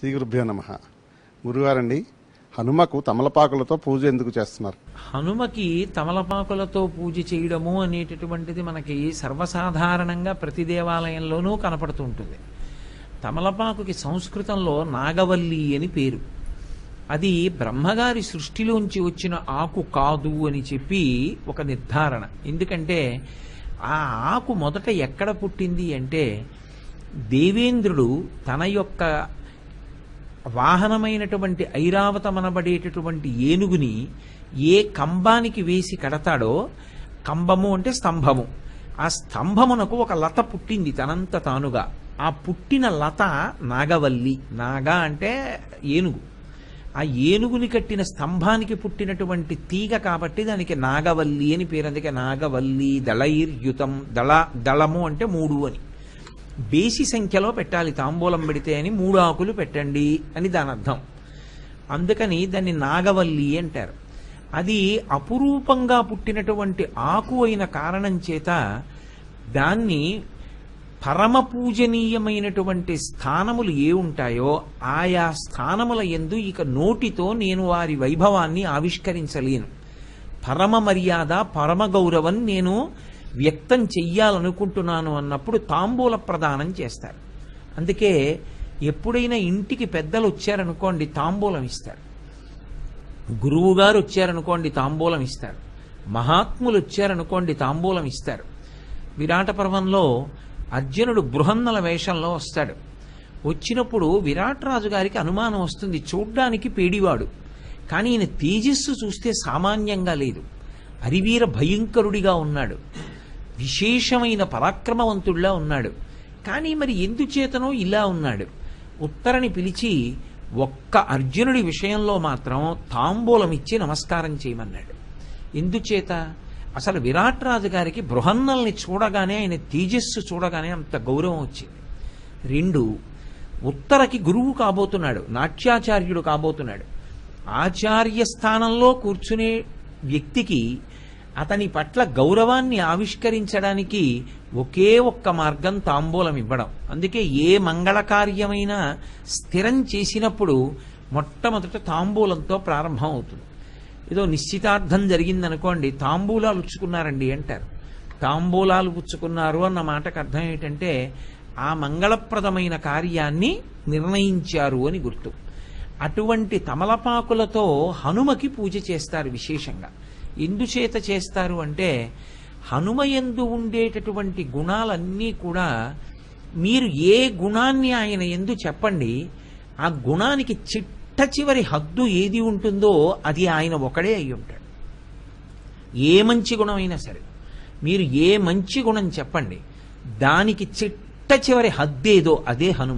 శ్రీ గురుభ్యో నమ గురుగారండి హనుమకు తమలపాకులతో పూజ ఎందుకు చేస్తున్నారు హనుమకి తమలపాకులతో పూజ చేయడము అనేటటువంటిది మనకి సర్వసాధారణంగా ప్రతి దేవాలయంలోనూ కనపడుతూ ఉంటుంది తమలపాకుకి సంస్కృతంలో నాగవల్లి అని పేరు అది బ్రహ్మగారి సృష్టిలోంచి వచ్చిన ఆకు కాదు అని చెప్పి ఒక నిర్ధారణ ఎందుకంటే ఆ ఆకు మొదట ఎక్కడ పుట్టింది అంటే దేవేంద్రుడు తన యొక్క వాహనమైనటువంటి ఐరావతమనబడేటటువంటి ఏనుగుని ఏ కంబానికి వేసి కడతాడో కంబము అంటే స్తంభము ఆ స్తంభమునకు ఒక లత పుట్టింది తనంత తానుగా ఆ పుట్టిన లత నాగవల్లి నాగ అంటే ఏనుగు ఆ ఏనుగుని కట్టిన స్తంభానికి పుట్టినటువంటి తీగ కాబట్టి దానికి నాగవల్లి అని పేరు అందుకే నాగవల్లి దళైర్యుతం దళ దళము అంటే మూడు అని బేసి సంఖ్యలో పెట్టాలి తాంబూలం పెడితే అని మూడు ఆకులు పెట్టండి అని దాని అర్థం అందుకని దాన్ని నాగవల్లి అంటారు అది అపురూపంగా పుట్టినటువంటి ఆకు అయిన కారణం చేత దాన్ని పరమ పూజనీయమైనటువంటి స్థానములు ఏ ఉంటాయో ఆయా స్థానముల ఎందు ఇక నోటితో నేను వారి వైభవాన్ని ఆవిష్కరించలేను పరమ మర్యాద పరమ గౌరవం నేను వ్యక్తం చెయ్యాలనుకుంటున్నాను అన్నప్పుడు తాంబూల ప్రదానం చేస్తారు అందుకే ఎప్పుడైనా ఇంటికి పెద్దలు వచ్చారనుకోండి తాంబూలం ఇస్తారు గురువు గారు వచ్చారనుకోండి తాంబూలం ఇస్తారు మహాత్ములు వచ్చారనుకోండి తాంబూలం ఇస్తారు విరాట పర్వంలో అర్జునుడు బృహన్నల వేషంలో వస్తాడు వచ్చినప్పుడు విరాట్ రాజు గారికి అనుమానం వస్తుంది చూడ్డానికి పేడివాడు కానీ ఈయన తేజస్సు చూస్తే సామాన్యంగా లేదు అరివీర భయంకరుడిగా ఉన్నాడు విశేషమైన పరాక్రమవంతుడిలా ఉన్నాడు కానీ మరి ఎందుచేతనో ఇలా ఉన్నాడు ఉత్తరని పిలిచి ఒక్క అర్జునుడి విషయంలో మాత్రం తాంబూలం ఇచ్చి నమస్కారం చేయమన్నాడు ఎందుచేత అసలు విరాట్ రాజు గారికి బృహన్నల్ని చూడగానే ఆయన తేజస్సు చూడగానే అంత గౌరవం వచ్చింది రెండు ఉత్తరకి గురువు కాబోతున్నాడు నాట్యాచార్యుడు కాబోతున్నాడు ఆచార్య స్థానంలో కూర్చునే వ్యక్తికి అతని పట్ల గౌరవాన్ని ఆవిష్కరించడానికి ఒకే ఒక్క మార్గం తాంబూలం ఇవ్వడం అందుకే ఏ మంగళ కార్యమైనా స్థిరం చేసినప్పుడు మొట్టమొదట తాంబూలంతో ప్రారంభం అవుతుంది ఏదో నిశ్చితార్థం జరిగిందనుకోండి తాంబూలాలు ఉచ్చుకున్నారండి అంటారు తాంబూలాలు పుచ్చుకున్నారు అన్న మాటకు అర్థం ఏంటంటే ఆ మంగళప్రదమైన కార్యాన్ని నిర్ణయించారు అని గుర్తు అటువంటి తమలపాకులతో హనుమకి పూజ చేస్తారు విశేషంగా ఎందుచేత చేస్తారు అంటే హనుమయందు ఉండేటటువంటి గుణాలన్నీ కూడా మీరు ఏ గుణాన్ని ఆయన ఎందు చెప్పండి ఆ గుణానికి చిట్ట చివరి హద్దు ఏది ఉంటుందో అది ఆయన ఒకడే అయి ఉంటాడు ఏ మంచి గుణమైనా సరే మీరు ఏ మంచి గుణం చెప్పండి దానికి చిట్ట చివరి హద్దేదో అదే హనుమ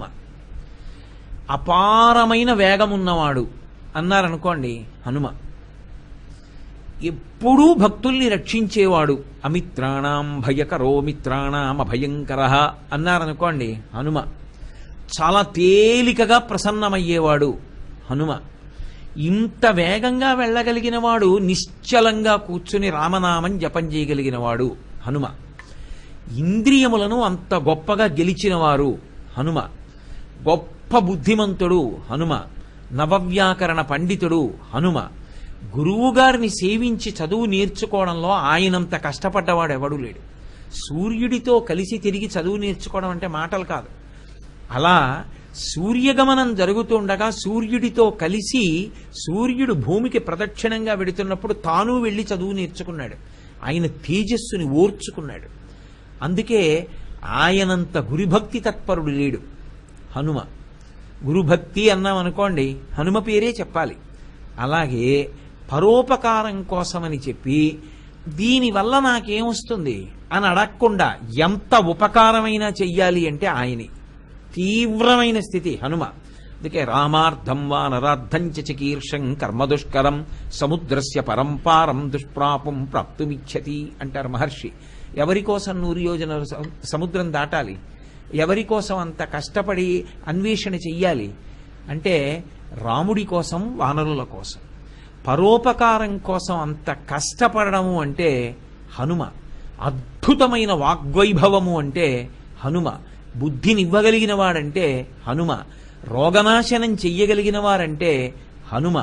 అపారమైన వేగమున్నవాడు అన్నారనుకోండి హనుమ ఎప్పుడూ భక్తుల్ని రక్షించేవాడు అమిత్రాణం భయకరో మిత్రాణం అభయంకర అన్నారనుకోండి హనుమ చాలా తేలికగా ప్రసన్నమయ్యేవాడు హనుమ ఇంత వేగంగా వెళ్ళగలిగిన వాడు నిశ్చలంగా కూర్చుని రామనామం జపం చేయగలిగినవాడు హనుమ ఇంద్రియములను అంత గొప్పగా గెలిచినవారు హనుమ గొప్ప బుద్ధిమంతుడు హనుమ నవవ్యాకరణ పండితుడు హనుమ గురువుగారిని సేవించి చదువు నేర్చుకోవడంలో ఆయనంత కష్టపడ్డవాడు ఎవడూ లేడు సూర్యుడితో కలిసి తిరిగి చదువు నేర్చుకోవడం అంటే మాటలు కాదు అలా సూర్యగమనం జరుగుతుండగా సూర్యుడితో కలిసి సూర్యుడు భూమికి ప్రదక్షిణంగా వెడుతున్నప్పుడు తాను వెళ్ళి చదువు నేర్చుకున్నాడు ఆయన తేజస్సుని ఓర్చుకున్నాడు అందుకే ఆయనంత గురుభక్తి తత్పరుడు లేడు హనుమ గురుభక్తి అన్నాం అనుకోండి హనుమ పేరే చెప్పాలి అలాగే పరోపకారం కోసమని చెప్పి దీనివల్ల నాకేమొస్తుంది అని అడగకుండా ఎంత ఉపకారమైనా చెయ్యాలి అంటే ఆయనే తీవ్రమైన స్థితి హనుమ అందుకే రామార్థం వా నరార్థం చ చికీర్షం కర్మదుష్కరం సముద్రస్య పరంపారం దుష్ప్రాపం ప్రాప్తుమిచ్చతి అంటారు మహర్షి ఎవరి కోసం నూరు యోజన సముద్రం దాటాలి ఎవరి కోసం అంత కష్టపడి అన్వేషణ చెయ్యాలి అంటే రాముడి కోసం వానరుల కోసం పరోపకారం కోసం అంత కష్టపడము అంటే హనుమ అద్భుతమైన వాగ్వైభవము అంటే హనుమ బుద్ధినివ్వగలిగిన వాడంటే హనుమ రోగనాశనం చెయ్యగలిగిన వారంటే హనుమ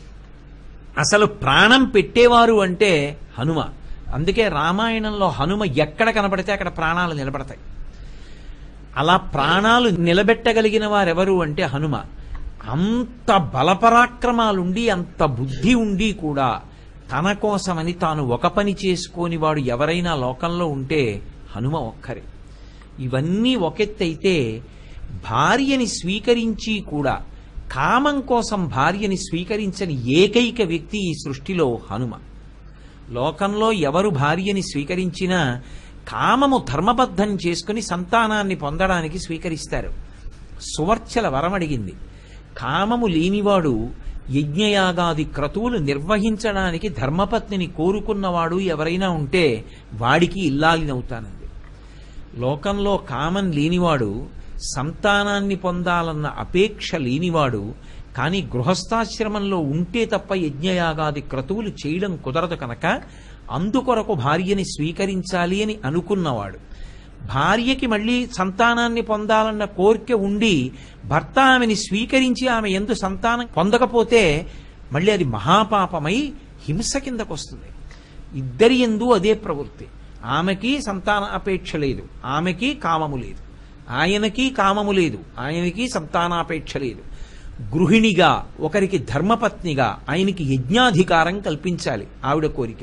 అసలు ప్రాణం పెట్టేవారు అంటే హనుమ అందుకే రామాయణంలో హనుమ ఎక్కడ కనపడితే అక్కడ ప్రాణాలు నిలబడతాయి అలా ప్రాణాలు నిలబెట్టగలిగిన వారెవరు అంటే హనుమ అంత బలపరాక్రమాలుండి అంత బుద్ధి ఉండి కూడా తన కోసమని తాను ఒక పని చేసుకోని వాడు ఎవరైనా లోకంలో ఉంటే హనుమ ఒక్కరే ఇవన్నీ ఒకెత్తైతే భార్యని స్వీకరించి కూడా కామం కోసం భార్యని స్వీకరించని ఏకైక వ్యక్తి ఈ సృష్టిలో హనుమ లోకంలో ఎవరు భార్యని స్వీకరించినా కామము ధర్మబద్ధం చేసుకుని సంతానాన్ని పొందడానికి స్వీకరిస్తారు సువర్చల వరమడిగింది కామము లేనివాడు యజ్ఞయాగాది క్రతువులు నిర్వహించడానికి ధర్మపత్నిని కోరుకున్నవాడు ఎవరైనా ఉంటే వాడికి ఇల్లాలినవుతానంది లోకంలో కామం లేనివాడు సంతానాన్ని పొందాలన్న అపేక్ష లేనివాడు కానీ గృహస్థాశ్రమంలో ఉంటే తప్ప యజ్ఞయాగాది క్రతువులు చేయడం కుదరదు కనుక అందుకొరకు భార్యని స్వీకరించాలి అని అనుకున్నవాడు భార్యకి మళ్ళీ సంతానాన్ని పొందాలన్న కోరిక ఉండి భర్త ఆమెని స్వీకరించి ఆమె ఎందు సంతానం పొందకపోతే మళ్ళీ అది మహాపాపమై హింస కిందకు వస్తుంది ఇద్దరి ఎందు అదే ప్రవృత్తి ఆమెకి సంతాన అపేక్ష లేదు ఆమెకి కామము లేదు ఆయనకి కామము లేదు ఆయనకి సంతానాపేక్ష లేదు గృహిణిగా ఒకరికి ధర్మపత్నిగా ఆయనకి యజ్ఞాధికారం కల్పించాలి ఆవిడ కోరిక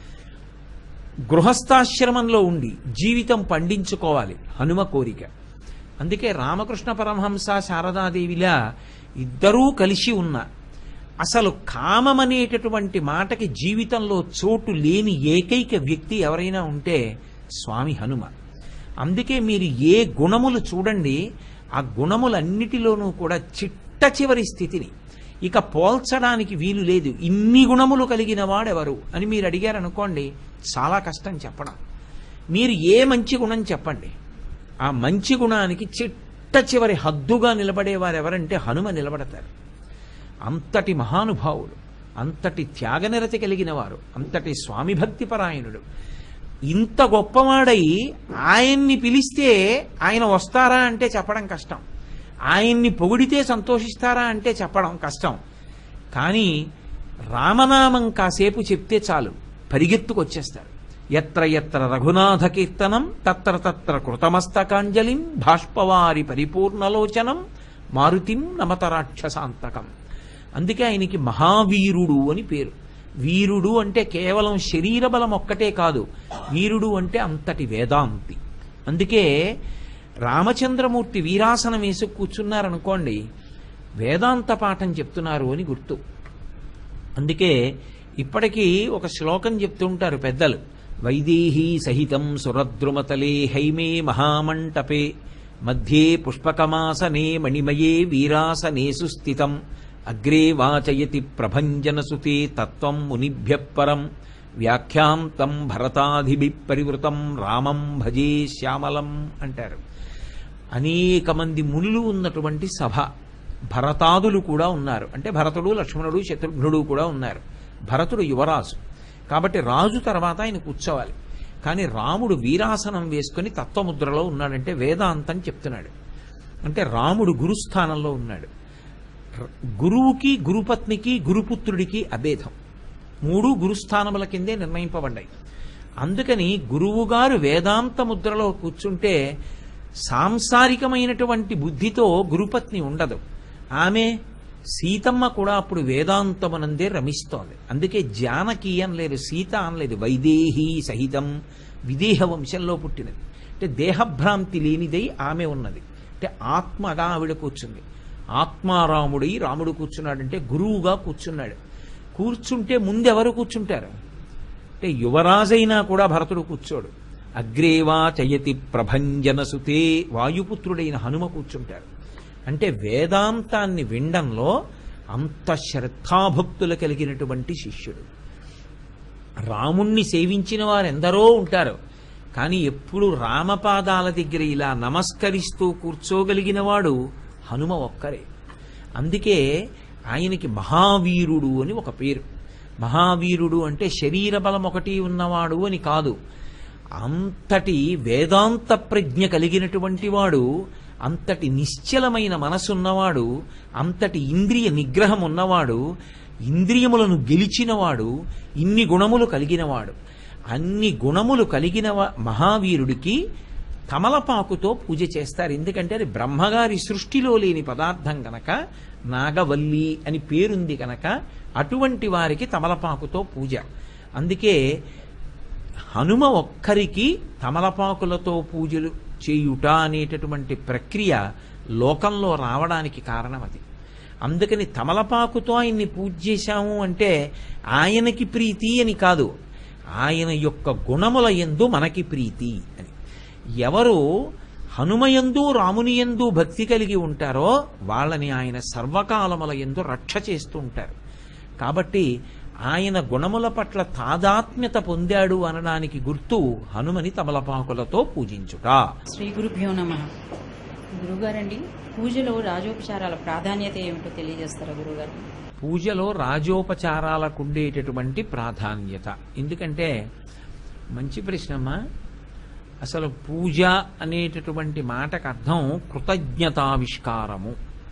గృహస్థాశ్రమంలో ఉండి జీవితం పండించుకోవాలి హనుమ కోరిక అందుకే రామకృష్ణ పరమహంస శారదాదేవిలా ఇద్దరూ కలిసి ఉన్న అసలు కామమనేటటువంటి మాటకి జీవితంలో చోటు లేని ఏకైక వ్యక్తి ఎవరైనా ఉంటే స్వామి హనుమ అందుకే మీరు ఏ గుణములు చూడండి ఆ గుణములన్నిటిలోనూ కూడా చిట్ట చివరి స్థితిని ఇక పోల్చడానికి వీలు లేదు ఇన్ని గుణములు కలిగిన వాడెవరు అని మీరు అడిగారు అనుకోండి చాలా కష్టం చెప్పడం మీరు ఏ మంచి గుణం చెప్పండి ఆ మంచి గుణానికి చిట్ట చివరి హద్దుగా నిలబడేవారు ఎవరంటే హనుమ నిలబడతారు అంతటి మహానుభావుడు అంతటి త్యాగనిరతి కలిగిన వారు అంతటి స్వామి భక్తి పరాయణుడు ఇంత గొప్పవాడై ఆయన్ని పిలిస్తే ఆయన వస్తారా అంటే చెప్పడం కష్టం ఆయన్ని పొగిడితే సంతోషిస్తారా అంటే చెప్పడం కష్టం కానీ రామనామం కాసేపు చెప్తే చాలు పరిగెత్తుకొచ్చేస్తారు ఎత్ర ఎత్ర రఘునాథ కీర్తనం తత్ర తత్ర కృతమస్తకాంజలిం బాష్పవారి పరిపూర్ణలోచనం మారుతిం నమత రాక్షసాంతకం అందుకే ఆయనకి మహావీరుడు అని పేరు వీరుడు అంటే కేవలం శరీర బలం ఒక్కటే కాదు వీరుడు అంటే అంతటి వేదాంతి అందుకే రామచంద్రమూర్తి వీరాసనం వేసి కూర్చున్నారనుకోండి వేదాంత పాఠం చెప్తున్నారు అని గుర్తు అందుకే ఇప్పటికీ ఒక శ్లోకం చెప్తుంటారు పెద్దలు వైదేహీ సహితం సురద్రుమతలే హైమే మహామంటపే మధ్యే పుష్పకమాసనే మణిమయే వీరాసనేసు స్థితం అగ్రే వాచయతి ప్రభంజనసుతే తత్వం మునిభ్య పరం వ్యాఖ్యాం తం భరతాధిభి పరివృతం రామం భజే శ్యామలం అంటారు అనేక మంది మునులు ఉన్నటువంటి సభ భరతాదులు కూడా ఉన్నారు అంటే భరతుడు లక్ష్మణుడు శత్రుఘ్నుడు కూడా ఉన్నారు భరతుడు యువరాజు కాబట్టి రాజు తర్వాత ఆయన కూర్చోవాలి కానీ రాముడు వీరాసనం వేసుకుని తత్వముద్రలో ఉన్నాడంటే వేదాంతం చెప్తున్నాడు అంటే రాముడు గురుస్థానంలో ఉన్నాడు ర- గురువుకి గురుపత్నికి గురుపుత్రుడికి అభేదం మూడు గురుస్థానముల కిందే నిర్ణయింపబడ్డాయి అందుకని గురువుగారు వేదాంత ముద్రలో కూర్చుంటే సాంసారికమైనటువంటి బుద్ధితో గురుపత్ని ఉండదు ఆమె సీతమ్మ కూడా అప్పుడు వేదాంతమునందే రమిస్తోంది అందుకే జానకి అనలేదు సీత అనలేదు వైదేహి సహితం విదేహ వంశంలో పుట్టినది అంటే దేహభ్రాంతి లేనిదై ఆమె ఉన్నది అంటే ఆత్మగా ఆవిడ కూర్చుంది ఆత్మారాముడై రాముడు కూర్చున్నాడంటే గురువుగా కూర్చున్నాడు కూర్చుంటే ముందెవరు కూర్చుంటారు అంటే యువరాజైనా కూడా భరతుడు కూర్చోడు అగ్రేవా చయతి ప్రభంజనసుతే వాయుపుత్రుడైన హనుమ కూర్చుంటారు అంటే వేదాంతాన్ని వినడంలో అంత శ్రద్ధాభక్తులు కలిగినటువంటి శిష్యుడు రాముణ్ణి సేవించిన వారు ఎందరో ఉంటారు కానీ ఎప్పుడు రామపాదాల దగ్గర ఇలా నమస్కరిస్తూ కూర్చోగలిగిన వాడు హనుమ ఒక్కరే అందుకే ఆయనకి మహావీరుడు అని ఒక పేరు మహావీరుడు అంటే శరీర బలం ఒకటి ఉన్నవాడు అని కాదు అంతటి వేదాంత ప్రజ్ఞ కలిగినటువంటి వాడు అంతటి నిశ్చలమైన మనసున్నవాడు అంతటి ఇంద్రియ నిగ్రహం ఉన్నవాడు ఇంద్రియములను గెలిచినవాడు ఇన్ని గుణములు కలిగినవాడు అన్ని గుణములు కలిగిన వా- మహావీరుడికి తమలపాకుతో పూజ చేస్తారు ఎందుకంటే అది బ్రహ్మగారి సృష్టిలో లేని పదార్థం గనక నాగవల్లి అని పేరుంది కనుక అటువంటి వారికి తమలపాకుతో పూజ అందుకే హనుమ ఒక్కరికి తమలపాకులతో పూజలు చేయుట అనేటటువంటి ప్రక్రియ లోకంలో రావడానికి కారణం అది అందుకని తమలపాకుతో ఆయన్ని పూజ చేశాము అంటే ఆయనకి ప్రీతి అని కాదు ఆయన యొక్క గుణముల యందు మనకి ప్రీతి అని ఎవరు హనుమయందు రామునియందు భక్తి కలిగి ఉంటారో వాళ్ళని ఆయన సర్వకాలముల యందు రక్ష చేస్తూ ఉంటారు కాబట్టి ఆయన గుణముల పట్ల తాదాత్మ్యత పొందాడు అనడానికి గుర్తు హనుమని తమలపాకులతో పూజించుట శ్రీ గురుభ్యో నమ గురుగారండి పూజలో రాజోపచారాల ప్రాధాన్యత ఏమిటో తెలియజేస్తారా గురుగారు పూజలో రాజోపచారాలకు ఉండేటటువంటి ప్రాధాన్యత ఎందుకంటే మంచి ప్రశ్నమ్మా అసలు పూజ అనేటటువంటి మాటకు అర్థం కృతజ్ఞతావిష్కారము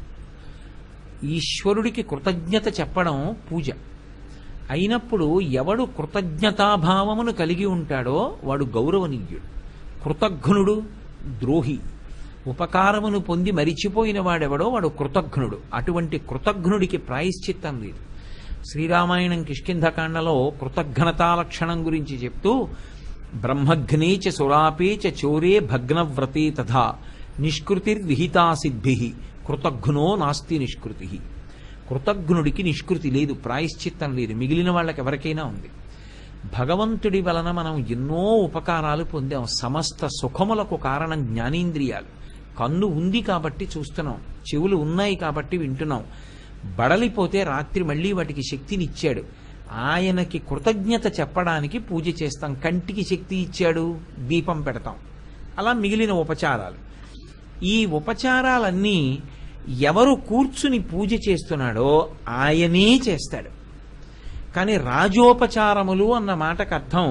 ఈశ్వరుడికి కృతజ్ఞత చెప్పడం పూజ అయినప్పుడు ఎవడు కృతజ్ఞతాభావమును కలిగి ఉంటాడో వాడు గౌరవనీయుడు కృతజ్ఞుడు ద్రోహి ఉపకారమును పొంది మరిచిపోయిన వాడెవడో వాడు కృతజ్ఞుడు అటువంటి కృతజ్ఞుడికి ప్రాయశ్చిత్తం లేదు శ్రీరామాయణం కిష్కింధకాండలో కృతజ్ఞతా లక్షణం గురించి చెప్తూ బ్రహ్మఘ్నే చ సురాపే చ చోరే భగ్నవ్రతే తథా నిష్కృతిర్విహితా సిద్ధి కృతఘ్నో నాస్తి నిష్కృతి కృతజ్ఞుడికి నిష్కృతి లేదు ప్రాయశ్చిత్తం లేదు మిగిలిన వాళ్ళకి ఎవరికైనా ఉంది భగవంతుడి వలన మనం ఎన్నో ఉపకారాలు పొందాం సమస్త సుఖములకు కారణం జ్ఞానేంద్రియాలు కన్ను ఉంది కాబట్టి చూస్తున్నాం చెవులు ఉన్నాయి కాబట్టి వింటున్నాం బడలిపోతే రాత్రి మళ్ళీ వాటికి శక్తినిచ్చాడు ఆయనకి కృతజ్ఞత చెప్పడానికి పూజ చేస్తాం కంటికి శక్తి ఇచ్చాడు దీపం పెడతాం అలా మిగిలిన ఉపచారాలు ఈ ఉపచారాలన్నీ ఎవరు కూర్చుని పూజ చేస్తున్నాడో ఆయనే చేస్తాడు కానీ రాజోపచారములు అన్న మాటకు అర్థం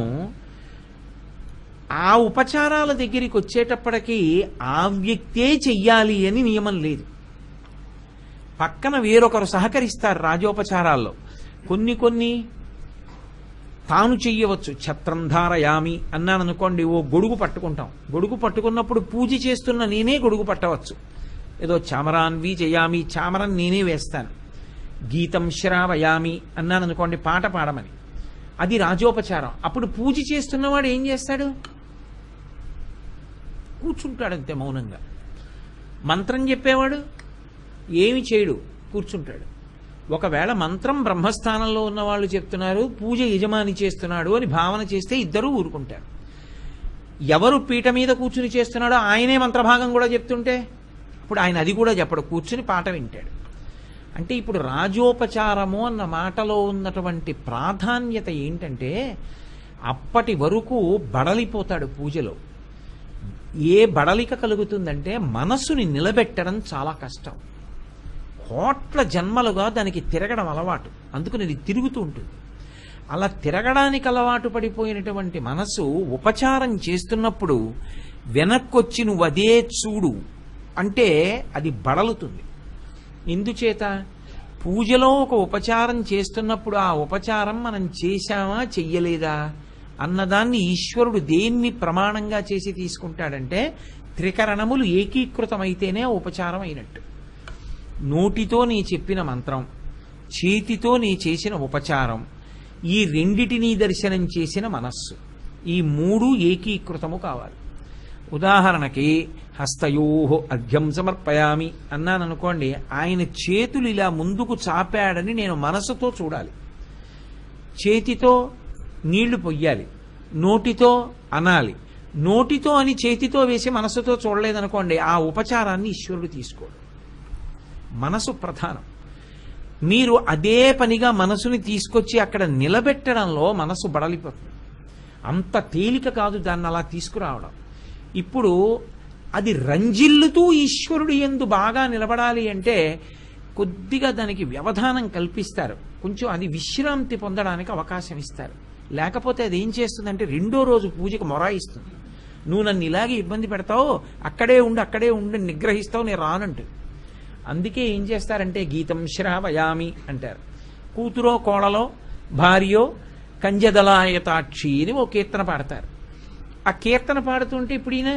ఆ ఉపచారాల దగ్గరికి వచ్చేటప్పటికి ఆ వ్యక్తే చెయ్యాలి అని నియమం లేదు పక్కన వేరొకరు సహకరిస్తారు రాజోపచారాల్లో కొన్ని కొన్ని తాను చెయ్యవచ్చు ఛత్రం ధారయామి అన్నాను అనుకోండి ఓ గొడుగు పట్టుకుంటాం గొడుగు పట్టుకున్నప్పుడు పూజ చేస్తున్న నేనే గొడుగు పట్టవచ్చు ఏదో చామరాన్వి చేయామి చామరం నేనే వేస్తాను గీతం శ్రావయామి అన్నాను అనుకోండి పాట పాడమని అది రాజోపచారం అప్పుడు పూజ చేస్తున్నవాడు ఏం చేస్తాడు కూర్చుంటాడంతే మౌనంగా మంత్రం చెప్పేవాడు ఏమి చేయడు కూర్చుంటాడు ఒకవేళ మంత్రం బ్రహ్మస్థానంలో ఉన్న వాళ్ళు చెప్తున్నారు పూజ యజమాని చేస్తున్నాడు అని భావన చేస్తే ఇద్దరూ ఊరుకుంటారు ఎవరు పీట మీద కూర్చుని చేస్తున్నాడో ఆయనే మంత్రభాగం కూడా చెప్తుంటే ఇప్పుడు ఆయన అది కూడా చెప్పడు కూర్చుని పాట వింటాడు అంటే ఇప్పుడు రాజోపచారము అన్న మాటలో ఉన్నటువంటి ప్రాధాన్యత ఏంటంటే అప్పటి వరకు బడలిపోతాడు పూజలో ఏ బడలిక కలుగుతుందంటే మనసుని నిలబెట్టడం చాలా కష్టం కోట్ల జన్మలుగా దానికి తిరగడం అలవాటు అందుకని ఇది తిరుగుతూ ఉంటుంది అలా తిరగడానికి అలవాటు పడిపోయినటువంటి మనసు ఉపచారం చేస్తున్నప్పుడు వెనక్కొచ్చి నువ్వు అదే చూడు అంటే అది బడలుతుంది ఎందుచేత పూజలో ఒక ఉపచారం చేస్తున్నప్పుడు ఆ ఉపచారం మనం చేశామా చెయ్యలేదా అన్నదాన్ని ఈశ్వరుడు దేన్ని ప్రమాణంగా చేసి తీసుకుంటాడంటే త్రికరణములు ఏకీకృతమైతేనే ఆ ఉపచారం అయినట్టు నోటితో నీ చెప్పిన మంత్రం చేతితో నీ చేసిన ఉపచారం ఈ రెండిటినీ దర్శనం చేసిన మనస్సు ఈ మూడు ఏకీకృతము కావాలి ఉదాహరణకి హస్తయో అర్ఘ్యం సమర్పయామి అన్నాను అనుకోండి ఆయన చేతులు ఇలా ముందుకు చాపాడని నేను మనసుతో చూడాలి చేతితో నీళ్లు పొయ్యాలి నోటితో అనాలి నోటితో అని చేతితో వేసి మనసుతో చూడలేదనుకోండి ఆ ఉపచారాన్ని ఈశ్వరుడు తీసుకోడు మనసు ప్రధానం మీరు అదే పనిగా మనసుని తీసుకొచ్చి అక్కడ నిలబెట్టడంలో మనసు బడలిపోతుంది అంత తేలిక కాదు దాన్ని అలా తీసుకురావడం ఇప్పుడు అది రంజిల్లుతూ ఈశ్వరుడు ఎందు బాగా నిలబడాలి అంటే కొద్దిగా దానికి వ్యవధానం కల్పిస్తారు కొంచెం అది విశ్రాంతి పొందడానికి అవకాశం ఇస్తారు లేకపోతే అది ఏం చేస్తుందంటే రెండో రోజు పూజకు మొరాయిస్తుంది నువ్వు నన్ను ఇలాగే ఇబ్బంది పెడతావు అక్కడే ఉండి అక్కడే ఉండి నిగ్రహిస్తావు నేను రానంటు అందుకే ఏం చేస్తారంటే గీతం శ్రావయామి అంటారు కూతురో కోడలో భార్యో కంజదలాయతాక్షి అని ఓ కీర్తన పాడతారు ఆ కీర్తన పాడుతుంటే ఇప్పుడు ఈయన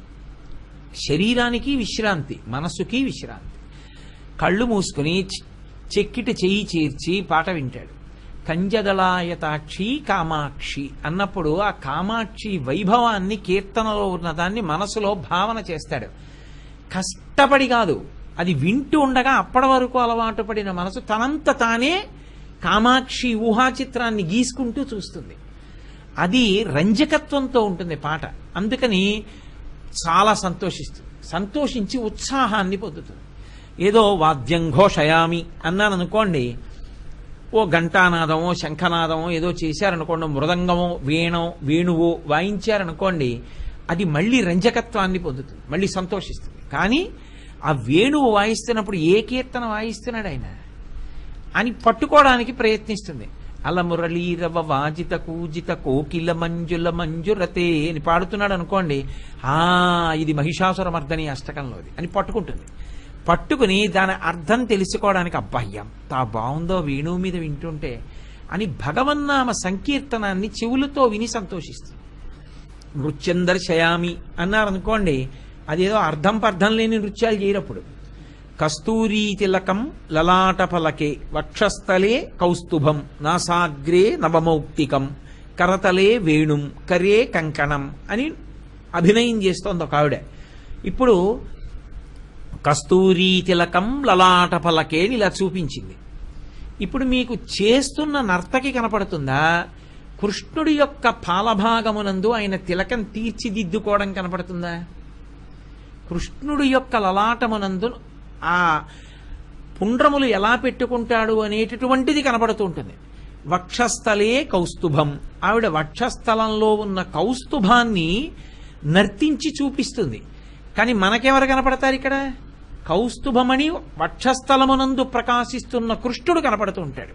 శరీరానికి విశ్రాంతి మనస్సుకి విశ్రాంతి కళ్ళు మూసుకుని చె- చెక్కిటి చెయ్యి చేర్చి పాట వింటాడు కంజదలాయతాక్షి కామాక్షి అన్నప్పుడు ఆ కామాక్షి వైభవాన్ని కీర్తనలో ఉన్నదాన్ని మనసులో భావన చేస్తాడు కష్టపడి కాదు అది వింటూ ఉండగా అప్పటి వరకు అలవాటు పడిన మనసు తనంత తానే కామాక్షి ఊహా చిత్రాన్ని గీసుకుంటూ చూస్తుంది అది రంజకత్వంతో ఉంటుంది పాట అందుకని చాలా సంతోషిస్తుంది సంతోషించి ఉత్సాహాన్ని పొందుతుంది ఏదో వాద్యం ఘోషయామి అన్నాను అనుకోండి ఓ ఘంటానాదమో శంఖనాదమో ఏదో చేశారనుకోండి మృదంగమో వీణో వేణువో వాయించారనుకోండి అది మళ్ళీ రంజకత్వాన్ని పొందుతుంది మళ్ళీ సంతోషిస్తుంది కానీ ఆ వేణువు వాయిస్తున్నప్పుడు ఏ కీర్తన వాయిస్తున్నాడు ఆయన అని పట్టుకోవడానికి ప్రయత్నిస్తుంది అల మురళీరవ వాజిత కూజిత కోకిల మంజుల మంజురతే అని పాడుతున్నాడు అనుకోండి ఆ ఇది మహిషాసుర మర్దని అష్టకంలోది అని పట్టుకుంటుంది పట్టుకుని దాని అర్థం తెలుసుకోవడానికి అబ్బా ఎంత బాగుందో వేణువు మీద వింటుంటే అని భగవన్నామ సంకీర్తనాన్ని చెవులతో విని సంతోషిస్తుంది నృత్యం దర్శయామి అన్నారనుకోండి అదేదో అర్థం పర్థం లేని నృత్యాలు చేయరప్పుడు కస్తూరీ తిలకం లలాటఫలకే వక్షస్థలే కౌస్తుభం నాసాగ్రే నవమౌక్తికం కరతలే వేణుం కరే కంకణం అని అభినయం చేస్తోంది ఒక ఆవిడ ఇప్పుడు కస్తూరీ తిలకం లలాటఫలకే అని ఇలా చూపించింది ఇప్పుడు మీకు చేస్తున్న నర్తకి కనపడుతుందా కృష్ణుడి యొక్క పాలభాగమునందు ఆయన తిలకం తీర్చిదిద్దుకోవడం కనపడుతుందా కృష్ణుడి యొక్క లలాటమునందు ఆ పుండ్రములు ఎలా పెట్టుకుంటాడు అనేటటువంటిది కనపడుతూ ఉంటుంది వక్షస్థలే కౌస్తుభం ఆవిడ వక్షస్థలంలో ఉన్న కౌస్తుభాన్ని నర్తించి చూపిస్తుంది కానీ మనకెవరు కనపడతారు ఇక్కడ కౌస్తుభమని వక్షస్థలమునందు ప్రకాశిస్తున్న కృష్ణుడు కనపడుతూ ఉంటాడు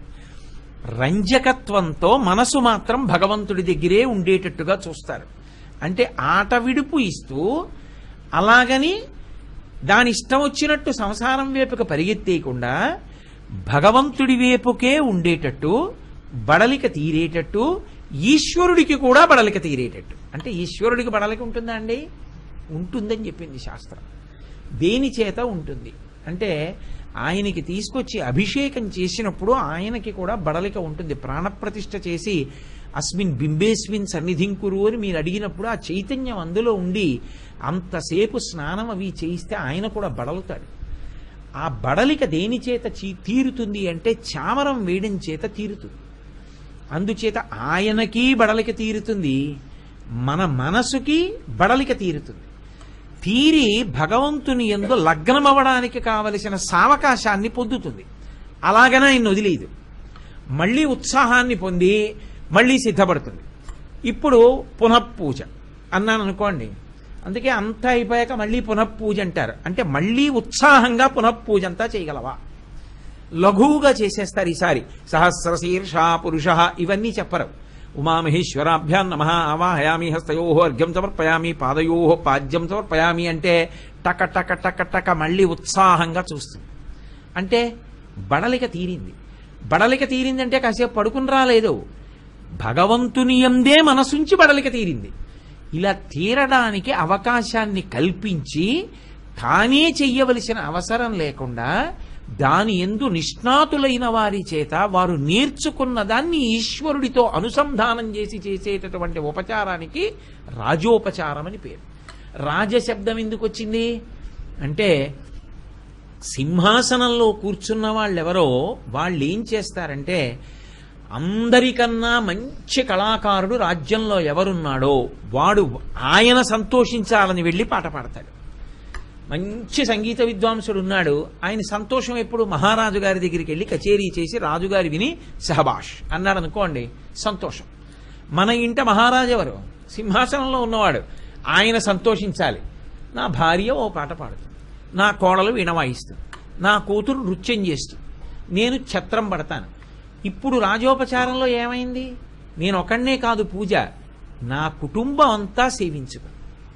రంజకత్వంతో మనసు మాత్రం భగవంతుడి దగ్గరే ఉండేటట్టుగా చూస్తారు అంటే ఆట విడుపు ఇస్తూ అలాగని దాని ఇష్టం వచ్చినట్టు సంసారం వైపుకి పరిగెత్తేయకుండా భగవంతుడి వైపుకే ఉండేటట్టు బడలిక తీరేటట్టు ఈశ్వరుడికి కూడా బడలిక తీరేటట్టు అంటే ఈశ్వరుడికి బడలిక ఉంటుందా అండి ఉంటుందని చెప్పింది శాస్త్రం దేని చేత ఉంటుంది అంటే ఆయనకి తీసుకొచ్చి అభిషేకం చేసినప్పుడు ఆయనకి కూడా బడలిక ఉంటుంది ప్రాణప్రతిష్ఠ చేసి అస్మిన్ బింబేస్మిన్ సన్నిధింకురు అని మీరు అడిగినప్పుడు ఆ చైతన్యం అందులో ఉండి అంతసేపు స్నానం అవి చేయిస్తే ఆయన కూడా బడలుతాడు ఆ బడలిక దేని చేత చీ- తీరుతుంది అంటే చామరం వేయడం చేత తీరుతుంది అందుచేత ఆయనకి బడలిక తీరుతుంది మన మనసుకి బడలిక తీరుతుంది తీరి భగవంతుని ఎందు లగ్నమవ్వడానికి కావలసిన సావకాశాన్ని పొందుతుంది అలాగనే ఆయన వదిలేదు మళ్ళీ ఉత్సాహాన్ని పొంది మళ్ళీ సిద్ధపడుతుంది ఇప్పుడు పునఃపూజ అన్నాను అనుకోండి అందుకే అంతా అయిపోయాక మళ్ళీ పునఃపూజ అంటారు అంటే మళ్ళీ ఉత్సాహంగా పునఃపూజ అంతా చేయగలవా లఘువుగా చేసేస్తారు ఈసారి సహస్ర శీర్ష పురుష ఇవన్నీ చెప్పరు ఉమామహేశ్వరాభ్యాం నమ ఆవాహయామి హస్తయో అర్ఘ్యం సమర్పయామి పాదయో పాద్యం సమర్పయామి అంటే టక టక టక టక మళ్ళీ ఉత్సాహంగా చూస్తుంది అంటే బడలిక తీరింది బడలిక తీరిందంటే కాసేపు పడుకుని రాలేదు భగవంతుని ఎందే మనసుంచి బడలిక తీరింది ఇలా తీరడానికి అవకాశాన్ని కల్పించి తానే చెయ్యవలసిన అవసరం లేకుండా దాని ఎందు నిష్ణాతులైన వారి చేత వారు నేర్చుకున్న దాన్ని ఈశ్వరుడితో అనుసంధానం చేసి చేసేటటువంటి ఉపచారానికి రాజోపచారం అని పేరు రాజశబ్దం ఎందుకు వచ్చింది అంటే సింహాసనంలో కూర్చున్న వాళ్ళెవరో వాళ్ళు ఏం చేస్తారంటే అందరికన్నా మంచి కళాకారుడు రాజ్యంలో ఎవరున్నాడో వాడు ఆయన సంతోషించాలని వెళ్ళి పాట పాడతాడు మంచి సంగీత విద్వాంసుడు ఉన్నాడు ఆయన సంతోషం ఎప్పుడు మహారాజు గారి దగ్గరికి వెళ్ళి కచేరీ చేసి రాజుగారి విని సహబాష్ అన్నాడు అనుకోండి సంతోషం మన ఇంట మహారాజు ఎవరు సింహాసనంలో ఉన్నవాడు ఆయన సంతోషించాలి నా భార్య ఓ పాట పాడుతుంది నా కోడలు వీణ వాయిస్తుంది నా కూతురు నృత్యం చేస్తుంది నేను ఛత్రం పడతాను ఇప్పుడు రాజోపచారంలో ఏమైంది నేను ఒకనే కాదు పూజ నా కుటుంబం అంతా సేవించుకు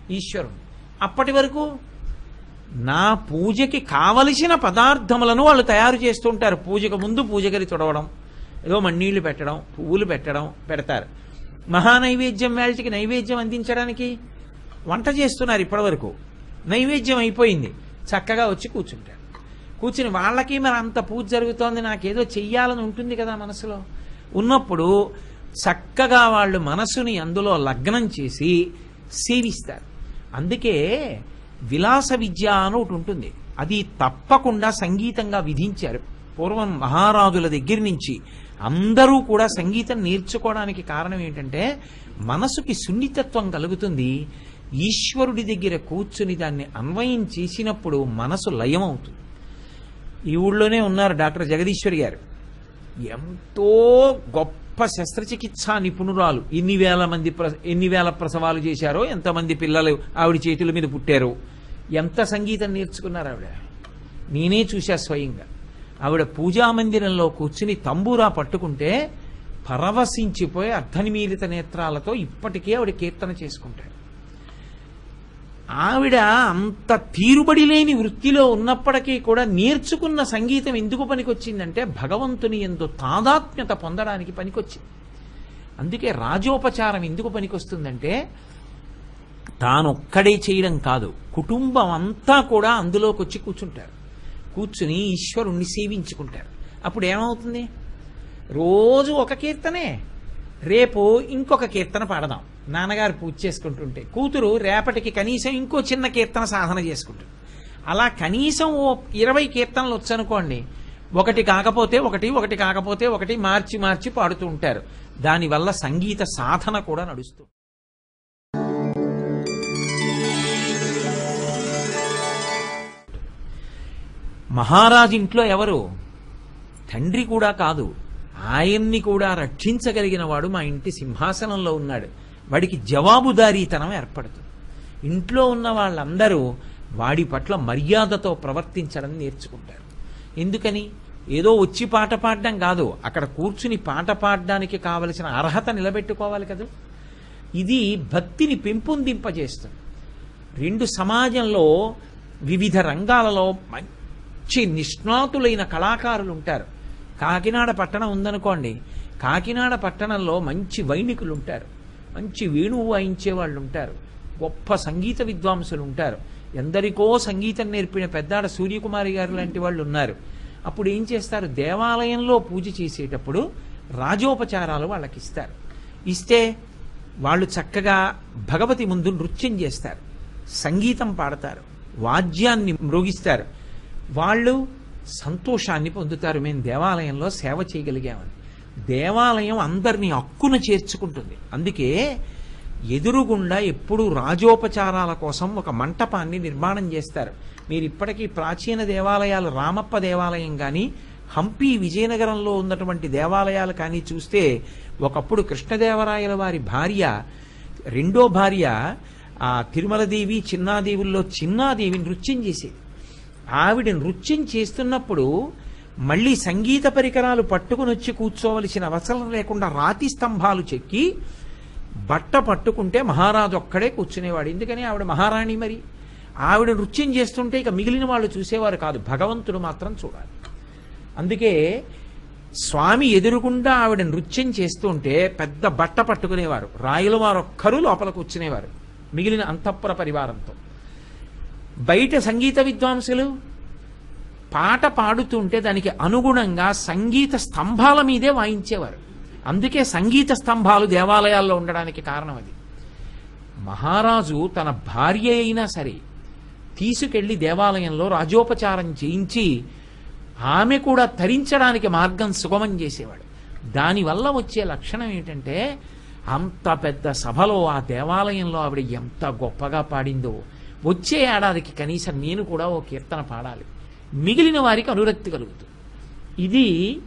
ఈశ్వరుడు అప్పటి వరకు నా పూజకి కావలసిన పదార్థములను వాళ్ళు తయారు చేస్తుంటారు పూజకు ముందు పూజగది తుడవడం ఏదో మన్నీళ్లు పెట్టడం పువ్వులు పెట్టడం పెడతారు మహానైవేద్యం వేళటికి నైవేద్యం అందించడానికి వంట చేస్తున్నారు ఇప్పటివరకు నైవేద్యం అయిపోయింది చక్కగా వచ్చి కూర్చుంటారు కూర్చుని వాళ్ళకి మరి అంత పూజ జరుగుతోంది నాకేదో చెయ్యాలని ఉంటుంది కదా మనసులో ఉన్నప్పుడు చక్కగా వాళ్ళు మనసుని అందులో లగ్నం చేసి సేవిస్తారు అందుకే విలాస విద్య అని ఒకటి ఉంటుంది అది తప్పకుండా సంగీతంగా విధించారు పూర్వం మహారాజుల దగ్గర నుంచి అందరూ కూడా సంగీతం నేర్చుకోవడానికి కారణం ఏంటంటే మనసుకి సున్నితత్వం కలుగుతుంది ఈశ్వరుడి దగ్గర కూర్చుని దాన్ని అన్వయం చేసినప్పుడు మనసు లయం అవుతుంది ఈ ఊళ్ళోనే ఉన్నారు డాక్టర్ జగదీశ్వరి గారు ఎంతో గొప్ప శస్త్రచికిత్సా నిపుణురాలు ఎన్ని వేల మంది ప్ర ఎన్ని వేల ప్రసవాలు చేశారో ఎంతమంది పిల్లలు ఆవిడ చేతుల మీద పుట్టారో ఎంత సంగీతం నేర్చుకున్నారు ఆవిడ నేనే చూశా స్వయంగా ఆవిడ పూజా మందిరంలో కూర్చుని తంబూరా పట్టుకుంటే పరవశించిపోయి అర్ధనిమీలిత నేత్రాలతో ఇప్పటికే ఆవిడ కీర్తన చేసుకుంటారు ఆవిడ అంత తీరుబడి లేని వృత్తిలో ఉన్నప్పటికీ కూడా నేర్చుకున్న సంగీతం ఎందుకు పనికొచ్చిందంటే భగవంతుని ఎందు తాదాత్మ్యత పొందడానికి పనికొచ్చింది అందుకే రాజోపచారం ఎందుకు పనికొస్తుందంటే తానొక్కడే చేయడం కాదు కుటుంబం అంతా కూడా అందులోకి వచ్చి కూర్చుంటారు కూర్చుని ఈశ్వరుణ్ణి సేవించుకుంటారు అప్పుడు ఏమవుతుంది రోజు ఒక కీర్తనే రేపు ఇంకొక కీర్తన పాడదాం నాన్నగారు పూజ చేసుకుంటుంటే కూతురు రేపటికి కనీసం ఇంకో చిన్న కీర్తన సాధన చేసుకుంటుంది అలా కనీసం ఓ ఇరవై కీర్తనలు వచ్చనుకోండి ఒకటి కాకపోతే ఒకటి ఒకటి కాకపోతే ఒకటి మార్చి మార్చి పాడుతూ ఉంటారు దానివల్ల సంగీత సాధన కూడా నడుస్తుంది మహారాజు ఇంట్లో ఎవరు తండ్రి కూడా కాదు ఆయన్ని కూడా రక్షించగలిగిన వాడు మా ఇంటి సింహాసనంలో ఉన్నాడు వాడికి జవాబుదారీతనం ఏర్పడుతుంది ఇంట్లో ఉన్న వాళ్ళందరూ వాడి పట్ల మర్యాదతో ప్రవర్తించడం నేర్చుకుంటారు ఎందుకని ఏదో వచ్చి పాట పాడడం కాదు అక్కడ కూర్చుని పాట పాడడానికి కావలసిన అర్హత నిలబెట్టుకోవాలి కదా ఇది భక్తిని పెంపొందింపజేస్తుంది రెండు సమాజంలో వివిధ రంగాలలో మంచి నిష్ణాతులైన కళాకారులు ఉంటారు కాకినాడ పట్టణం ఉందనుకోండి కాకినాడ పట్టణంలో మంచి వైణికులు ఉంటారు మంచి వేణువు వాయించే వాళ్ళు ఉంటారు గొప్ప సంగీత విద్వాంసులు ఉంటారు ఎందరికో సంగీతం నేర్పిన పెద్దాడ సూర్యకుమారి గారు లాంటి వాళ్ళు ఉన్నారు అప్పుడు ఏం చేస్తారు దేవాలయంలో పూజ చేసేటప్పుడు రాజోపచారాలు వాళ్ళకి ఇస్తారు ఇస్తే వాళ్ళు చక్కగా భగవతి ముందు నృత్యం చేస్తారు సంగీతం పాడతారు వాద్యాన్ని మ్రోగిస్తారు వాళ్ళు సంతోషాన్ని పొందుతారు మేము దేవాలయంలో సేవ చేయగలిగామని దేవాలయం అందరినీ హక్కున చేర్చుకుంటుంది అందుకే ఎదురుగుండా ఎప్పుడు రాజోపచారాల కోసం ఒక మంటపాన్ని నిర్మాణం చేస్తారు మీరు ఇప్పటికీ ప్రాచీన దేవాలయాలు రామప్ప దేవాలయం కానీ హంపి విజయనగరంలో ఉన్నటువంటి దేవాలయాలు కానీ చూస్తే ఒకప్పుడు కృష్ణదేవరాయల వారి భార్య రెండో భార్య ఆ తిరుమలదేవి చిన్నాదేవుల్లో చిన్నాదేవి నృత్యం చేసేది ఆవిడ నృత్యం చేస్తున్నప్పుడు మళ్ళీ సంగీత పరికరాలు పట్టుకుని వచ్చి కూర్చోవలసిన అవసరం లేకుండా రాతి స్తంభాలు చెక్కి బట్ట పట్టుకుంటే మహారాజు ఒక్కడే కూర్చునేవాడు ఎందుకని ఆవిడ మహారాణి మరి ఆవిడ నృత్యం చేస్తుంటే ఇక మిగిలిన వాళ్ళు చూసేవారు కాదు భగవంతుడు మాత్రం చూడాలి అందుకే స్వామి ఎదురుగుండా ఆవిడ నృత్యం చేస్తుంటే పెద్ద బట్ట పట్టుకునేవారు రాయల వారు ఒక్కరూ లోపల కూర్చునేవారు మిగిలిన అంతఃపుర పరివారంతో బయట సంగీత విద్వాంసులు పాట పాడుతుంటే దానికి అనుగుణంగా సంగీత స్తంభాల మీదే వాయించేవారు అందుకే సంగీత స్తంభాలు దేవాలయాల్లో ఉండడానికి కారణం అది మహారాజు తన భార్య అయినా సరే తీసుకెళ్లి దేవాలయంలో రాజోపచారం చేయించి ఆమె కూడా తరించడానికి మార్గం సుగమం చేసేవాడు దానివల్ల వచ్చే లక్షణం ఏంటంటే అంత పెద్ద సభలో ఆ దేవాలయంలో ఆవిడ ఎంత గొప్పగా పాడిందో వచ్చే ఏడాదికి కనీసం నేను కూడా ఓ కీర్తన పాడాలి మిగిలిన వారికి అనురక్తి కలుగుతుంది ఇది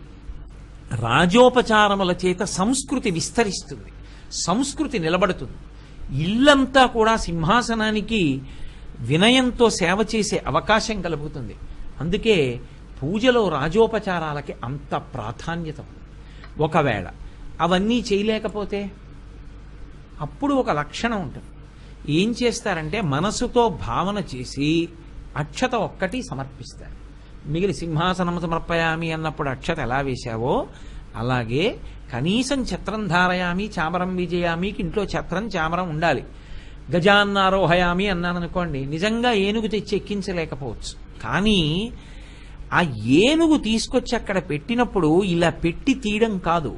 రాజోపచారముల చేత సంస్కృతి విస్తరిస్తుంది సంస్కృతి నిలబడుతుంది ఇల్లంతా కూడా సింహాసనానికి వినయంతో సేవ చేసే అవకాశం కలుగుతుంది అందుకే పూజలో రాజోపచారాలకి అంత ప్రాధాన్యత ఉంది ఒకవేళ అవన్నీ చేయలేకపోతే అప్పుడు ఒక లక్షణం ఉంటుంది ఏం చేస్తారంటే మనసుతో భావన చేసి అక్షత ఒక్కటి సమర్పిస్తారు మిగిలి సింహాసనం సమర్పయామి అన్నప్పుడు అక్షత ఎలా వేశావో అలాగే కనీసం ఛత్రం ధారయామి చామరం విజయామికి ఇంట్లో ఛత్రం చామరం ఉండాలి గజాన్నారోహయామి అన్నాను అనుకోండి నిజంగా ఏనుగు తెచ్చి ఎక్కించలేకపోవచ్చు కానీ ఆ ఏనుగు తీసుకొచ్చి అక్కడ పెట్టినప్పుడు ఇలా పెట్టి తీయడం కాదు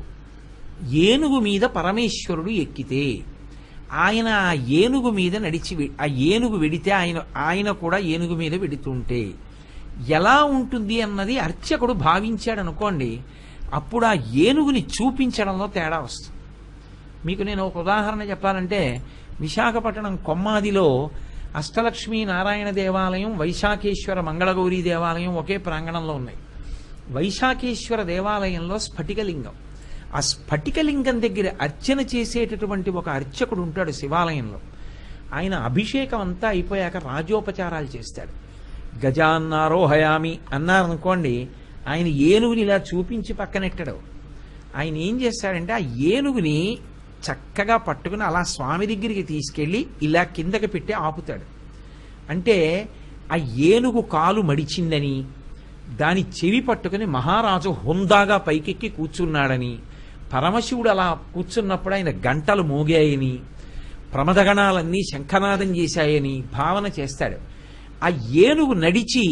ఏనుగు మీద పరమేశ్వరుడు ఎక్కితే ఆయన ఆ ఏనుగు మీద నడిచి వె- ఆ ఏనుగు వెడితే ఆయన ఆయన కూడా ఏనుగు మీద వెడుతుంటే ఎలా ఉంటుంది అన్నది అర్చకుడు భావించాడు అనుకోండి అప్పుడు ఆ ఏనుగుని చూపించడంలో తేడా వస్తుంది మీకు నేను ఒక ఉదాహరణ చెప్పాలంటే విశాఖపట్నం కొమ్మాదిలో అష్టలక్ష్మీ నారాయణ దేవాలయం వైశాఖేశ్వర మంగళగౌరి దేవాలయం ఒకే ప్రాంగణంలో ఉన్నాయి వైశాఖేశ్వర దేవాలయంలో స్ఫటికలింగం ఆ స్ఫటికలింగం దగ్గర అర్చన చేసేటటువంటి ఒక అర్చకుడు ఉంటాడు శివాలయంలో ఆయన అభిషేకం అంతా అయిపోయాక రాజోపచారాలు చేస్తాడు గజాన్నారోహయామి అన్నారనుకోండి ఆయన ఏనుగుని ఇలా చూపించి పక్కనెట్టడు ఆయన ఏం చేస్తాడంటే ఆ ఏనుగుని చక్కగా పట్టుకుని అలా స్వామి దగ్గరికి తీసుకెళ్ళి ఇలా కిందకి పెట్టి ఆపుతాడు అంటే ఆ ఏనుగు కాలు మడిచిందని దాని చెవి పట్టుకుని మహారాజు హుందాగా పైకెక్కి కూర్చున్నాడని పరమశివుడు అలా కూర్చున్నప్పుడు ఆయన గంటలు మోగాయని ప్రమదగణాలన్నీ శంఖనాదం చేశాయని భావన చేస్తాడు ఆ ఏనుగు నడిచి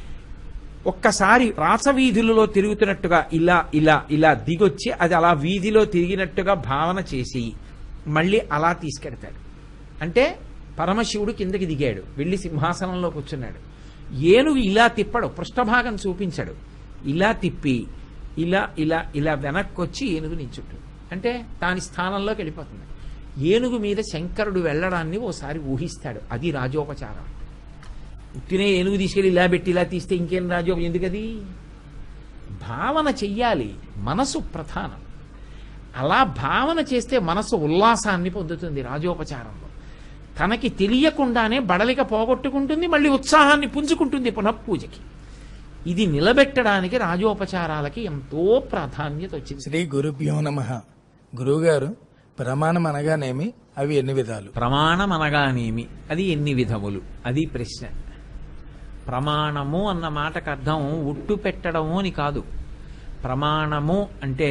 ఒక్కసారి రాసవీధులలో తిరుగుతున్నట్టుగా ఇలా ఇలా ఇలా దిగొచ్చి అది అలా వీధిలో తిరిగినట్టుగా భావన చేసి మళ్ళీ అలా తీసుకెడతాడు అంటే పరమశివుడు కిందకి దిగాడు వెళ్ళి సింహాసనంలో కూర్చున్నాడు ఏనుగు ఇలా తిప్పడు పృష్ఠభాగం చూపించడు ఇలా తిప్పి ఇలా ఇలా ఇలా వెనక్కి వచ్చి ఏనుగు నించుంటుంది అంటే దాని స్థానంలోకి వెళ్ళిపోతుంది ఏనుగు మీద శంకరుడు వెళ్ళడాన్ని ఓసారి ఊహిస్తాడు అది రాజోపచారం ఉత్తినే ఏనుగు తీసుకెళ్ళి ఇలా పెట్టి ఇలా తీస్తే ఇంకేం రాజో ఎందుకది భావన చెయ్యాలి మనసు ప్రధానం అలా భావన చేస్తే మనసు ఉల్లాసాన్ని పొందుతుంది రాజోపచారంలో తనకి తెలియకుండానే బడలిక పోగొట్టుకుంటుంది మళ్ళీ ఉత్సాహాన్ని పుంజుకుంటుంది పునఃపూజకి ఇది నిలబెట్టడానికి రాజోపచారాలకి ఎంతో ప్రాధాన్యత వచ్చింది శ్రీ గురుభ్యో నమ గురువుగారు ప్రమాణం అనగానేమి అవి ఎన్ని విధాలు ప్రమాణం అనగానేమి అది ఎన్ని విధములు అది ప్రశ్న ప్రమాణము అన్న మాటకు అర్థం ఉట్టు పెట్టడము అని కాదు ప్రమాణము అంటే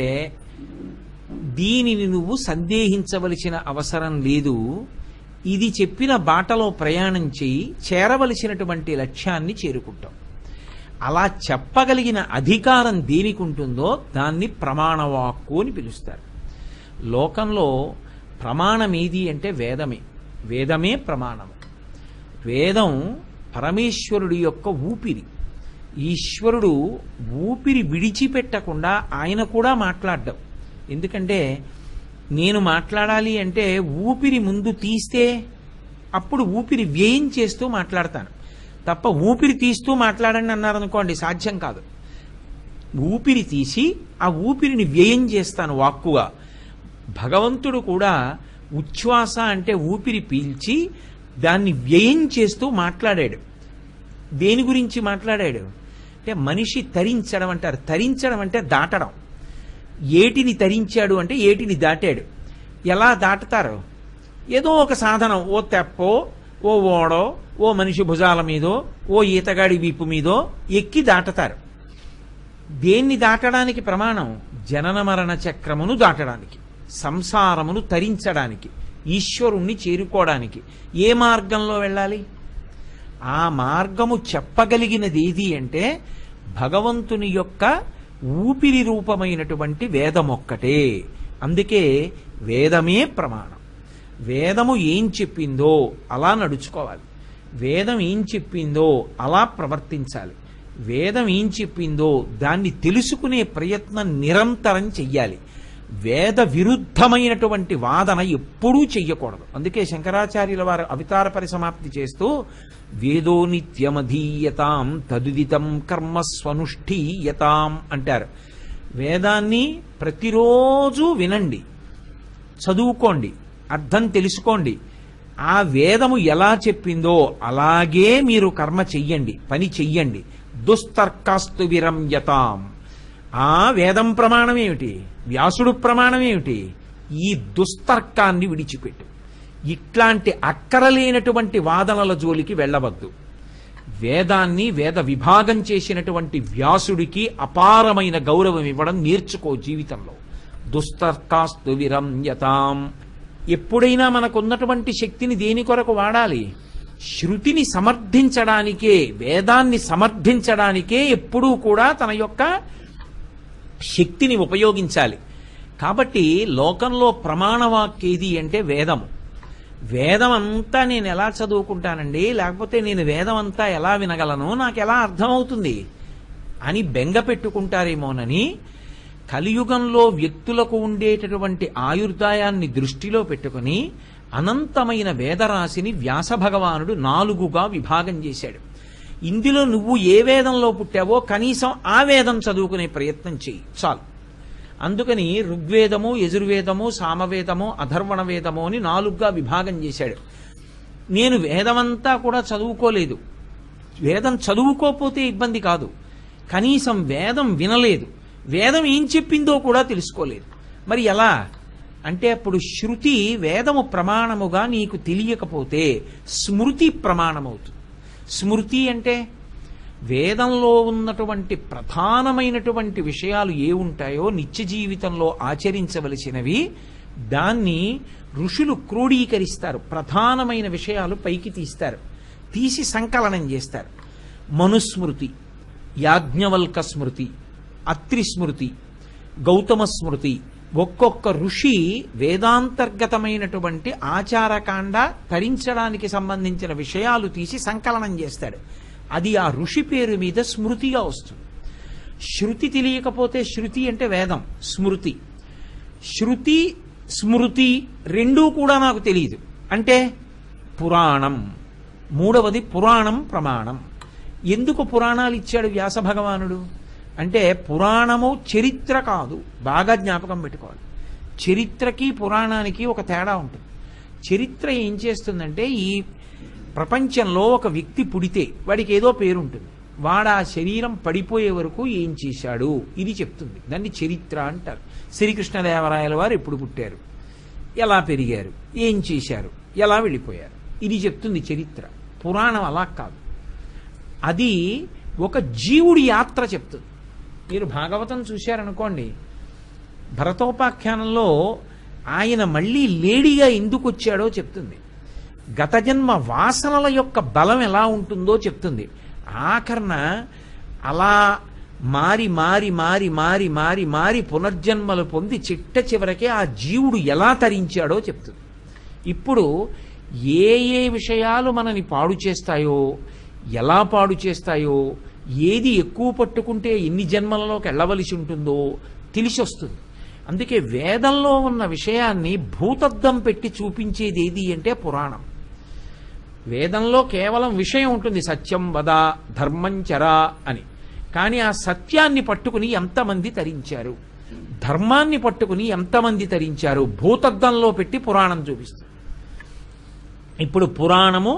దీనిని నువ్వు సందేహించవలసిన అవసరం లేదు ఇది చెప్పిన బాటలో ప్రయాణం చేయి చేరవలసినటువంటి లక్ష్యాన్ని చేరుకుంటాం అలా చెప్పగలిగిన అధికారం దేనికి ఉంటుందో దాన్ని ప్రమాణవాక్కు అని పిలుస్తారు లోకంలో ప్రమాణం ఏది అంటే వేదమే వేదమే ప్రమాణము వేదం పరమేశ్వరుడి యొక్క ఊపిరి ఈశ్వరుడు ఊపిరి విడిచిపెట్టకుండా ఆయన కూడా మాట్లాడడం ఎందుకంటే నేను మాట్లాడాలి అంటే ఊపిరి ముందు తీస్తే అప్పుడు ఊపిరి వ్యయం చేస్తూ మాట్లాడతాను తప్ప ఊపిరి తీస్తూ మాట్లాడండి అన్నారనుకోండి సాధ్యం కాదు ఊపిరి తీసి ఆ ఊపిరిని వ్యయం చేస్తాను వాక్కుగా భగవంతుడు కూడా ఉచ్ఛ్వాస అంటే ఊపిరి పీల్చి దాన్ని వ్యయం చేస్తూ మాట్లాడాడు దేని గురించి మాట్లాడాడు అంటే మనిషి తరించడం అంటారు తరించడం అంటే దాటడం ఏటిని తరించాడు అంటే ఏటిని దాటాడు ఎలా దాటుతారు ఏదో ఒక సాధనం ఓ తెప్పో ఓ ఓడో ఓ మనిషి భుజాల మీదో ఓ ఈతగాడి వీపు మీదో ఎక్కి దాటతారు దేన్ని దాటడానికి ప్రమాణం జనన మరణ చక్రమును దాటడానికి సంసారమును తరించడానికి ఈశ్వరుణ్ణి చేరుకోవడానికి ఏ మార్గంలో వెళ్ళాలి ఆ మార్గము చెప్పగలిగినది ఏది అంటే భగవంతుని యొక్క ఊపిరి రూపమైనటువంటి వేదమొక్కటే అందుకే వేదమే ప్రమాణం వేదము ఏం చెప్పిందో అలా నడుచుకోవాలి వేదం ఏం చెప్పిందో అలా ప్రవర్తించాలి వేదం ఏం చెప్పిందో దాన్ని తెలుసుకునే ప్రయత్నం నిరంతరం చెయ్యాలి వేద విరుద్ధమైనటువంటి వాదన ఎప్పుడూ చెయ్యకూడదు అందుకే శంకరాచార్యుల వారు అవతార పరిసమాప్తి చేస్తూ వేదో నిత్యమధీయతాం తదుదితం కర్మ స్వనుష్ఠీయతాం అంటారు వేదాన్ని ప్రతిరోజు వినండి చదువుకోండి అర్థం తెలుసుకోండి ఆ వేదము ఎలా చెప్పిందో అలాగే మీరు కర్మ చెయ్యండి పని చెయ్యండి దుస్తర్కాస్తు విరంయతాం ఆ వేదం ప్రమాణం ఏమిటి వ్యాసుడు ప్రమాణం ఏమిటి ఈ దుస్తర్కాన్ని విడిచిపెట్టు ఇట్లాంటి అక్కరలేనటువంటి వాదనల జోలికి వెళ్ళవద్దు వేదాన్ని వేద విభాగం చేసినటువంటి వ్యాసుడికి అపారమైన గౌరవం ఇవ్వడం నేర్చుకో జీవితంలో దుస్తర్కాస్తు విరంయతాం ఎప్పుడైనా మనకున్నటువంటి శక్తిని దేని కొరకు వాడాలి శృతిని సమర్థించడానికే వేదాన్ని సమర్థించడానికే ఎప్పుడూ కూడా తన యొక్క శక్తిని ఉపయోగించాలి కాబట్టి లోకంలో ప్రమాణవాక్ ఏది అంటే వేదము వేదం అంతా నేను ఎలా చదువుకుంటానండి లేకపోతే నేను వేదం అంతా ఎలా వినగలను నాకు ఎలా అర్థమవుతుంది అని బెంగ పెట్టుకుంటారేమోనని కలియుగంలో వ్యక్తులకు ఉండేటటువంటి ఆయుర్దాయాన్ని దృష్టిలో పెట్టుకుని అనంతమైన వేదరాశిని వ్యాస భగవానుడు నాలుగుగా విభాగం చేశాడు ఇందులో నువ్వు ఏ వేదంలో పుట్టావో కనీసం ఆ వేదం చదువుకునే ప్రయత్నం చెయ్యి చాలు అందుకని ఋగ్వేదము యజుర్వేదము సామవేదము అధర్వణ వేదము అని నాలుగుగా విభాగం చేశాడు నేను వేదమంతా కూడా చదువుకోలేదు వేదం చదువుకోపోతే ఇబ్బంది కాదు కనీసం వేదం వినలేదు వేదం ఏం చెప్పిందో కూడా తెలుసుకోలేదు మరి ఎలా అంటే అప్పుడు శృతి వేదము ప్రమాణముగా నీకు తెలియకపోతే స్మృతి ప్రమాణమవుతుంది స్మృతి అంటే వేదంలో ఉన్నటువంటి ప్రధానమైనటువంటి విషయాలు ఏ ఉంటాయో నిత్య జీవితంలో ఆచరించవలసినవి దాన్ని ఋషులు క్రోడీకరిస్తారు ప్రధానమైన విషయాలు పైకి తీస్తారు తీసి సంకలనం చేస్తారు మనుస్మృతి యాజ్ఞవల్క స్మృతి అత్రి స్మృతి గౌతమ స్మృతి ఒక్కొక్క ఋషి వేదాంతర్గతమైనటువంటి ఆచారకాండ తరించడానికి సంబంధించిన విషయాలు తీసి సంకలనం చేస్తాడు అది ఆ ఋషి పేరు మీద స్మృతిగా వస్తుంది శృతి తెలియకపోతే శృతి అంటే వేదం స్మృతి శృతి స్మృతి రెండూ కూడా నాకు తెలియదు అంటే పురాణం మూడవది పురాణం ప్రమాణం ఎందుకు పురాణాలు ఇచ్చాడు వ్యాస భగవానుడు అంటే పురాణము చరిత్ర కాదు బాగా జ్ఞాపకం పెట్టుకోవాలి చరిత్రకి పురాణానికి ఒక తేడా ఉంటుంది చరిత్ర ఏం చేస్తుందంటే ఈ ప్రపంచంలో ఒక వ్యక్తి పుడితే వాడికి ఏదో పేరు ఉంటుంది వాడు ఆ శరీరం పడిపోయే వరకు ఏం చేశాడు ఇది చెప్తుంది దాన్ని చరిత్ర అంటారు శ్రీకృష్ణదేవరాయల వారు ఎప్పుడు పుట్టారు ఎలా పెరిగారు ఏం చేశారు ఎలా వెళ్ళిపోయారు ఇది చెప్తుంది చరిత్ర పురాణం అలా కాదు అది ఒక జీవుడి యాత్ర చెప్తుంది మీరు భాగవతం చూశారనుకోండి భరతోపాఖ్యానంలో ఆయన మళ్ళీ లేడీగా ఎందుకు వచ్చాడో చెప్తుంది గత జన్మ వాసనల యొక్క బలం ఎలా ఉంటుందో చెప్తుంది ఆఖరణ అలా మారి మారి మారి మారి మారి మారి పునర్జన్మలు పొంది చిట్ట చివరకే ఆ జీవుడు ఎలా తరించాడో చెప్తుంది ఇప్పుడు ఏ ఏ విషయాలు మనని పాడు చేస్తాయో ఎలా పాడు చేస్తాయో ఏది ఎక్కువ పట్టుకుంటే ఎన్ని జన్మలలోకి వెళ్ళవలసి ఉంటుందో తెలిసి వస్తుంది అందుకే వేదంలో ఉన్న విషయాన్ని భూతద్దం పెట్టి చూపించేది ఏది అంటే పురాణం వేదంలో కేవలం విషయం ఉంటుంది సత్యం వద ధర్మం చరా అని కానీ ఆ సత్యాన్ని పట్టుకుని ఎంతమంది తరించారు ధర్మాన్ని పట్టుకుని ఎంతమంది తరించారు భూతద్దంలో పెట్టి పురాణం చూపిస్తుంది ఇప్పుడు పురాణము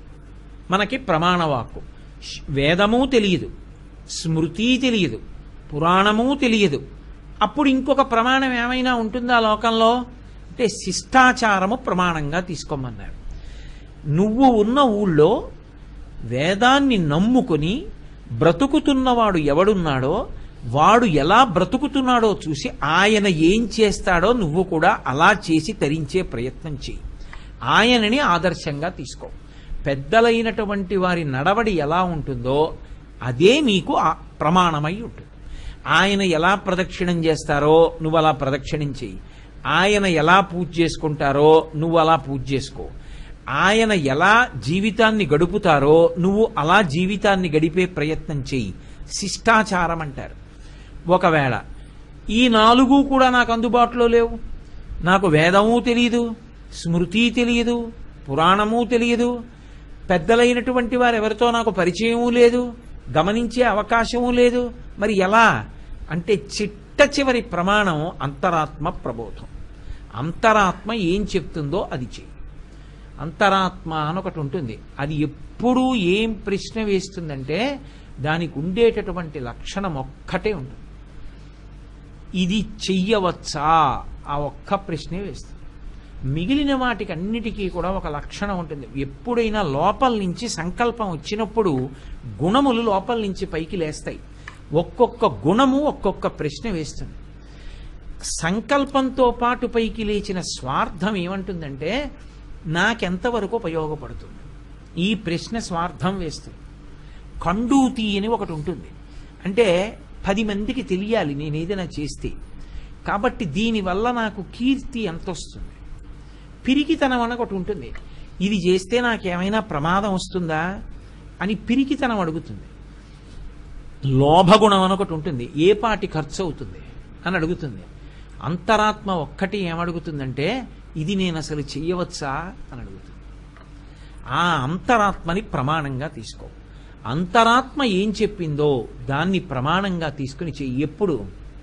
మనకి ప్రమాణవాక్కు శ్- వేదము తెలియదు స్మృతి తెలియదు పురాణము తెలియదు అప్పుడు ఇంకొక ప్రమాణం ఏమైనా ఉంటుందా లోకంలో అంటే శిష్టాచారము ప్రమాణంగా తీసుకోమన్నారు నువ్వు ఉన్న ఊళ్ళో వేదాన్ని నమ్ముకొని బ్రతుకుతున్నవాడు ఎవడున్నాడో వాడు ఎలా బ్రతుకుతున్నాడో చూసి ఆయన ఏం చేస్తాడో నువ్వు కూడా అలా చేసి తరించే ప్రయత్నం చేయి ఆయనని ఆదర్శంగా తీసుకో పెద్దలైనటువంటి వారి నడవడి ఎలా ఉంటుందో అదే నీకు ఆ ప్రమాణమై ఉంటుంది ఆయన ఎలా ప్రదక్షిణం చేస్తారో నువ్వు అలా ప్రదక్షిణం చెయ్యి ఆయన ఎలా పూజ చేసుకుంటారో నువ్వు అలా పూజ చేసుకో ఆయన ఎలా జీవితాన్ని గడుపుతారో నువ్వు అలా జీవితాన్ని గడిపే ప్రయత్నం చెయ్యి శిష్టాచారం అంటారు ఒకవేళ ఈ నాలుగు కూడా నాకు అందుబాటులో లేవు నాకు వేదము తెలియదు స్మృతి తెలియదు పురాణము తెలియదు పెద్దలైనటువంటి వారు ఎవరితో నాకు పరిచయము లేదు గమనించే అవకాశము లేదు మరి ఎలా అంటే చిట్ట చివరి ప్రమాణం అంతరాత్మ ప్రబోధం అంతరాత్మ ఏం చెప్తుందో అది చెయ్యి అంతరాత్మ అని ఒకటి ఉంటుంది అది ఎప్పుడూ ఏం ప్రశ్న వేస్తుందంటే దానికి ఉండేటటువంటి లక్షణం ఒక్కటే ఉంటుంది ఇది చెయ్యవచ్చా ఆ ఒక్క ప్రశ్నే వేస్తుంది మిగిలిన వాటికి అన్నిటికీ కూడా ఒక లక్షణం ఉంటుంది ఎప్పుడైనా లోపల నుంచి సంకల్పం వచ్చినప్పుడు గుణములు లోపల నుంచి పైకి లేస్తాయి ఒక్కొక్క గుణము ఒక్కొక్క ప్రశ్న వేస్తుంది సంకల్పంతో పాటు పైకి లేచిన స్వార్థం ఏమంటుందంటే నాకెంతవరకు ఉపయోగపడుతుంది ఈ ప్రశ్న స్వార్థం వేస్తుంది కండూతి అని ఒకటి ఉంటుంది అంటే పది మందికి తెలియాలి నేను ఏదైనా చేస్తే కాబట్టి దీనివల్ల నాకు కీర్తి ఎంత వస్తుంది పిరికితనం అని ఒకటి ఉంటుంది ఇది చేస్తే నాకేమైనా ప్రమాదం వస్తుందా అని పిరికితనం అడుగుతుంది లోభగుణం అని ఒకటి ఉంటుంది ఏ పాటి ఖర్చు అవుతుంది అని అడుగుతుంది అంతరాత్మ ఒక్కటి ఏమడుగుతుందంటే ఇది నేను అసలు చెయ్యవచ్చా అని అడుగుతుంది ఆ అంతరాత్మని ప్రమాణంగా తీసుకో అంతరాత్మ ఏం చెప్పిందో దాన్ని ప్రమాణంగా తీసుకుని చెయ్యి ఎప్పుడు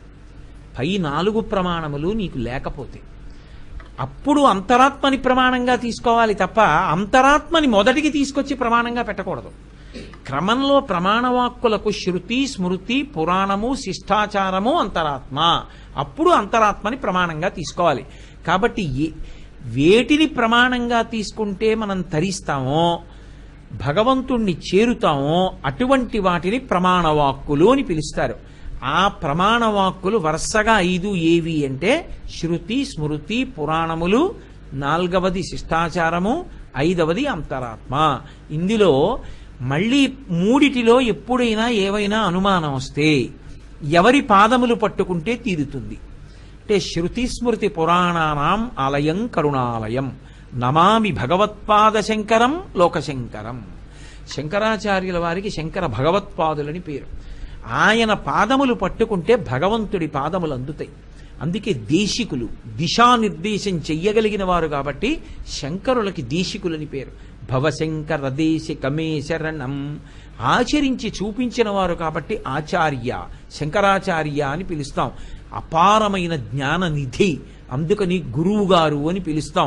పై నాలుగు ప్రమాణములు నీకు లేకపోతే అప్పుడు అంతరాత్మని ప్రమాణంగా తీసుకోవాలి తప్ప అంతరాత్మని మొదటికి తీసుకొచ్చి ప్రమాణంగా పెట్టకూడదు క్రమంలో ప్రమాణవాక్కులకు శృతి స్మృతి పురాణము శిష్టాచారము అంతరాత్మ అప్పుడు అంతరాత్మని ప్రమాణంగా తీసుకోవాలి కాబట్టి ఏ- వేటిని ప్రమాణంగా తీసుకుంటే మనం తరిస్తామో భగవంతుణ్ణి చేరుతామో అటువంటి వాటిని ప్రమాణవాక్కులు అని పిలుస్తారు ఆ ప్రమాణవాక్కులు వరుసగా ఐదు ఏవి అంటే శృతి స్మృతి పురాణములు నాల్గవది శిష్టాచారము ఐదవది అంతరాత్మ ఇందులో మళ్ళీ మూడిటిలో ఎప్పుడైనా ఏవైనా అనుమానం వస్తే ఎవరి పాదములు పట్టుకుంటే తీరుతుంది అంటే శృతి స్మృతి పురాణానాం ఆలయం కరుణాలయం నమామి భగవత్పాద శంకరం లోకశంకరం శంకరాచార్యుల వారికి శంకర భగవత్పాదులని పేరు ఆయన పాదములు పట్టుకుంటే భగవంతుడి పాదములు అందుతాయి అందుకే దేశికులు దిశానిర్దేశం చెయ్యగలిగిన వారు కాబట్టి శంకరులకి దేశికులని పేరు భవశంకర దేశికమే శరణం ఆచరించి చూపించిన వారు కాబట్టి ఆచార్య శంకరాచార్య అని పిలుస్తాం అపారమైన జ్ఞాన నిధి అందుకని గురువు గారు అని పిలుస్తాం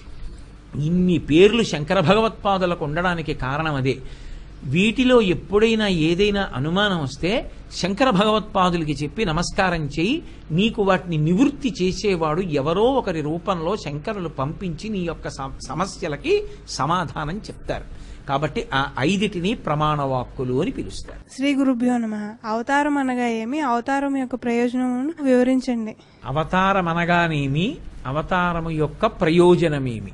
ఇన్ని పేర్లు శంకర భగవత్పాదులకు ఉండడానికి కారణం అదే వీటిలో ఎప్పుడైనా ఏదైనా అనుమానం వస్తే శంకర భగవత్పాదులకి చెప్పి నమస్కారం చేయి నీకు వాటిని నివృత్తి చేసేవాడు ఎవరో ఒకరి రూపంలో శంకరులు పంపించి నీ యొక్క సమ- సమస్యలకి సమాధానం చెప్తారు కాబట్టి ఆ ఐదిటిని ప్రమాణవాక్కులు అని పిలుస్తారు శ్రీ గురుభ్యో నమ అవతారం అనగా ఏమి అవతారం యొక్క ప్రయోజనమును వివరించండి అవతారం అనగానేమి అవతారము యొక్క ప్రయోజనమేమి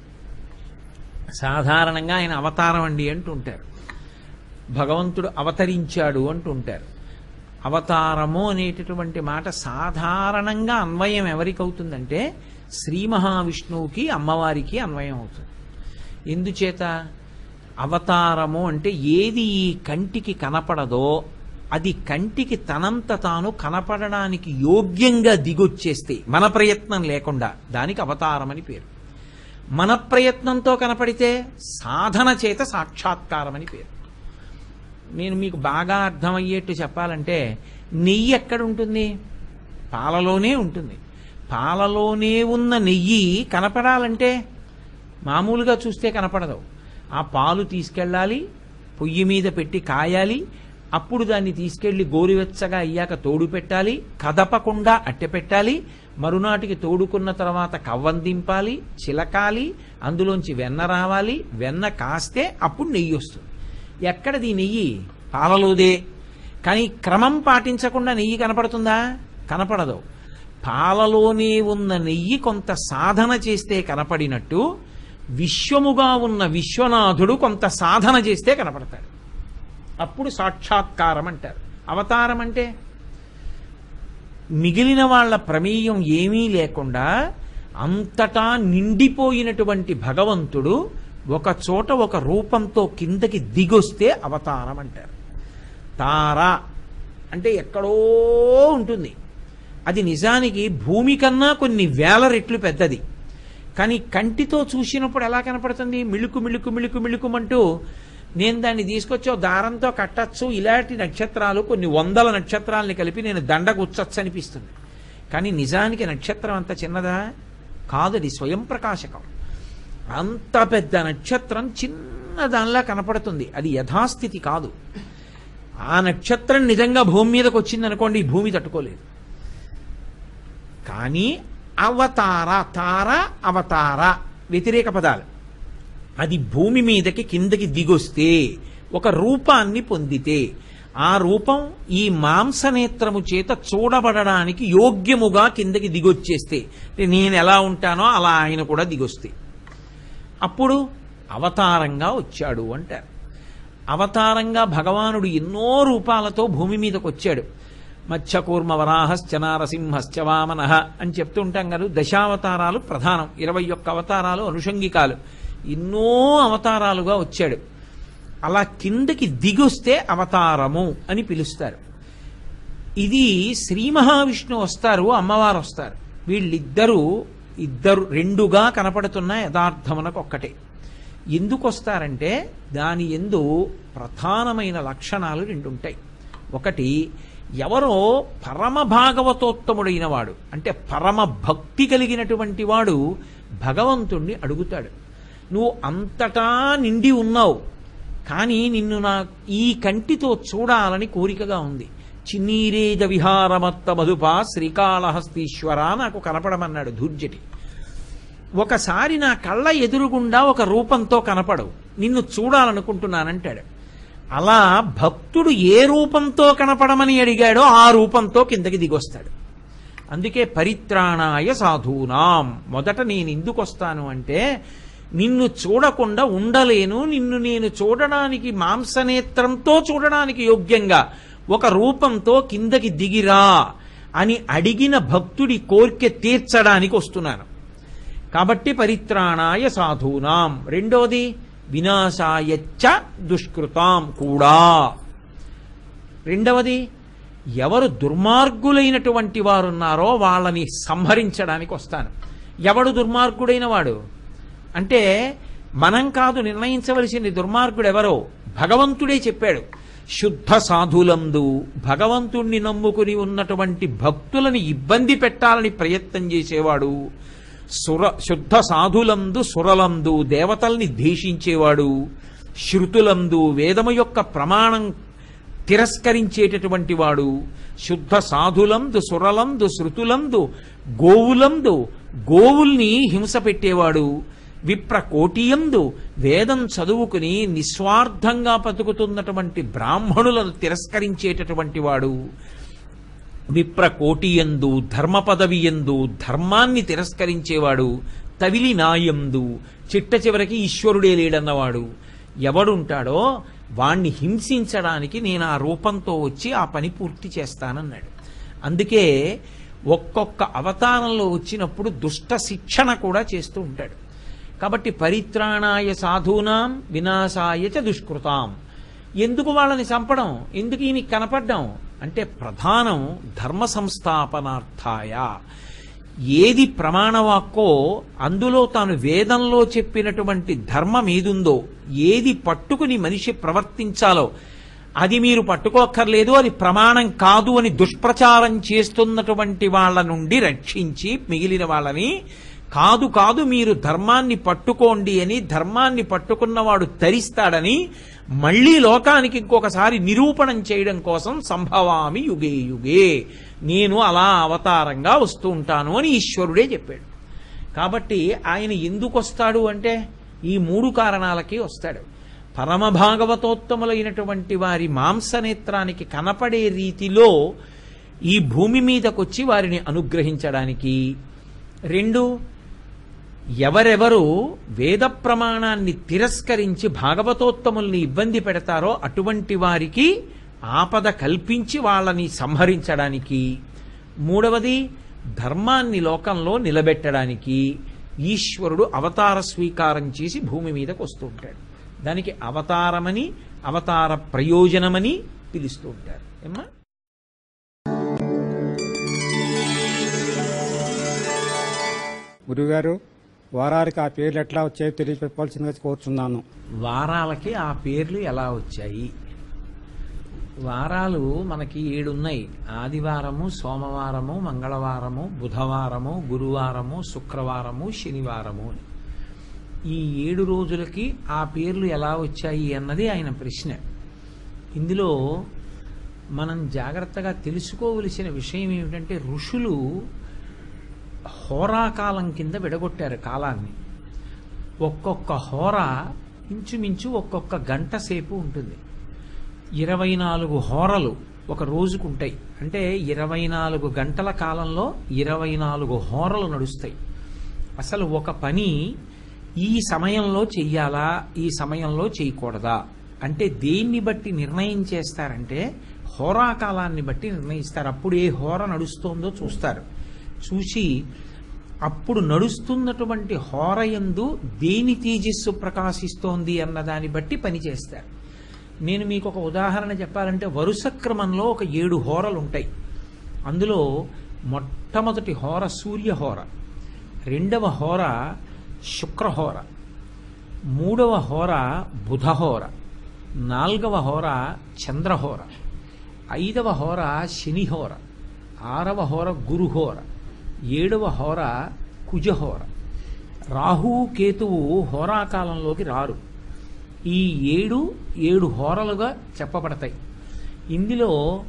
సాధారణంగా ఆయన అవతారం అండి అంటుంటారు భగవంతుడు అవతరించాడు అంటుంటారు అవతారము అనేటటువంటి మాట సాధారణంగా అన్వయం ఎవరికి అవుతుందంటే శ్రీ మహావిష్ణువుకి అమ్మవారికి అన్వయం అవుతుంది ఎందుచేత అవతారము అంటే ఏది ఈ కంటికి కనపడదో అది కంటికి తనంత తాను కనపడడానికి యోగ్యంగా దిగొచ్చేస్తే మన ప్రయత్నం లేకుండా దానికి అవతారం అని పేరు మన ప్రయత్నంతో కనపడితే సాధన చేత సాక్షాత్కారం అని పేరు నేను మీకు బాగా అర్థమయ్యేట్టు చెప్పాలంటే నెయ్యి ఎక్కడ ఉంటుంది పాలలోనే ఉంటుంది పాలలోనే ఉన్న నెయ్యి కనపడాలంటే మామూలుగా చూస్తే కనపడదు ఆ పాలు తీసుకెళ్ళాలి పొయ్యి మీద పెట్టి కాయాలి అప్పుడు దాన్ని తీసుకెళ్లి గోరువెచ్చగా అయ్యాక తోడు పెట్టాలి కదపకుండా అట్టె పెట్టాలి మరునాటికి తోడుకున్న తర్వాత కవ్వం దింపాలి చిలకాలి అందులోంచి వెన్న రావాలి వెన్న కాస్తే అప్పుడు నెయ్యి వస్తుంది ఎక్కడది ఈ నెయ్యి పాలలోదే కానీ క్రమం పాటించకుండా నెయ్యి కనపడుతుందా కనపడదు పాలలోనే ఉన్న నెయ్యి కొంత సాధన చేస్తే కనపడినట్టు విశ్వముగా ఉన్న విశ్వనాథుడు కొంత సాధన చేస్తే కనపడతాడు అప్పుడు సాక్షాత్కారం అంటారు అవతారం అంటే మిగిలిన వాళ్ళ ప్రమేయం ఏమీ లేకుండా అంతటా నిండిపోయినటువంటి భగవంతుడు ఒక చోట ఒక రూపంతో కిందకి దిగొస్తే అవతారం అంటారు తార అంటే ఎక్కడో ఉంటుంది అది నిజానికి భూమి కన్నా కొన్ని వేల రెట్లు పెద్దది కానీ కంటితో చూసినప్పుడు ఎలా కనపడుతుంది మిళుకు మిళుకు మిళుకు మిళుకుమంటూ నేను దాన్ని తీసుకొచ్చి ఓ దారంతో కట్టచ్చు ఇలాంటి నక్షత్రాలు కొన్ని వందల నక్షత్రాలని కలిపి నేను దండ గుచ్చచ్చు అనిపిస్తుంది కానీ నిజానికి నక్షత్రం అంత చిన్నదా కాదు అది స్వయం ప్రకాశకం అంత పెద్ద నక్షత్రం చిన్న దానిలా కనపడుతుంది అది యథాస్థితి కాదు ఆ నక్షత్రం నిజంగా భూమి మీదకి వచ్చింది అనుకోండి ఈ భూమి తట్టుకోలేదు కానీ అవతార తార అవతార వ్యతిరేక పదాలు అది భూమి మీదకి కిందకి దిగొస్తే ఒక రూపాన్ని పొందితే ఆ రూపం ఈ మాంసనేత్రము చేత చూడబడడానికి యోగ్యముగా కిందకి దిగొచ్చేస్తే అంటే నేను ఎలా ఉంటానో అలా ఆయన కూడా దిగొస్తే అప్పుడు అవతారంగా వచ్చాడు అంటారు అవతారంగా భగవానుడు ఎన్నో రూపాలతో భూమి మీదకి వచ్చాడు మత్స్యకూర్మ వరాహశ్చ నారసింహశ్చ వామనః అని చెప్తూ ఉంటాం కదా దశావతారాలు ప్రధానం ఇరవై ఒక్క అవతారాలు అనుషంగికాలు ఎన్నో అవతారాలుగా వచ్చాడు అలా కిందకి దిగొస్తే అవతారము అని పిలుస్తారు ఇది శ్రీ మహావిష్ణువు వస్తారు అమ్మవారు వస్తారు వీళ్ళిద్దరూ ఇద్దరు రెండుగా కనపడుతున్న యథార్థమునకు ఒక్కటే ఎందుకు వస్తారంటే దాని ఎందు ప్రధానమైన లక్షణాలు రెండు ఉంటాయి ఒకటి ఎవరో పరమ భాగవతోత్తముడైన వాడు అంటే పరమ భక్తి కలిగినటువంటి వాడు భగవంతుణ్ణి అడుగుతాడు నువ్వు అంతటా నిండి ఉన్నావు కానీ నిన్ను నా ఈ కంటితో చూడాలని కోరికగా ఉంది చిన్నీరేజ విహారమత్త మధుప శ్రీకాళహస్తీశ్వర నాకు కనపడమన్నాడు ధూర్జటి ఒకసారి నా కళ్ళ ఎదురుగుండా ఒక రూపంతో కనపడవు నిన్ను చూడాలనుకుంటున్నానంటాడు అలా భక్తుడు ఏ రూపంతో కనపడమని అడిగాడో ఆ రూపంతో కిందకి దిగొస్తాడు అందుకే పరిత్రాణాయ సాధూనాం మొదట నేను ఎందుకు వస్తాను అంటే నిన్ను చూడకుండా ఉండలేను నిన్ను నేను చూడడానికి మాంసనేత్రంతో చూడడానికి యోగ్యంగా ఒక రూపంతో కిందకి దిగిరా అని అడిగిన భక్తుడి కోరిక తీర్చడానికి వస్తున్నాను కాబట్టి పరిత్రాణాయ సాధూనాం రెండోది వినాశాయచ్చ దుష్కృతాం కూడా రెండవది ఎవరు దుర్మార్గులైనటువంటి వారున్నారో వాళ్ళని సంహరించడానికి వస్తాను ఎవడు దుర్మార్గుడైన వాడు అంటే మనం కాదు నిర్ణయించవలసింది దుర్మార్గుడు ఎవరో భగవంతుడే చెప్పాడు శుద్ధ సాధులందు భగవంతుణ్ణి నమ్ముకుని ఉన్నటువంటి భక్తులని ఇబ్బంది పెట్టాలని ప్రయత్నం చేసేవాడు సుర శుద్ధ సాధులందు సురలందు దేవతల్ని ద్వేషించేవాడు శృతులందు వేదము యొక్క ప్రమాణం తిరస్కరించేటటువంటి వాడు శుద్ధ సాధులందు సురలందు శృతులందు గోవులందు గోవుల్ని హింస పెట్టేవాడు విప్ర కోటియందు వేదం చదువుకుని నిస్వార్థంగా బతుకుతున్నటువంటి బ్రాహ్మణులను తిరస్కరించేటటువంటి వాడు విప్ర కోటియందు ధర్మ పదవియందు ధర్మాన్ని తిరస్కరించేవాడు తవిలి నాయందు చిట్ట చివరికి ఈశ్వరుడే లేడన్నవాడు ఎవడుంటాడో వాణ్ణి హింసించడానికి నేను ఆ రూపంతో వచ్చి ఆ పని పూర్తి చేస్తానన్నాడు అందుకే ఒక్కొక్క అవతారంలో వచ్చినప్పుడు దుష్ట శిక్షణ కూడా చేస్తూ ఉంటాడు కాబట్టి పరిత్రాణాయ సాధూనాం వినాశాయ చ దుష్కృతాం ఎందుకు వాళ్ళని చంపడం ఎందుకు ఈయనకి కనపడ్డం అంటే ప్రధానం ధర్మ సంస్థాపనార్థాయ ఏది ప్రమాణవాక్కో అందులో తాను వేదంలో చెప్పినటువంటి ధర్మం ఏదుందో ఏది పట్టుకుని మనిషి ప్రవర్తించాలో అది మీరు పట్టుకోక్కర్లేదు అది ప్రమాణం కాదు అని దుష్ప్రచారం చేస్తున్నటువంటి వాళ్ళ నుండి రక్షించి మిగిలిన వాళ్ళని కాదు కాదు మీరు ధర్మాన్ని పట్టుకోండి అని ధర్మాన్ని పట్టుకున్నవాడు తరిస్తాడని మళ్ళీ లోకానికి ఇంకొకసారి నిరూపణం చేయడం కోసం సంభవామి యుగే యుగే నేను అలా అవతారంగా వస్తూ ఉంటాను అని ఈశ్వరుడే చెప్పాడు కాబట్టి ఆయన ఎందుకు వస్తాడు అంటే ఈ మూడు కారణాలకి వస్తాడు పరమ భాగవతోత్తములైనటువంటి వారి మాంసనేత్రానికి కనపడే రీతిలో ఈ భూమి మీదకొచ్చి వారిని అనుగ్రహించడానికి రెండు ఎవరెవరు వేద ప్రమాణాన్ని తిరస్కరించి భాగవతోత్తముల్ని ఇబ్బంది పెడతారో అటువంటి వారికి ఆపద కల్పించి వాళ్ళని సంహరించడానికి మూడవది ధర్మాన్ని లోకంలో నిలబెట్టడానికి ఈశ్వరుడు అవతార స్వీకారం చేసి భూమి మీదకు వస్తూ ఉంటాడు దానికి అవతారమని అవతార ప్రయోజనమని పిలుస్తూ ఉంటారు ఏమ్మా గురుగారు వారానికి ఆ పేర్లు ఎట్లా వచ్చాయో తెలియపరచాల్సిందిగా కోరుచున్నాను వారాలకి ఆ పేర్లు ఎలా వచ్చాయి వారాలు మనకి ఏడున్నాయి ఆదివారము సోమవారము మంగళవారము బుధవారము గురువారము శుక్రవారము శనివారము అని ఈ ఏడు రోజులకి ఆ పేర్లు ఎలా వచ్చాయి అన్నది ఆయన ప్రశ్న ఇందులో మనం జాగ్రత్తగా తెలుసుకోవలసిన విషయం ఏమిటంటే ఋషులు హోరాకాలం కింద విడగొట్టారు కాలాన్ని ఒక్కొక్క హోర ఇంచుమించు ఒక్కొక్క గంట సేపు ఉంటుంది ఇరవై నాలుగు హోరలు ఒక రోజుకు ఉంటాయి అంటే ఇరవై నాలుగు గంటల కాలంలో ఇరవై నాలుగు హోరలు నడుస్తాయి అసలు ఒక పని ఈ సమయంలో చెయ్యాలా ఈ సమయంలో చేయకూడదా అంటే దేన్ని బట్టి నిర్ణయం చేస్తారంటే హోరాకాలాన్ని బట్టి నిర్ణయిస్తారు అప్పుడు ఏ హోర నడుస్తోందో చూస్తారు చూసి అప్పుడు నడుస్తున్నటువంటి హోరయందు దేని తేజస్సు ప్రకాశిస్తోంది అన్న దాన్ని బట్టి పని చేస్తారు నేను మీకు ఒక ఉదాహరణ చెప్పాలంటే వరుస క్రమంలో ఒక ఏడు హోరలు ఉంటాయి అందులో మొట్టమొదటి హోర సూర్యహోర రెండవ హోర శుక్రహోర మూడవ హోర బుధహోర నాల్గవ హోర చంద్రహోర ఐదవ హోర శనిహోర ఆరవ హోర గురుహోర ఏడవ హోర కుజహోర రాహు కేతువు హోరాకాలంలోకి రారు ఈ ఏడు ఏడు హోరలుగా చెప్పబడతాయి ఇందులో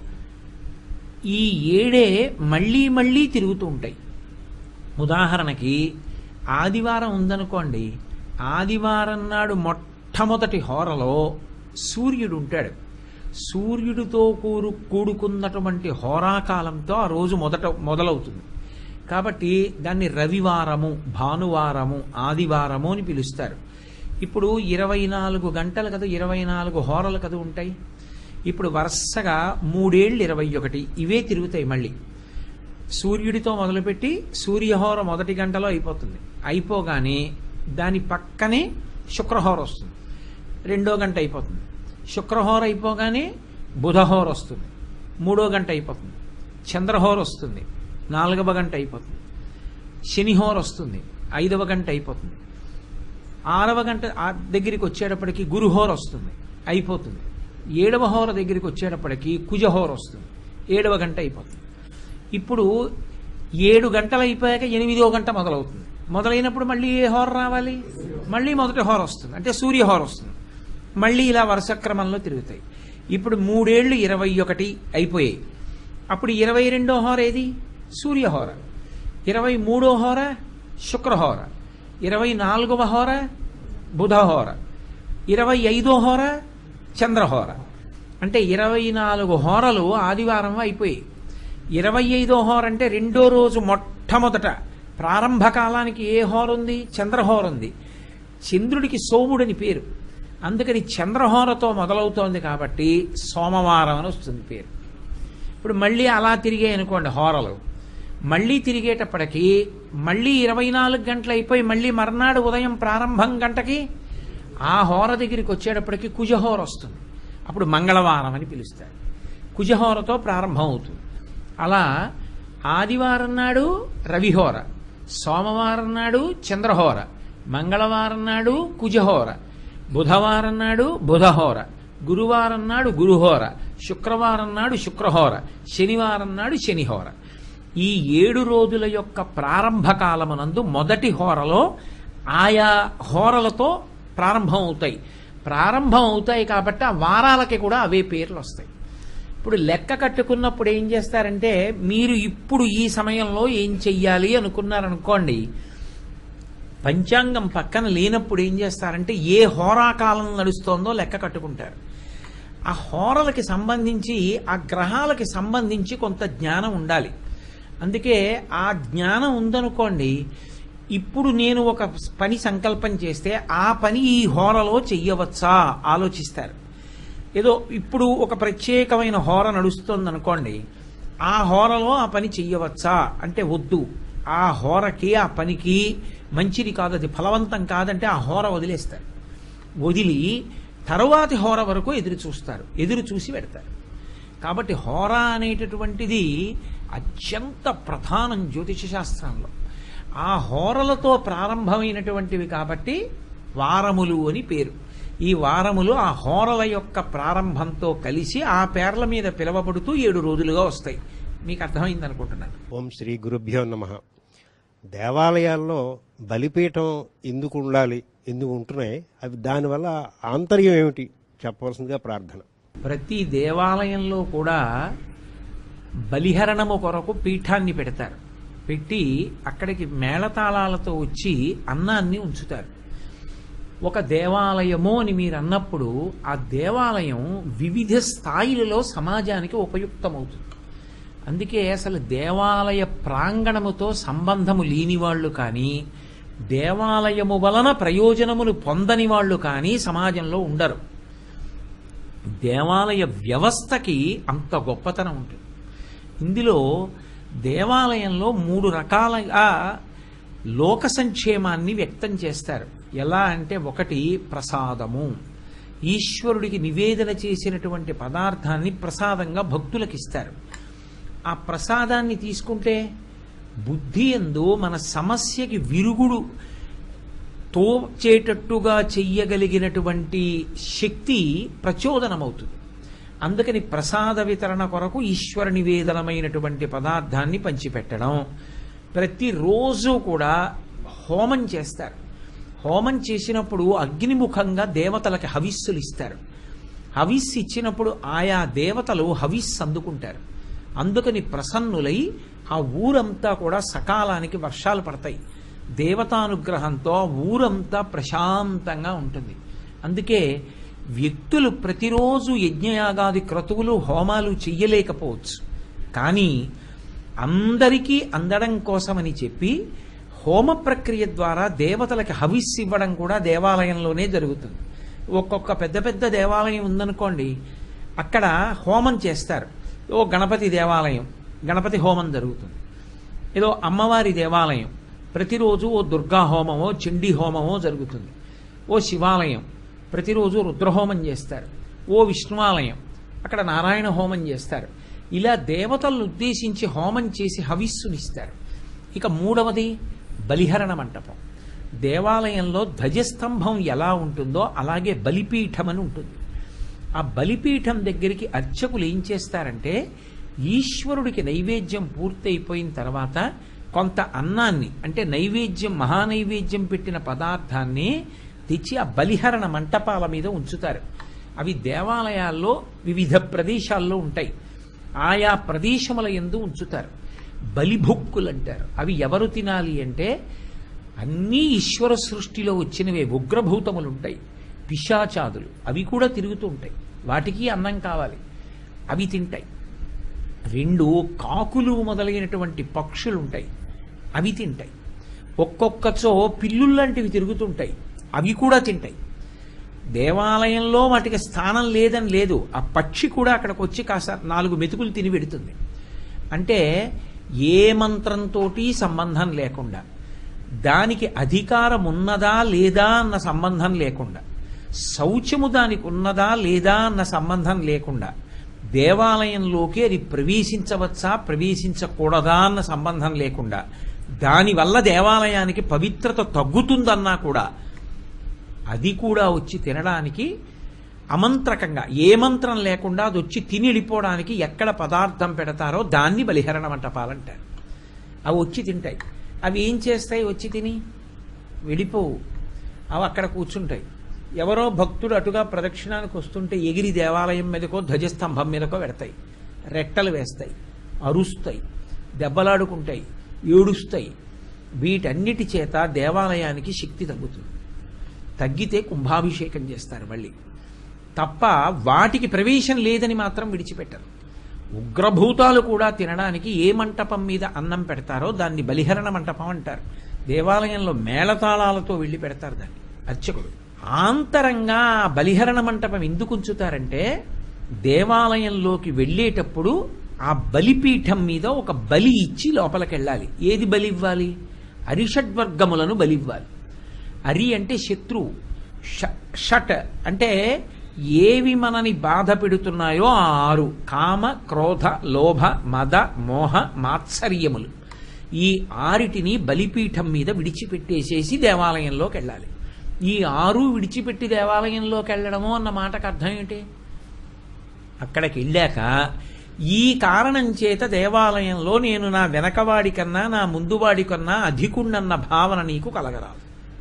ఈ ఏడే మళ్ళీ మళ్ళీ తిరుగుతూ ఉంటాయి ఉదాహరణకి ఆదివారం ఉందనుకోండి ఆదివారం నాడు మొట్టమొదటి హోరలో సూర్యుడు ఉంటాడు సూర్యుడితో కూరు కూడుకున్నటువంటి హోరాకాలంతో ఆ రోజు మొదట మొదలవుతుంది కాబట్టి దాన్ని రవివారము భానువారము ఆదివారము అని పిలుస్తారు ఇప్పుడు ఇరవై నాలుగు గంటలు కదా ఇరవై నాలుగు హోరలు కదా ఉంటాయి ఇప్పుడు వరుసగా మూడేళ్ళు ఇరవై ఒకటి ఇవే తిరుగుతాయి మళ్ళీ సూర్యుడితో మొదలుపెట్టి సూర్యహోర మొదటి గంటలో అయిపోతుంది అయిపోగానే దాని పక్కనే శుక్రహోర వస్తుంది రెండో గంట అయిపోతుంది శుక్రహోర అయిపోగానే బుధహోర వస్తుంది మూడో గంట అయిపోతుంది చంద్రహోర వస్తుంది నాలుగవ గంట అయిపోతుంది శనిహోర వస్తుంది ఐదవ గంట అయిపోతుంది ఆరవ గంట ఆ దగ్గరికి వచ్చేటప్పటికి గురుహోర వస్తుంది అయిపోతుంది ఏడవ హోర దగ్గరికి వచ్చేటప్పటికి కుజహోర వస్తుంది ఏడవ గంట అయిపోతుంది ఇప్పుడు ఏడు గంటలు అయిపోయాక ఎనిమిదో గంట మొదలవుతుంది మొదలైనప్పుడు మళ్ళీ ఏ హోర రావాలి మళ్ళీ మొదటి హోర వస్తుంది అంటే సూర్య హోర వస్తుంది మళ్ళీ ఇలా వరుస క్రమంలో తిరుగుతాయి ఇప్పుడు మూడేళ్లు ఇరవై ఒకటి అయిపోయాయి అప్పుడు ఇరవై రెండో హోర ఏది సూర్యహోర ఇరవై మూడో హోర శుక్రహోర ఇరవై నాలుగవ హోర బుధహోర ఇరవై ఐదో హోర చంద్రహోర అంటే ఇరవై నాలుగు హోరలు ఆదివారం అయిపోయాయి ఇరవై ఐదో హోర అంటే రెండో రోజు మొట్టమొదట ప్రారంభ కాలానికి ఏ హోర ఉంది చంద్రహోర ఉంది చంద్రుడికి సోముడని పేరు అందుకని చంద్రహోరతో మొదలవుతోంది కాబట్టి సోమవారం అని వస్తుంది పేరు ఇప్పుడు మళ్ళీ అలా తిరిగాయి అనుకోండి హోరలు మళ్ళీ తిరిగేటప్పటికి మళ్ళీ ఇరవై నాలుగు గంటలు అయిపోయి మళ్ళీ మర్నాడు ఉదయం ప్రారంభం గంటకి ఆ హోర దగ్గరికి వచ్చేటప్పటికి కుజహోర వస్తుంది అప్పుడు మంగళవారం అని పిలుస్తారు కుజహోరతో ప్రారంభం అవుతుంది అలా ఆదివారం నాడు రవిహోర సోమవారం నాడు చంద్రహోర మంగళవారం నాడు కుజహోర బుధవారం నాడు బుధహోర గురువారం నాడు గురుహోర శుక్రవారం నాడు శుక్రహోర శనివారం నాడు శనిహోర ఈ ఏడు రోజుల యొక్క ప్రారంభ కాలమునందు మొదటి హోరలో ఆయా హోరలతో ప్రారంభం అవుతాయి ప్రారంభం అవుతాయి కాబట్టి ఆ వారాలకి కూడా అవే పేర్లు వస్తాయి ఇప్పుడు లెక్క కట్టుకున్నప్పుడు ఏం చేస్తారంటే మీరు ఇప్పుడు ఈ సమయంలో ఏం చెయ్యాలి అనుకున్నారనుకోండి పంచాంగం పక్కన లేనప్పుడు ఏం చేస్తారంటే ఏ హోరాకాలం నడుస్తోందో లెక్క కట్టుకుంటారు ఆ హోరలకి సంబంధించి ఆ గ్రహాలకి సంబంధించి కొంత జ్ఞానం ఉండాలి అందుకే ఆ జ్ఞానం ఉందనుకోండి ఇప్పుడు నేను ఒక పని సంకల్పం చేస్తే ఆ పని ఈ హోరలో చెయ్యవచ్చా ఆలోచిస్తారు ఏదో ఇప్పుడు ఒక ప్రత్యేకమైన హోర నడుస్తుంది అనుకోండి ఆ హోరలో ఆ పని చెయ్యవచ్చా అంటే వద్దు ఆ హోరకి ఆ పనికి మంచిది కాదు అది ఫలవంతం కాదంటే ఆ హోర వదిలేస్తారు వదిలి తరువాతి హోర వరకు ఎదురు చూస్తారు ఎదురు చూసి పెడతారు కాబట్టి హోర అనేటటువంటిది అత్యంత ప్రధానం జ్యోతిష శాస్త్రంలో ఆ హోరలతో ప్రారంభమైనటువంటివి కాబట్టి వారములు అని పేరు ఈ వారములు ఆ హోరల యొక్క ప్రారంభంతో కలిసి ఆ పేర్ల మీద పిలవబడుతూ ఏడు రోజులుగా వస్తాయి మీకు అర్థమైంది అనుకుంటున్నాను ఓం శ్రీ గురుభ్యో నమ దేవాలయాల్లో బలిపీఠం ఎందుకు ఉండాలి ఎందుకు ఉంటున్నాయి అవి దానివల్ల ఆంతర్యం ఏమిటి చెప్పవలసిందిగా ప్రార్థన ప్రతి దేవాలయంలో కూడా బలిహరణము కొరకు పీఠాన్ని పెడతారు పెట్టి అక్కడికి మేళతాళాలతో వచ్చి అన్నాన్ని ఉంచుతారు ఒక దేవాలయము అని మీరు అన్నప్పుడు ఆ దేవాలయం వివిధ స్థాయిలలో సమాజానికి ఉపయుక్తమవుతుంది అందుకే అసలు దేవాలయ ప్రాంగణముతో సంబంధము లేని వాళ్ళు కానీ దేవాలయము వలన ప్రయోజనములు పొందని వాళ్ళు కానీ సమాజంలో ఉండరు దేవాలయ వ్యవస్థకి అంత గొప్పతనం ఉంటుంది ఇందులో దేవాలయంలో మూడు రకాలుగా లోక సంక్షేమాన్ని వ్యక్తం చేస్తారు ఎలా అంటే ఒకటి ప్రసాదము ఈశ్వరుడికి నివేదన చేసినటువంటి పదార్థాన్ని ప్రసాదంగా భక్తులకు ఇస్తారు ఆ ప్రసాదాన్ని తీసుకుంటే బుద్ధి ఎందు మన సమస్యకి విరుగుడు తోచేటట్టుగా చెయ్యగలిగినటువంటి శక్తి ప్రచోదనమవుతుంది అందుకని ప్రసాద వితరణ కొరకు ఈశ్వర నివేదనమైనటువంటి పదార్థాన్ని పంచిపెట్టడం ప్రతిరోజు కూడా హోమం చేస్తారు హోమం చేసినప్పుడు అగ్నిముఖంగా దేవతలకి హవిస్సులు ఇస్తారు హవిస్ ఇచ్చినప్పుడు ఆయా దేవతలు హవిస్ అందుకుంటారు అందుకని ప్రసన్నులై ఆ ఊరంతా కూడా సకాలానికి వర్షాలు పడతాయి దేవతానుగ్రహంతో ఆ ఊరంతా ప్రశాంతంగా ఉంటుంది అందుకే వ్యక్తులు ప్రతిరోజు యజ్ఞయాగాది క్రతువులు హోమాలు చెయ్యలేకపోవచ్చు కానీ అందరికీ అందడం కోసమని చెప్పి హోమ ప్రక్రియ ద్వారా దేవతలకి హవిస్ ఇవ్వడం కూడా దేవాలయంలోనే జరుగుతుంది ఒక్కొక్క పెద్ద పెద్ద దేవాలయం ఉందనుకోండి అక్కడ హోమం చేస్తారు ఓ గణపతి దేవాలయం గణపతి హోమం జరుగుతుంది ఏదో అమ్మవారి దేవాలయం ప్రతిరోజు ఓ దుర్గా హోమమో చండీ హోమమో జరుగుతుంది ఓ శివాలయం ప్రతిరోజు రుద్రహోమం చేస్తారు ఓ విష్ణువాలయం అక్కడ నారాయణ హోమం చేస్తారు ఇలా దేవతలను ఉద్దేశించి హోమం చేసి హవిస్సునిస్తారు ఇక మూడవది బలిహరణ మంటపం దేవాలయంలో ధ్వజస్తంభం ఎలా ఉంటుందో అలాగే బలిపీఠం అని ఉంటుంది ఆ బలిపీఠం దగ్గరికి అర్చకులు ఏం చేస్తారంటే ఈశ్వరుడికి నైవేద్యం పూర్తయిపోయిన తర్వాత కొంత అన్నాన్ని అంటే నైవేద్యం మహానైవేద్యం పెట్టిన పదార్థాన్ని తెచ్చి ఆ బలిహరణ మంటపాల మీద ఉంచుతారు అవి దేవాలయాల్లో వివిధ ప్రదేశాల్లో ఉంటాయి ఆయా ప్రదేశముల ఎందు ఉంచుతారు బలిభుక్కులు అంటారు అవి ఎవరు తినాలి అంటే అన్నీ ఈశ్వర సృష్టిలో వచ్చినవే ఉగ్రభూతములు ఉంటాయి పిశాచాదులు అవి కూడా తిరుగుతూ ఉంటాయి వాటికి అన్నం కావాలి అవి తింటాయి రెండు కాకులు మొదలైనటువంటి పక్షులు ఉంటాయి అవి తింటాయి ఒక్కొక్కచో పిల్లుల్లాంటివి తిరుగుతుంటాయి అవి కూడా తింటాయి దేవాలయంలో వాటికి స్థానం లేదని లేదు ఆ పక్షి కూడా అక్కడికి వచ్చి కాస్త నాలుగు మెతుకులు తిని పెడుతుంది అంటే ఏ మంత్రంతో సంబంధం లేకుండా దానికి అధికారం ఉన్నదా లేదా అన్న సంబంధం లేకుండా శౌచము దానికి ఉన్నదా లేదా అన్న సంబంధం లేకుండా దేవాలయంలోకి అది ప్రవేశించవచ్చా ప్రవేశించకూడదా అన్న సంబంధం లేకుండా దానివల్ల దేవాలయానికి పవిత్రత తగ్గుతుందన్నా కూడా అది కూడా వచ్చి తినడానికి అమంత్రకంగా ఏ మంత్రం లేకుండా అది వచ్చి తిని వెళ్ళిపోవడానికి ఎక్కడ పదార్థం పెడతారో దాన్ని బలిహరణ మంటపాలంటారు అవి వచ్చి తింటాయి అవి ఏం చేస్తాయి వచ్చి తిని వెళ్ళిపోవు అవి అక్కడ కూర్చుంటాయి ఎవరో భక్తుడు అటుగా ప్రదక్షిణానికి వస్తుంటే ఎగిరి దేవాలయం మీదకో ధ్వజస్తంభం మీదకో పెడతాయి రెట్టలు వేస్తాయి అరుస్తాయి దెబ్బలాడుకుంటాయి ఏడుస్తాయి వీటన్నిటి చేత దేవాలయానికి శక్తి తగ్గుతుంది తగ్గితే కుంభాభిషేకం చేస్తారు మళ్ళీ తప్ప వాటికి ప్రవేశం లేదని మాత్రం విడిచిపెట్టరు ఉగ్రభూతాలు కూడా తినడానికి ఏ మంటపం మీద అన్నం పెడతారో దాన్ని బలిహరణ మంటపం అంటారు దేవాలయంలో మేళతాళాలతో వెళ్ళి పెడతారు దాన్ని అర్చకుడు ఆంతరంగా ఆ బలిహరణ మంటపం ఎందుకు ఉంచుతారంటే దేవాలయంలోకి వెళ్ళేటప్పుడు ఆ బలిపీఠం మీద ఒక బలి ఇచ్చి లోపలికి వెళ్ళాలి ఏది బలి ఇవ్వాలి అరిషడ్వర్గములను బలి ఇవ్వాలి అరి అంటే శత్రువు ష- షట్ అంటే ఏవి మనని బాధ పెడుతున్నాయో ఆ ఆరు కామ క్రోధ లోభ మద మోహ మాత్సర్యములు ఈ ఆరిటిని బలిపీఠం మీద విడిచిపెట్టేసేసి దేవాలయంలోకి వెళ్ళాలి ఈ ఆరు విడిచిపెట్టి దేవాలయంలోకి వెళ్ళడము అన్న మాటకు అర్థం ఏంటి అక్కడికి వెళ్ళాక ఈ కారణం చేత దేవాలయంలో నేను నా వెనకవాడి కన్నా నా ముందువాడి కన్నా అధికుణ్ణన్న భావన నీకు కలగరాదు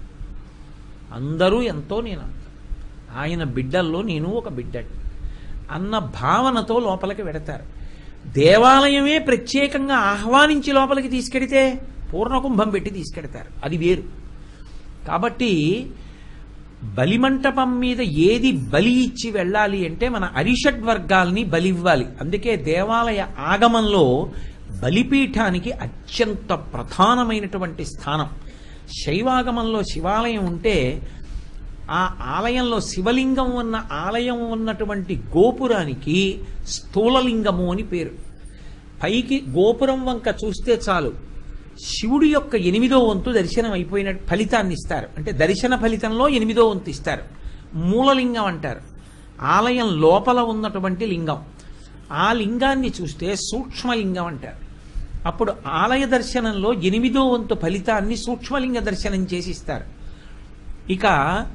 అందరూ ఎంతో నేను అంత ఆయన బిడ్డల్లో నేను ఒక బిడ్డని అన్న భావనతో లోపలికి వెడతారు దేవాలయమే ప్రత్యేకంగా ఆహ్వానించి లోపలికి తీసుకెడితే పూర్ణకుంభం పెట్టి తీసుకెడతారు అది వేరు కాబట్టి బలిమంటపం మీద ఏది బలి ఇచ్చి వెళ్ళాలి అంటే మన అరిషడ్ వర్గాల్ని బలి ఇవ్వాలి అందుకే దేవాలయ ఆగమంలో బలిపీఠానికి అత్యంత ప్రధానమైనటువంటి స్థానం శైవాగమంలో శివాలయం ఉంటే ఆ ఆలయంలో శివలింగం ఉన్న ఆలయం ఉన్నటువంటి గోపురానికి స్థూలలింగము అని పేరు పైకి గోపురం వంక చూస్తే చాలు శివుడి యొక్క ఎనిమిదో వంతు దర్శనం అయిపోయిన ఫలితాన్ని ఇస్తారు అంటే దర్శన ఫలితంలో ఎనిమిదో వంతు ఇస్తారు మూలలింగం అంటారు ఆలయం లోపల ఉన్నటువంటి లింగం ఆ లింగాన్ని చూస్తే సూక్ష్మలింగం అంటారు అప్పుడు ఆలయ దర్శనంలో ఎనిమిదో వంతు ఫలితాన్ని సూక్ష్మలింగ దర్శనం చేసి ఇస్తారు ఇక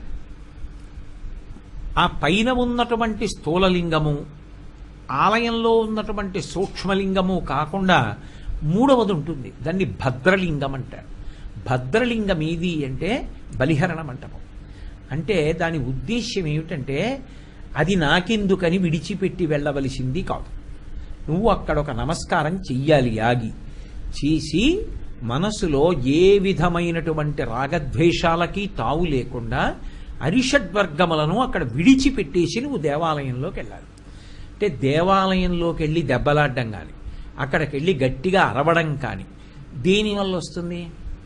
ఆ పైన ఉన్నటువంటి స్థూలలింగము ఆలయంలో ఉన్నటువంటి సూక్ష్మలింగము కాకుండా మూడవది ఉంటుంది దాన్ని భద్రలింగం అంటారు భద్రలింగం ఏది అంటే బలిహరణ మంటపం అంటే దాని ఉద్దేశ్యం ఏమిటంటే అది నాకెందుకని విడిచిపెట్టి వెళ్ళవలసింది కాదు నువ్వు అక్కడ ఒక నమస్కారం చెయ్యాలి ఆగి చేసి మనసులో ఏ విధమైనటువంటి రాగద్వేషాలకి తావు లేకుండా అరిషడ్వర్గములను అక్కడ విడిచిపెట్టేసి నువ్వు దేవాలయంలోకి వెళ్ళాలి అంటే దేవాలయంలోకి వెళ్ళి దెబ్బలాడడం కానీ అక్కడికి వెళ్ళి గట్టిగా అరవడం కానీ దేనివల్ల వస్తుంది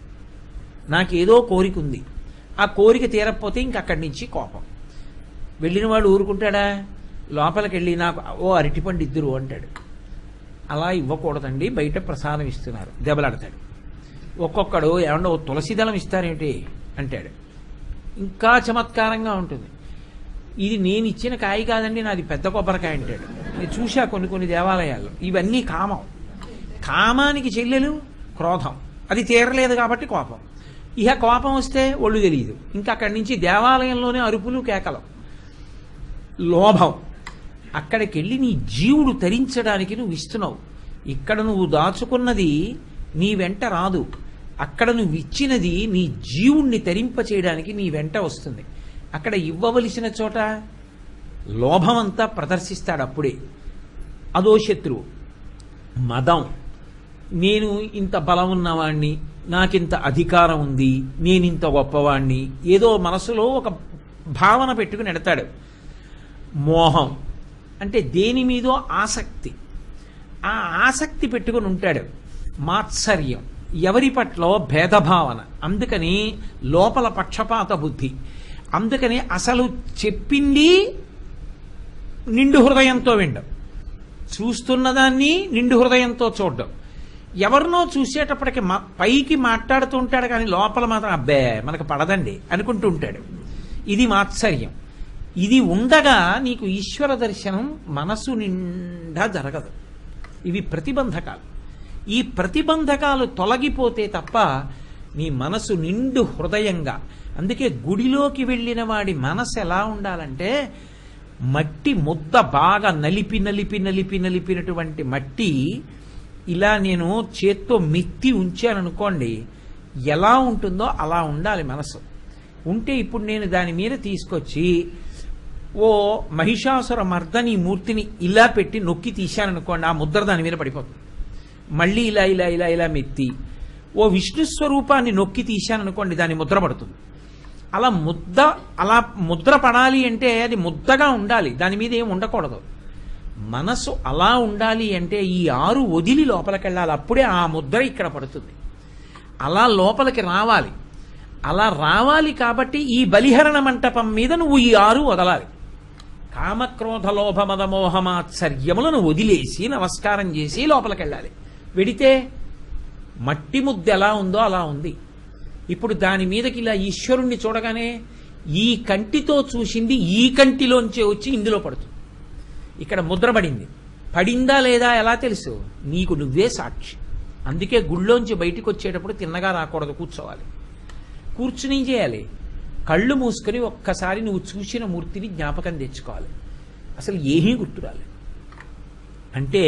నాకేదో కోరిక ఉంది ఆ కోరిక తీరకపోతే ఇంక అక్కడి నుంచి కోపం వెళ్ళిన వాడు ఊరుకుంటాడా లోపలికి వెళ్ళి నాకు ఓ అరటిపండు ఇద్దరు అంటాడు అలా ఇవ్వకూడదండి బయట ప్రసాదం ఇస్తున్నారు దెబ్బలాడతాడు ఒక్కొక్కడు ఏమన్నా ఓ తులసి దళం ఇస్తారేంటి అంటాడు ఇంకా చమత్కారంగా ఉంటుంది ఇది నేను ఇచ్చిన కాయ కాదండి నాది పెద్ద కొబ్బరికాయ అంటాడు నేను చూశా కొన్ని కొన్ని దేవాలయాల్లో ఇవన్నీ కామం కామానికి చెల్లెలు క్రోధం అది తీరలేదు కాబట్టి కోపం ఇహ కోపం వస్తే ఒళ్ళు తెలియదు ఇంకా అక్కడి నుంచి దేవాలయంలోనే అరుపులు కేకలు లోభం అక్కడికి వెళ్ళి నీ జీవుడు తరించడానికి నువ్వు ఇస్తున్నావు ఇక్కడ నువ్వు దాచుకున్నది నీ వెంట రాదు అక్కడ నువ్వు ఇచ్చినది నీ జీవుణ్ణి తరింప చేయడానికి నీ వెంట వస్తుంది అక్కడ ఇవ్వవలసిన చోట లోభమంతా ప్రదర్శిస్తాడు అప్పుడే అదో శత్రువు మదం నేను ఇంత బలం ఉన్నవాణ్ణి నాకింత అధికారం ఉంది నేనింత గొప్పవాణ్ణి ఏదో మనసులో ఒక భావన పెట్టుకుని ఎడతాడు మోహం అంటే దేని మీదో ఆసక్తి ఆ ఆసక్తి పెట్టుకుని ఉంటాడు మాత్సర్యం ఎవరి పట్ల భేదభావన అందుకని లోపల పక్షపాత బుద్ధి అందుకని అసలు చెప్పింది నిండు హృదయంతో వినడం చూస్తున్నదాన్ని నిండు హృదయంతో చూడడం ఎవరినో చూసేటప్పటికి మా- పైకి మాట్లాడుతూ ఉంటాడు కానీ లోపల మాత్రం అబ్బే మనకు పడదండి అనుకుంటూ ఉంటాడు ఇది మాత్సర్యం ఇది ఉండగా నీకు ఈశ్వర దర్శనం మనసు నిండా జరగదు ఇవి ప్రతిబంధకాలు ఈ ప్రతిబంధకాలు తొలగిపోతే తప్ప నీ మనసు నిండు హృదయంగా అందుకే గుడిలోకి వెళ్ళిన వాడి మనసు ఎలా ఉండాలంటే మట్టి ముద్ద బాగా నలిపి నలిపి నలిపి నలిపినటువంటి మట్టి ఇలా నేను చేత్తో మెత్తి ఉంచాననుకోండి ఎలా ఉంటుందో అలా ఉండాలి మనసు ఉంటే ఇప్పుడు నేను దాని మీద తీసుకొచ్చి ఓ మహిషాసుర మర్దని మూర్తిని ఇలా పెట్టి నొక్కి తీశాననుకోండి ఆ ముద్ర దాని మీద పడిపోతుంది మళ్ళీ ఇలా ఇలా ఇలా ఇలా మెత్తి ఓ విష్ణు స్వరూపాన్ని నొక్కి తీశాననుకోండి దాని ముద్ర పడుతుంది అలా ముద్ద అలా ముద్ర పడాలి అంటే అది ముద్దగా ఉండాలి దాని మీద ఏం ఉండకూడదు మనసు అలా ఉండాలి అంటే ఈ ఆరు వదిలి లోపలికి వెళ్ళాలి అప్పుడే ఆ ముద్ర ఇక్కడ పడుతుంది అలా లోపలికి రావాలి అలా రావాలి కాబట్టి ఈ బలిహరణ మంటపం మీద నువ్వు ఈ ఆరు వదలాలి కామక్రోధ లోభ మద మోహమాత్సర్యములను వదిలేసి నమస్కారం చేసి లోపలికి వెళ్ళాలి వెడితే మట్టి ముద్ద ఎలా ఉందో అలా ఉంది ఇప్పుడు దాని మీదకి ఇలా ఈశ్వరుణ్ణి చూడగానే ఈ కంటితో చూసింది ఈ కంటిలోంచే వచ్చి ఇందులో పడుతుంది ఇక్కడ ముద్ర పడింది పడిందా లేదా ఎలా తెలుసు నీకు నువ్వే సాక్షి అందుకే గుళ్ళోంచి బయటికి వచ్చేటప్పుడు తిన్నగా రాకూడదు కూర్చోవాలి కూర్చుని ఏం చేయాలి కళ్ళు మూసుకొని ఒక్కసారి నువ్వు చూసిన మూర్తిని జ్ఞాపకం తెచ్చుకోవాలి అసలు ఏమీ గుర్తురాలి అంటే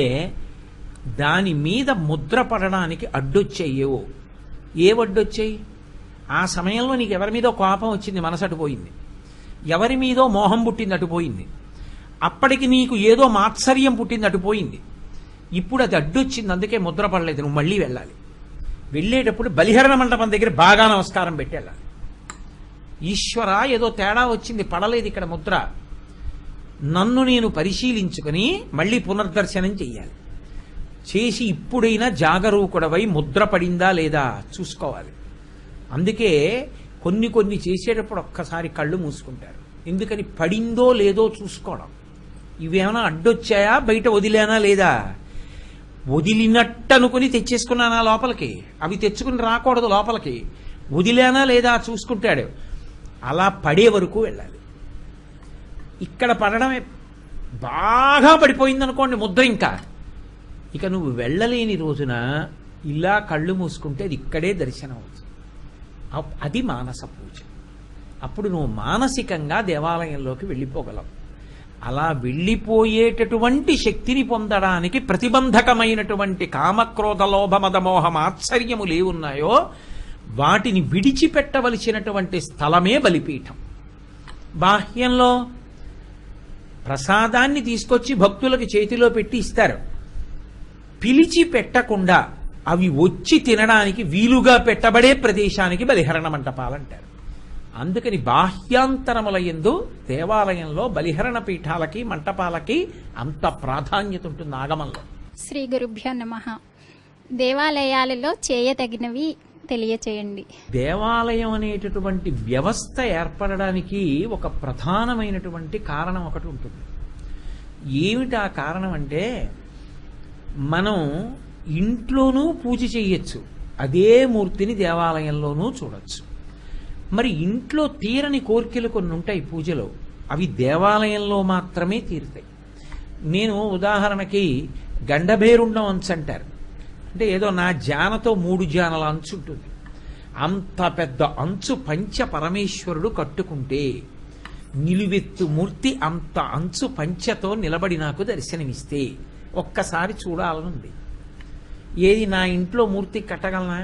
దాని మీద ముద్ర పడడానికి అడ్డొచ్చాయేవో ఏ అడ్డొచ్చాయి ఆ సమయంలో నీకు ఎవరి మీదో కోపం వచ్చింది మనసు అటుపోయింది ఎవరి మీదో మోహం పుట్టింది అటుపోయింది అప్పటికి నీకు ఏదో మాత్సర్యం పుట్టింది అటుపోయింది ఇప్పుడు అది అడ్డొచ్చింది అందుకే ముద్ర పడలేదు నువ్వు మళ్ళీ వెళ్ళాలి వెళ్ళేటప్పుడు బలిహరణ మండపం దగ్గర బాగా నమస్కారం పెట్టి వెళ్ళాలి ఈశ్వర ఏదో తేడా వచ్చింది పడలేదు ఇక్కడ ముద్ర నన్ను నేను పరిశీలించుకుని మళ్ళీ పునర్దర్శనం చెయ్యాలి చేసి ఇప్పుడైనా జాగరూకుడవై ముద్ర పడిందా లేదా చూసుకోవాలి అందుకే కొన్ని కొన్ని చేసేటప్పుడు ఒక్కసారి కళ్ళు మూసుకుంటారు ఎందుకని పడిందో లేదో చూసుకోవడం ఇవేమైనా అడ్డొచ్చాయా బయట వదిలేనా లేదా వదిలినట్టు అనుకుని తెచ్చేసుకున్నానా లోపలికి అవి తెచ్చుకుని రాకూడదు లోపలికి వదిలేనా లేదా చూసుకుంటాడు అలా పడే వరకు వెళ్ళాలి ఇక్కడ పడడమే బాగా పడిపోయింది అనుకోండి ముద్ర ఇంకా ఇక నువ్వు వెళ్ళలేని రోజున ఇలా కళ్ళు మూసుకుంటే అది ఇక్కడే దర్శనం అవుతుంది అప్- అది మానస పూజ అప్పుడు నువ్వు మానసికంగా దేవాలయంలోకి వెళ్ళిపోగలవు అలా వెళ్ళిపోయేటటువంటి శక్తిని పొందడానికి ప్రతిబంధకమైనటువంటి కామక్రోధ లోభ మదమోహం ఆశ్చర్యములు ఏవున్నాయో వాటిని విడిచిపెట్టవలసినటువంటి స్థలమే బలిపీఠం బాహ్యంలో ప్రసాదాన్ని తీసుకొచ్చి భక్తులకు చేతిలో పెట్టి ఇస్తారు పిలిచి పెట్టకుండా అవి వచ్చి తినడానికి వీలుగా పెట్టబడే ప్రదేశానికి బలిహరణ మంటపాలంటారు అందుకని బాహ్యాంతరముల యందు దేవాలయంలో బలిహరణ పీఠాలకి మంటపాలకి అంత ప్రాధాన్యత ఉంటుంది ఆగమంలో శ్రీ గురుభ్యో నమ దేవాలయాలలో చేయతగినవి తెలియచేయండి దేవాలయం అనేటటువంటి వ్యవస్థ ఏర్పడడానికి ఒక ప్రధానమైనటువంటి కారణం ఒకటి ఉంటుంది ఏమిటి ఆ కారణం అంటే మనం ఇంట్లోనూ పూజ చేయొచ్చు అదే మూర్తిని దేవాలయంలోనూ చూడొచ్చు మరి ఇంట్లో తీరని కోరికలు కొన్ని ఉంటాయి పూజలో అవి దేవాలయంలో మాత్రమే తీరుతాయి నేను ఉదాహరణకి గండభేరుండం అంచు అంటారు అంటే ఏదో నా జానతో మూడు జానల అంచు ఉంటుంది అంత పెద్ద అంచు పంచ పరమేశ్వరుడు కట్టుకుంటే నిలువెత్తు మూర్తి అంత అంచు పంచతో నిలబడి నాకు దర్శనమిస్తే ఒక్కసారి చూడాలనుంది ఏది నా ఇంట్లో మూర్తి కట్టగలనా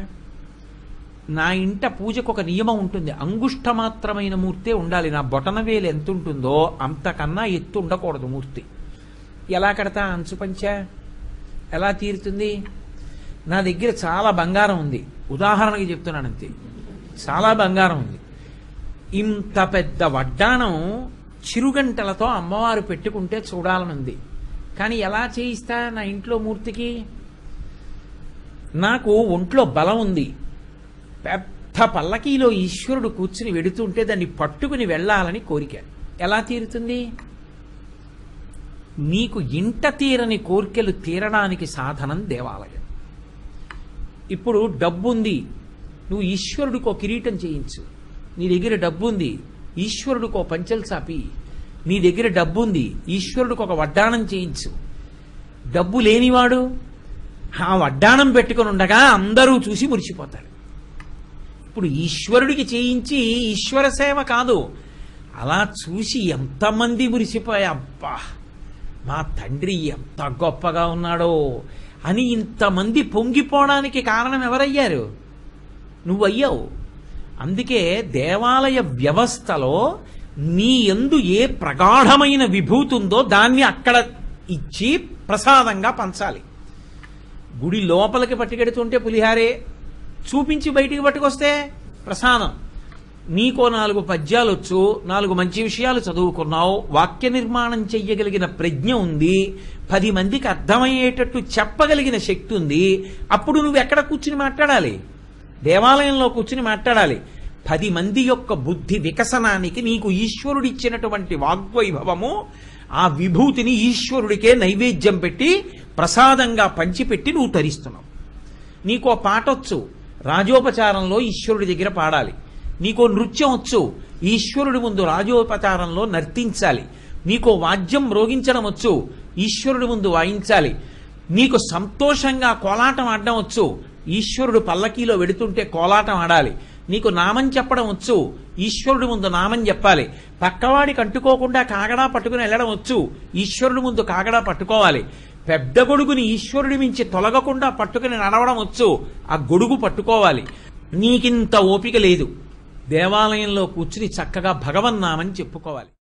నా ఇంట పూజకు ఒక నియమం ఉంటుంది అంగుష్ట మాత్రమైన మూర్తే ఉండాలి నా బొటనవేలు ఎంత ఉంటుందో అంతకన్నా ఎత్తు ఉండకూడదు మూర్తి ఎలా కడతా అంచు పంచ ఎలా తీరుతుంది నా దగ్గర చాలా బంగారం ఉంది ఉదాహరణకి చెప్తున్నాను అంతే చాలా బంగారం ఉంది ఇంత పెద్ద వడ్డాణం చిరుగంటలతో అమ్మవారు పెట్టుకుంటే చూడాలనుంది కానీ ఎలా చేయిస్తా నా ఇంట్లో మూర్తికి నాకు ఒంట్లో బలం ఉంది పెద్ద పల్లకీలో ఈశ్వరుడు కూర్చుని వెడుతుంటే దాన్ని పట్టుకుని వెళ్ళాలని కోరిక ఎలా తీరుతుంది నీకు ఇంట తీరని కోరికలు తీరడానికి సాధనం దేవాలయం ఇప్పుడు డబ్బుంది నువ్వు ఈశ్వరుడికి ఒక కిరీటం చేయించు నీ దగ్గర డబ్బుంది ఈశ్వరుడికి ఒక పంచలు చాపి నీ దగ్గర డబ్బుంది ఈశ్వరుడికి ఒక వడ్డాణం చేయించు డబ్బు లేనివాడు ఆ వడ్డాణం పెట్టుకుని ఉండగా అందరూ చూసి మురిసిపోతారు ఇప్పుడు ఈశ్వరుడికి చేయించి ఈశ్వర సేవ కాదు అలా చూసి ఎంతమంది మురిసిపోయా అబ్బా మా తండ్రి ఎంత గొప్పగా ఉన్నాడో అని ఇంతమంది పొంగిపోవడానికి కారణం ఎవరయ్యారు నువ్వయ్యావు అందుకే దేవాలయ వ్యవస్థలో నీ ఎందు ఏ ప్రగాఢమైన విభూతి ఉందో దాన్ని అక్కడ ఇచ్చి ప్రసాదంగా పంచాలి గుడి లోపలికి పట్టుకెడుతుంటే పులిహారే చూపించి బయటికి పట్టుకొస్తే ప్రసాదం నీకో నాలుగు పద్యాలు వచ్చు నాలుగు మంచి విషయాలు చదువుకున్నావు వాక్య నిర్మాణం చెయ్యగలిగిన ప్రజ్ఞ ఉంది పది మందికి అర్థమయ్యేటట్టు చెప్పగలిగిన శక్తి ఉంది అప్పుడు నువ్వు ఎక్కడ కూర్చుని మాట్లాడాలి దేవాలయంలో కూర్చుని మాట్లాడాలి పది మంది యొక్క బుద్ధి వికసనానికి నీకు ఈశ్వరుడిచ్చినటువంటి వాగ్వైభవము ఆ విభూతిని ఈశ్వరుడికే నైవేద్యం పెట్టి ప్రసాదంగా పంచిపెట్టి నువ్వు తరిస్తున్నావు నీకో పాట వచ్చు రాజోపచారంలో ఈశ్వరుడి దగ్గర పాడాలి నీకో నృత్యం వచ్చు ఈశ్వరుడి ముందు రాజోపచారంలో నర్తించాలి నీకో వాద్యం మ్రోగించడం వచ్చు ఈశ్వరుడి ముందు వాయించాలి నీకు సంతోషంగా కోలాటం ఆడడం వచ్చు ఈశ్వరుడు పల్లకీలో వెడుతుంటే కోలాటం ఆడాలి నీకు నామం చెప్పడం వచ్చు ఈశ్వరుడి ముందు నామం చెప్పాలి పక్కవాడికి అంటుకోకుండా కాగడా పట్టుకుని వెళ్ళడం వచ్చు ఈశ్వరుడి ముందు కాగడా పట్టుకోవాలి పెద్ద గొడుగుని ఈశ్వరుడి మించి తొలగకుండా పట్టుకుని నడవడం వచ్చు ఆ గొడుగు పట్టుకోవాలి నీకింత ఓపిక లేదు దేవాలయంలో కూర్చుని చక్కగా భగవన్నామని చెప్పుకోవాలి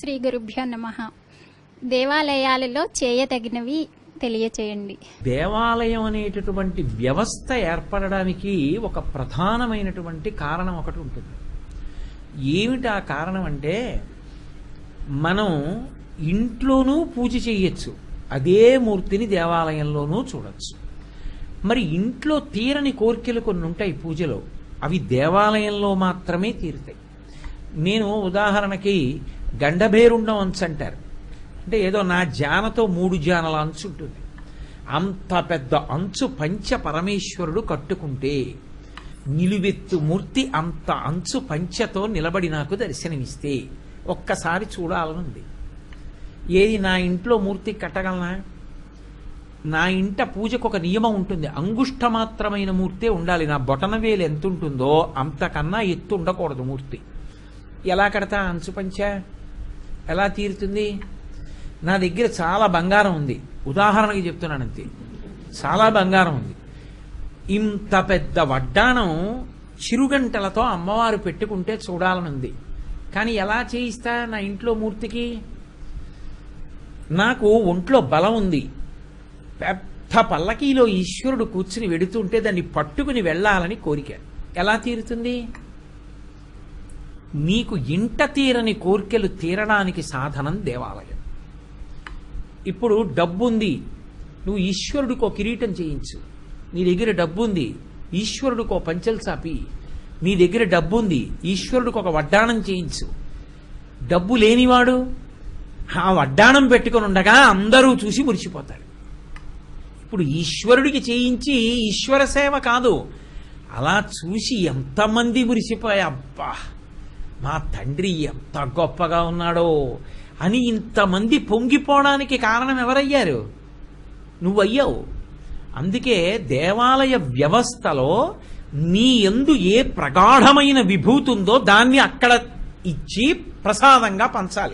శ్రీ గురుభ్యో నమ దేవాలయాలలో చేయతగినవి తెలియచేయండి దేవాలయం అనేటటువంటి వ్యవస్థ ఏర్పడడానికి ఒక ప్రధానమైనటువంటి కారణం ఒకటి ఉంటుంది ఏమిటి ఆ కారణం అంటే మనం ఇంట్లోనూ పూజ చేయొచ్చు అదే మూర్తిని దేవాలయంలోనూ చూడొచ్చు మరి ఇంట్లో తీరని కోరికలు కొన్ని ఉంటాయి పూజలో అవి దేవాలయంలో మాత్రమే తీరుతాయి నేను ఉదాహరణకి గండభేరుండం అంచు అంటారు అంటే ఏదో నా జానతో మూడు జానల అంచు ఉంటుంది అంత పెద్ద అంచు పంచ పరమేశ్వరుడు కట్టుకుంటే నిలువెత్తు మూర్తి అంత అంచు పంచతో నిలబడి నాకు దర్శనమిస్తే ఒక్కసారి చూడాలనుంది ఏది నా ఇంట్లో మూర్తి కట్టగలనా నా ఇంట పూజకు ఒక నియమం ఉంటుంది అంగుష్ట మాత్రమైన మూర్తే ఉండాలి నా బొటన వేలు ఎంత ఉంటుందో అంతకన్నా ఎత్తు ఉండకూడదు మూర్తి ఎలా కడతా అంచు పంచ ఎలా తీరుతుంది నా దగ్గర చాలా బంగారం ఉంది ఉదాహరణకి చెప్తున్నాను అంతే చాలా బంగారం ఉంది ఇంత పెద్ద వడ్డాణం చిరుగంటలతో అమ్మవారు పెట్టుకుంటే చూడాలనుంది కానీ ఎలా చేయిస్తా నా ఇంట్లో మూర్తికి నాకు ఒంట్లో బలం ఉంది పెద్ద పల్లకీలో ఈశ్వరుడు కూర్చుని వెడుతుంటే దాన్ని పట్టుకుని వెళ్ళాలని కోరిక ఎలా తీరుతుంది నీకు ఇంట తీరని కోరికలు తీరడానికి సాధనం దేవాలయం ఇప్పుడు డబ్బుంది నువ్వు ఈశ్వరుడికో కిరీటం చేయించు నీ దగ్గర డబ్బుంది ఈశ్వరుడికో పంచలు చాపి నీ దగ్గర డబ్బుంది ఈశ్వరుడికి ఒక వడ్డాణం చేయించు డబ్బు లేనివాడు ఆ వడ్డాణం పెట్టుకుని ఉండగా అందరూ చూసి మురిసిపోతారు ఇప్పుడు ఈశ్వరుడికి చేయించి ఈశ్వర సేవ కాదు అలా చూసి ఎంతమంది మురిసిపోయా అబ్బా మా తండ్రి ఎంత గొప్పగా ఉన్నాడో అని ఇంతమంది పొంగిపోవడానికి కారణం ఎవరయ్యారు నువ్వయ్యావు అందుకే దేవాలయ వ్యవస్థలో నీ ఎందు ఏ ప్రగాఢమైన విభూతి ఉందో దాన్ని అక్కడ ఇచ్చి ప్రసాదంగా పంచాలి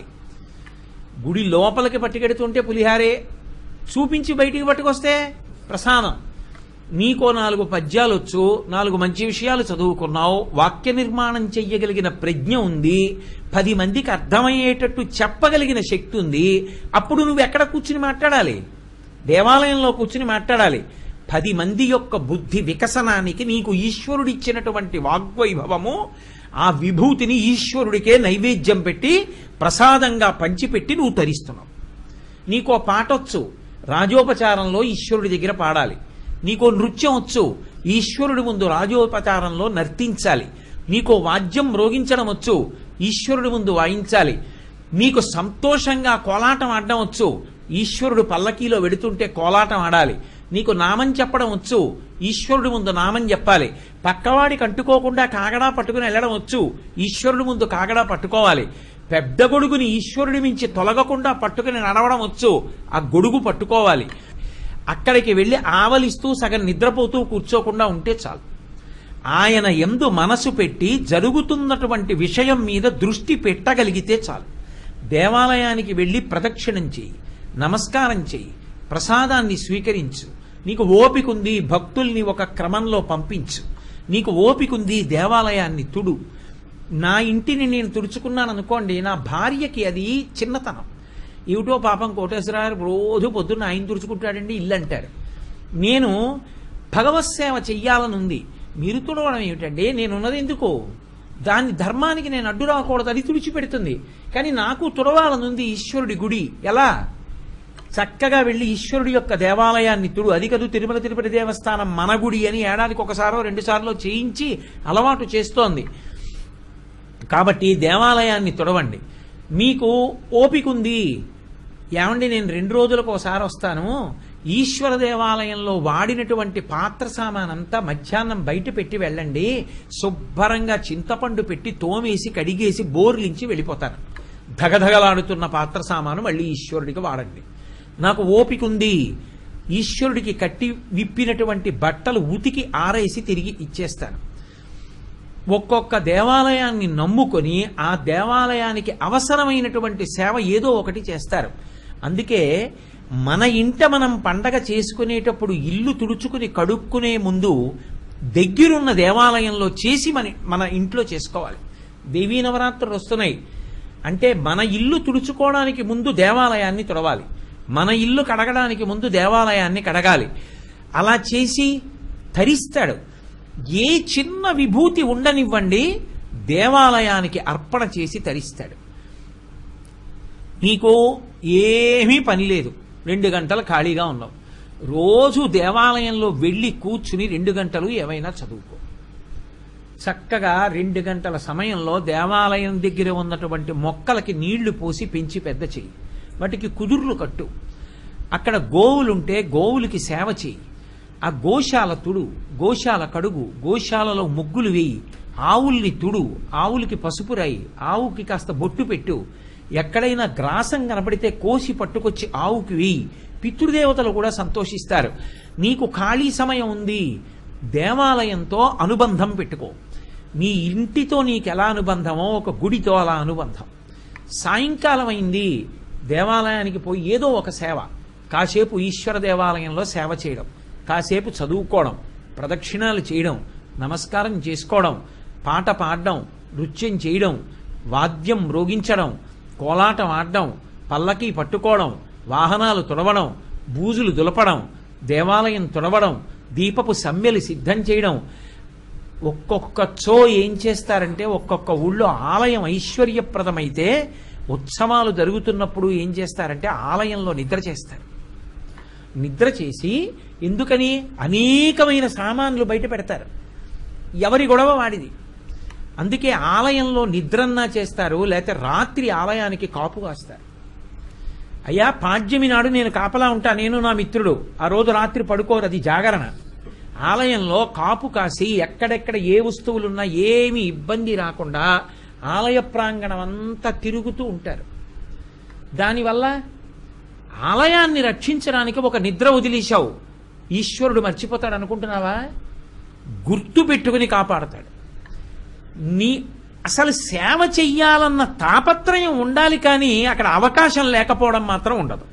గుడి లోపలికి పట్టుకెడుతుంటే పులిహారే చూపించి బయటికి పట్టుకొస్తే ప్రసాదం నీకో నాలుగు పద్యాలు వచ్చు నాలుగు మంచి విషయాలు చదువుకున్నావు వాక్య నిర్మాణం చెయ్యగలిగిన ప్రజ్ఞ ఉంది పది మందికి అర్థమయ్యేటట్టు చెప్పగలిగిన శక్తి ఉంది అప్పుడు నువ్వు ఎక్కడ కూర్చుని మాట్లాడాలి దేవాలయంలో కూర్చుని మాట్లాడాలి పది మంది యొక్క బుద్ధి వికసనానికి నీకు ఈశ్వరుడిచ్చినటువంటి వాగ్వైభవము ఆ విభూతిని ఈశ్వరుడికే నైవేద్యం పెట్టి ప్రసాదంగా పంచిపెట్టి నువ్వు తరిస్తున్నావు నీకో పాట వచ్చు రాజోపచారంలో ఈశ్వరుడి దగ్గర పాడాలి నీకో నృత్యం వచ్చు ఈశ్వరుడి ముందు రాజోపచారంలో నర్తించాలి నీకో వాద్యం మ్రోగించడం వచ్చు ఈశ్వరుడి ముందు వాయించాలి నీకు సంతోషంగా కోలాటం ఆడడం వచ్చు ఈశ్వరుడు పల్లకీలో వెడుతుంటే కోలాటం ఆడాలి నీకు నామం చెప్పడం వచ్చు ఈశ్వరుడి ముందు నామం చెప్పాలి పక్కవాడికి అంటుకోకుండా కాగడా పట్టుకుని వెళ్ళడం వచ్చు ఈశ్వరుడి ముందు కాగడా పట్టుకోవాలి పెద్ద గొడుగుని ఈశ్వరుడి మించి తొలగకుండా పట్టుకుని నడవడం వచ్చు ఆ గొడుగు పట్టుకోవాలి అక్కడికి వెళ్ళి ఆవలిస్తూ సగం నిద్రపోతూ కూర్చోకుండా ఉంటే చాలు ఆయన ఎందు మనసు పెట్టి జరుగుతున్నటువంటి విషయం మీద దృష్టి పెట్టగలిగితే చాలు దేవాలయానికి వెళ్ళి ప్రదక్షిణం చేయి నమస్కారం చేయి ప్రసాదాన్ని స్వీకరించు నీకు ఓపికుంది భక్తుల్ని ఒక క్రమంలో పంపించు నీకు ఓపికుంది దేవాలయాన్ని తుడు నా ఇంటిని నేను తుడుచుకున్నాను అనుకోండి నా భార్యకి అది చిన్నతనం ఏమిటో పాపం కోటేశ్వరరావు రోజు పొద్దున్న ఆయన తుడుచుకుంటాడండి ఇల్లు అంటారు నేను భగవత్ సేవ చెయ్యాలనుంది మీరు తుడవడం ఏమిటండి నేనున్నది ఎందుకు దాని ధర్మానికి నేను అడ్డు రాకూడదు అది తుడిచిపెడుతుంది కానీ నాకు తుడవాలనుంది ఈశ్వరుడి గుడి ఎలా చక్కగా వెళ్ళి ఈశ్వరుడి యొక్క దేవాలయాన్ని తుడు అది కదూ తిరుమల తిరుపతి దేవస్థానం మన గుడి అని ఏడాదికి ఒకసారో రెండు సార్లు చేయించి అలవాటు చేస్తోంది కాబట్టి దేవాలయాన్ని తుడవండి మీకు ఓపిక ఉంది ఏమండి నేను రెండు రోజులకు ఒకసారి వస్తాను ఈశ్వర దేవాలయంలో వాడినటువంటి పాత్ర సామానంతా మధ్యాహ్నం బయట పెట్టి వెళ్ళండి శుభ్రంగా చింతపండు పెట్టి తోమేసి కడిగేసి బోర్లించి వెళ్ళిపోతాను ధగధగలాడుతున్న పాత్ర సామాను మళ్ళీ ఈశ్వరుడికి వాడండి నాకు ఓపిక ఉంది ఈశ్వరుడికి కట్టి విప్పినటువంటి బట్టలు ఉతికి ఆరేసి తిరిగి ఇచ్చేస్తాను ఒక్కొక్క దేవాలయాన్ని నమ్ముకొని ఆ దేవాలయానికి అవసరమైనటువంటి సేవ ఏదో ఒకటి చేస్తారు అందుకే మన ఇంట మనం పండగ చేసుకునేటప్పుడు ఇల్లు తుడుచుకుని కడుక్కునే ముందు దగ్గరున్న దేవాలయంలో చేసి మన మన ఇంట్లో చేసుకోవాలి దేవీ నవరాత్రులు వస్తున్నాయి అంటే మన ఇల్లు తుడుచుకోవడానికి ముందు దేవాలయాన్ని తుడవాలి మన ఇల్లు కడగడానికి ముందు దేవాలయాన్ని కడగాలి అలా చేసి తరిస్తాడు ఏ చిన్న విభూతి ఉండనివ్వండి దేవాలయానికి అర్పణ చేసి తరిస్తాడు నీకు ఏమీ పని లేదు రెండు గంటలు ఖాళీగా ఉన్నావు రోజు దేవాలయంలో వెళ్ళి కూర్చుని రెండు గంటలు ఏమైనా చదువుకో చక్కగా రెండు గంటల సమయంలో దేవాలయం దగ్గర ఉన్నటువంటి మొక్కలకి నీళ్లు పోసి పెంచి పెద్ద చెయ్యి వాటికి కుదుర్లు కట్టు అక్కడ గోవులుంటే గోవులకి సేవ చెయ్యి ఆ గోశాల తుడు గోశాల కడుగు గోశాలలో ముగ్గులు వేయి ఆవుల్ని తుడు ఆవులకి పసుపు రాయి ఆవుకి కాస్త బొట్టు పెట్టు ఎక్కడైనా గ్రాసం కనపడితే కోసి పట్టుకొచ్చి ఆవుకి వేయి పితృదేవతలు కూడా సంతోషిస్తారు నీకు ఖాళీ సమయం ఉంది దేవాలయంతో అనుబంధం పెట్టుకో నీ ఇంటితో నీకు ఎలా అనుబంధమో ఒక గుడితో అలా అనుబంధం సాయంకాలం అయింది దేవాలయానికి పోయి ఏదో ఒక సేవ కాసేపు ఈశ్వర దేవాలయంలో సేవ చేయడం కాసేపు చదువుకోవడం ప్రదక్షిణాలు చేయడం నమస్కారం చేసుకోవడం పాట పాడడం నృత్యం చేయడం వాద్యం మ్రోగించడం కోలాటం ఆడడం పల్లకి పట్టుకోవడం వాహనాలు తుడవడం బూజులు దులపడం దేవాలయం తుడవడం దీపపు సమ్మెలు సిద్ధం చేయడం ఒక్కొక్క చో ఏం చేస్తారంటే ఒక్కొక్క ఊళ్ళో ఆలయం ఐశ్వర్యప్రదమైతే ఉత్సవాలు జరుగుతున్నప్పుడు ఏం చేస్తారంటే ఆలయంలో నిద్ర చేస్తారు నిద్ర చేసి ఎందుకని అనేకమైన సామాన్లు బయట పెడతారు ఎవరి గొడవ వాడిది అందుకే ఆలయంలో నిద్రన్నా చేస్తారు లేకపోతే రాత్రి ఆలయానికి కాపు కాస్తారు అయ్యా పాడ్యమి నాడు నేను కాపలా ఉంటా నేను నా మిత్రుడు ఆ రోజు రాత్రి పడుకోరు అది జాగరణ ఆలయంలో కాపు కాసి ఎక్కడెక్కడ ఏ వస్తువులున్నా ఏమి ఇబ్బంది రాకుండా ఆలయ ప్రాంగణం అంతా తిరుగుతూ ఉంటారు దానివల్ల ఆలయాన్ని రక్షించడానికి ఒక నిద్ర వదిలేశావు ఈశ్వరుడు మర్చిపోతాడు అనుకుంటున్నావా గుర్తు పెట్టుకుని కాపాడతాడు నీ అసలు సేవ చెయ్యాలన్న తాపత్రయం ఉండాలి కానీ అక్కడ అవకాశం లేకపోవడం మాత్రం ఉండదు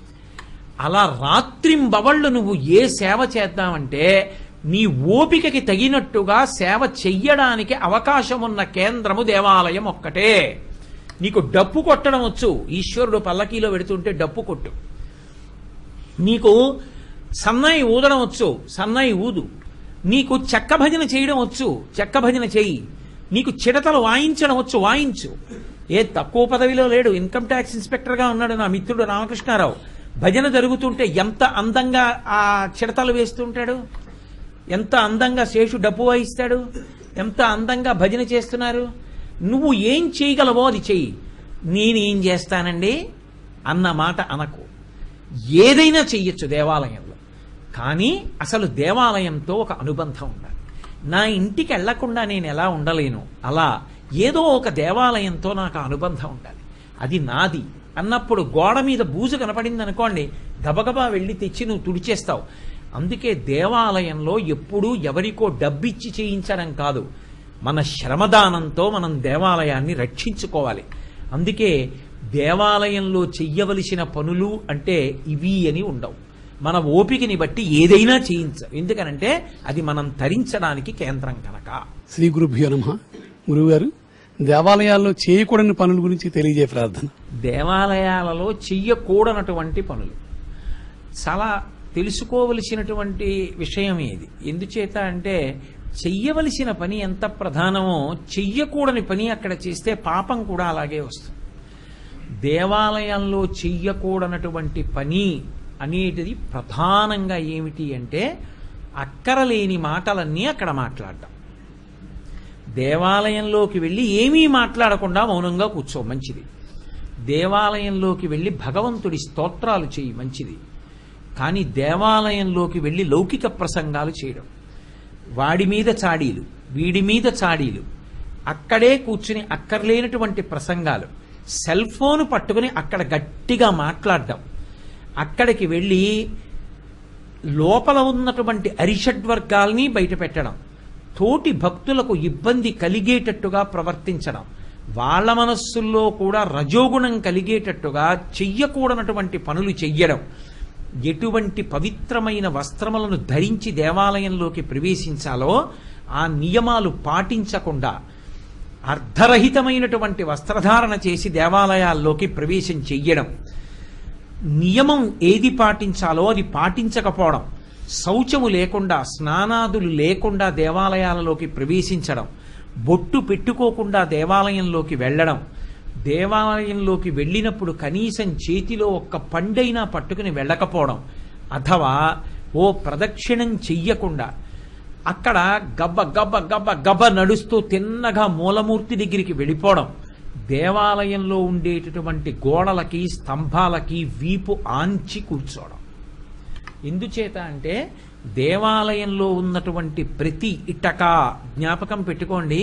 అలా రాత్రింబవళ్ళు నువ్వు ఏ సేవ చేద్దామంటే నీ ఓపికకి తగినట్టుగా సేవ చెయ్యడానికి అవకాశం ఉన్న కేంద్రము దేవాలయం ఒక్కటే నీకు డప్పు కొట్టడం వచ్చు ఈశ్వరుడు పల్లకీలో పెడుతుంటే డప్పు కొట్టు నీకు సన్నాయి ఊదడం వచ్చు సన్నాయి ఊదు నీకు చెక్క భజన చేయడం వచ్చు చెక్క భజన చెయ్యి నీకు చిడతలు వాయించడం వచ్చు వాయించు ఏ తక్కువ పదవిలో లేడు ఇన్కమ్ ట్యాక్స్ ఇన్స్పెక్టర్గా ఉన్నాడు నా మిత్రుడు రామకృష్ణారావు భజన జరుగుతుంటే ఎంత అందంగా ఆ చిడతలు వేస్తుంటాడు ఎంత అందంగా శేషు డబ్బు వాయిస్తాడు ఎంత అందంగా భజన చేస్తున్నారు నువ్వు ఏం చేయగలవో అది చెయ్యి నేనేం చేస్తానండి అన్న మాట అనకు ఏదైనా చెయ్యొచ్చు దేవాలయంలో కానీ అసలు దేవాలయంతో ఒక అనుబంధం ఉండాలి నా ఇంటికి వెళ్లకుండా నేను ఎలా ఉండలేను అలా ఏదో ఒక దేవాలయంతో నాకు ఆ అనుబంధం ఉండాలి అది నాది అన్నప్పుడు గోడ మీద బూజు కనపడింది అనుకోండి గబగబా వెళ్ళి తెచ్చి నువ్వు తుడిచేస్తావు అందుకే దేవాలయంలో ఎప్పుడూ ఎవరికో డబ్బిచ్చి చేయించడం కాదు మన శ్రమదానంతో మనం దేవాలయాన్ని రక్షించుకోవాలి అందుకే దేవాలయంలో చెయ్యవలసిన పనులు అంటే ఇవి అని ఉండవు మన ఓపికని బట్టి ఏదైనా చేయించ ఎందుకనంటే అది మనం తరించడానికి కేంద్రం కనుక శ్రీ గురుభ్యో నమ గురువుగారు దేవాలయాల్లో చేయకూడని పనుల గురించి తెలియజే ప్రార్థన దేవాలయాలలో చెయ్యకూడనటువంటి పనులు చాలా తెలుసుకోవలసినటువంటి విషయం ఇది ఎందుచేత అంటే చెయ్యవలసిన పని ఎంత ప్రధానమో చెయ్యకూడని పని అక్కడ చేస్తే పాపం కూడా అలాగే వస్తుంది దేవాలయంలో చెయ్యకూడనటువంటి పని అనేటిది ప్రధానంగా ఏమిటి అంటే అక్కరలేని మాటలన్నీ అక్కడ మాట్లాడడం దేవాలయంలోకి వెళ్ళి ఏమీ మాట్లాడకుండా మౌనంగా కూర్చో మంచిది దేవాలయంలోకి వెళ్ళి భగవంతుడి స్తోత్రాలు చేయి మంచిది కానీ దేవాలయంలోకి వెళ్ళి లౌకిక ప్రసంగాలు చేయడం వాడి మీద చాడీలు వీడి మీద చాడీలు అక్కడే కూర్చుని అక్కర్లేనటువంటి ప్రసంగాలు సెల్ ఫోన్ పట్టుకుని అక్కడ గట్టిగా మాట్లాడడం అక్కడికి వెళ్ళి లోపల ఉన్నటువంటి అరిషడ్వర్గాల్ని బయట పెట్టడం తోటి భక్తులకు ఇబ్బంది కలిగేటట్టుగా ప్రవర్తించడం వాళ్ళ మనస్సుల్లో కూడా రజోగుణం కలిగేటట్టుగా చెయ్యకూడనటువంటి పనులు చెయ్యడం ఎటువంటి పవిత్రమైన వస్త్రములను ధరించి దేవాలయంలోకి ప్రవేశించాలో ఆ నియమాలు పాటించకుండా అర్ధరహితమైనటువంటి వస్త్రధారణ చేసి దేవాలయాల్లోకి ప్రవేశం చెయ్యడం నియమం ఏది పాటించాలో అది పాటించకపోవడం శౌచము లేకుండా స్నానాదులు లేకుండా దేవాలయాలలోకి ప్రవేశించడం బొట్టు పెట్టుకోకుండా దేవాలయంలోకి వెళ్ళడం దేవాలయంలోకి వెళ్ళినప్పుడు కనీసం చేతిలో ఒక్క పండైనా పట్టుకుని వెళ్ళకపోవడం అథవా ఓ ప్రదక్షిణం చెయ్యకుండా అక్కడ గబ్బ గబ్బ గబ్బ గబ్బ నడుస్తూ తిన్నగా మూలమూర్తి దగ్గరికి వెళ్ళిపోవడం దేవాలయంలో ఉండేటటువంటి గోడలకి స్తంభాలకి వీపు ఆంచి కూర్చోవడం ఎందుచేత అంటే దేవాలయంలో ఉన్నటువంటి ప్రతి ఇటక జ్ఞాపకం పెట్టుకోండి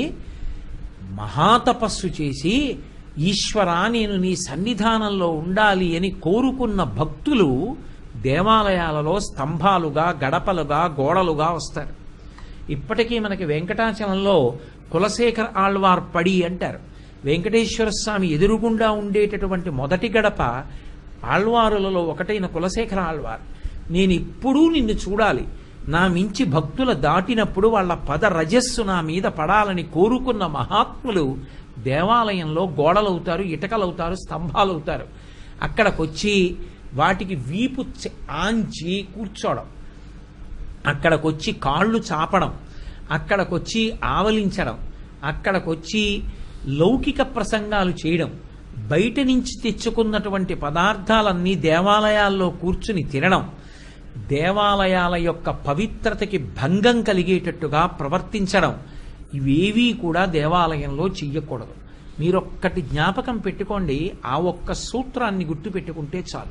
మహాతపస్సు చేసి ఈశ్వరా నేను నీ సన్నిధానంలో ఉండాలి అని కోరుకున్న భక్తులు దేవాలయాలలో స్తంభాలుగా గడపలుగా గోడలుగా వస్తారు ఇప్పటికీ మనకి వెంకటాచలంలో కులశేఖర్ ఆళ్వార్ పడి అంటారు వెంకటేశ్వర స్వామి ఎదురుగుండా ఉండేటటువంటి మొదటి గడప ఆళ్వారులలో ఒకటైన కులశేఖర ఆళ్వార్ నేను ఎప్పుడూ నిన్ను చూడాలి నా మించి భక్తుల దాటినప్పుడు వాళ్ళ పద రజస్సు నా మీద పడాలని కోరుకున్న మహాత్ములు దేవాలయంలో గోడలవుతారు ఇటకలవుతారు స్తంభాలవుతారు అక్కడికొచ్చి వాటికి వీపు చె- ఆంచి కూర్చోవడం అక్కడికొచ్చి కాళ్ళు చాపడం అక్కడికొచ్చి ఆవలించడం అక్కడికొచ్చి లౌకిక ప్రసంగాలు చేయడం బయట నుంచి తెచ్చుకున్నటువంటి పదార్థాలన్నీ దేవాలయాల్లో కూర్చుని తినడం దేవాలయాల యొక్క పవిత్రతకి భంగం కలిగేటట్టుగా ప్రవర్తించడం ఇవేవీ కూడా దేవాలయంలో చెయ్యకూడదు మీరొక్కటి జ్ఞాపకం పెట్టుకోండి ఆ ఒక్క సూత్రాన్ని గుర్తుపెట్టుకుంటే చాలు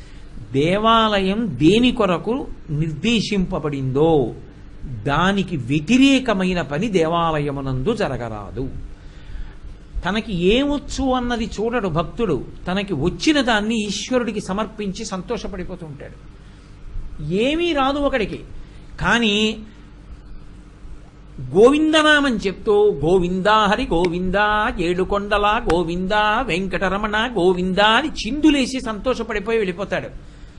దేవాలయం దేని కొరకు నిర్దేశింపబడిందో దానికి వ్యతిరేకమైన పని దేవాలయమునందు జరగరాదు తనకి ఏమొచ్చు అన్నది చూడడు భక్తుడు తనకి వచ్చిన దాన్ని ఈశ్వరుడికి సమర్పించి సంతోషపడిపోతూ ఉంటాడు ఏమీ రాదు ఒకడికి కానీ గోవిందనామం చెప్తూ గోవిందా హరి గోవిందా ఏడుకొండల గోవిందా వెంకటరమణ గోవిందా అని చిందులేసి సంతోషపడిపోయి వెళ్ళిపోతాడు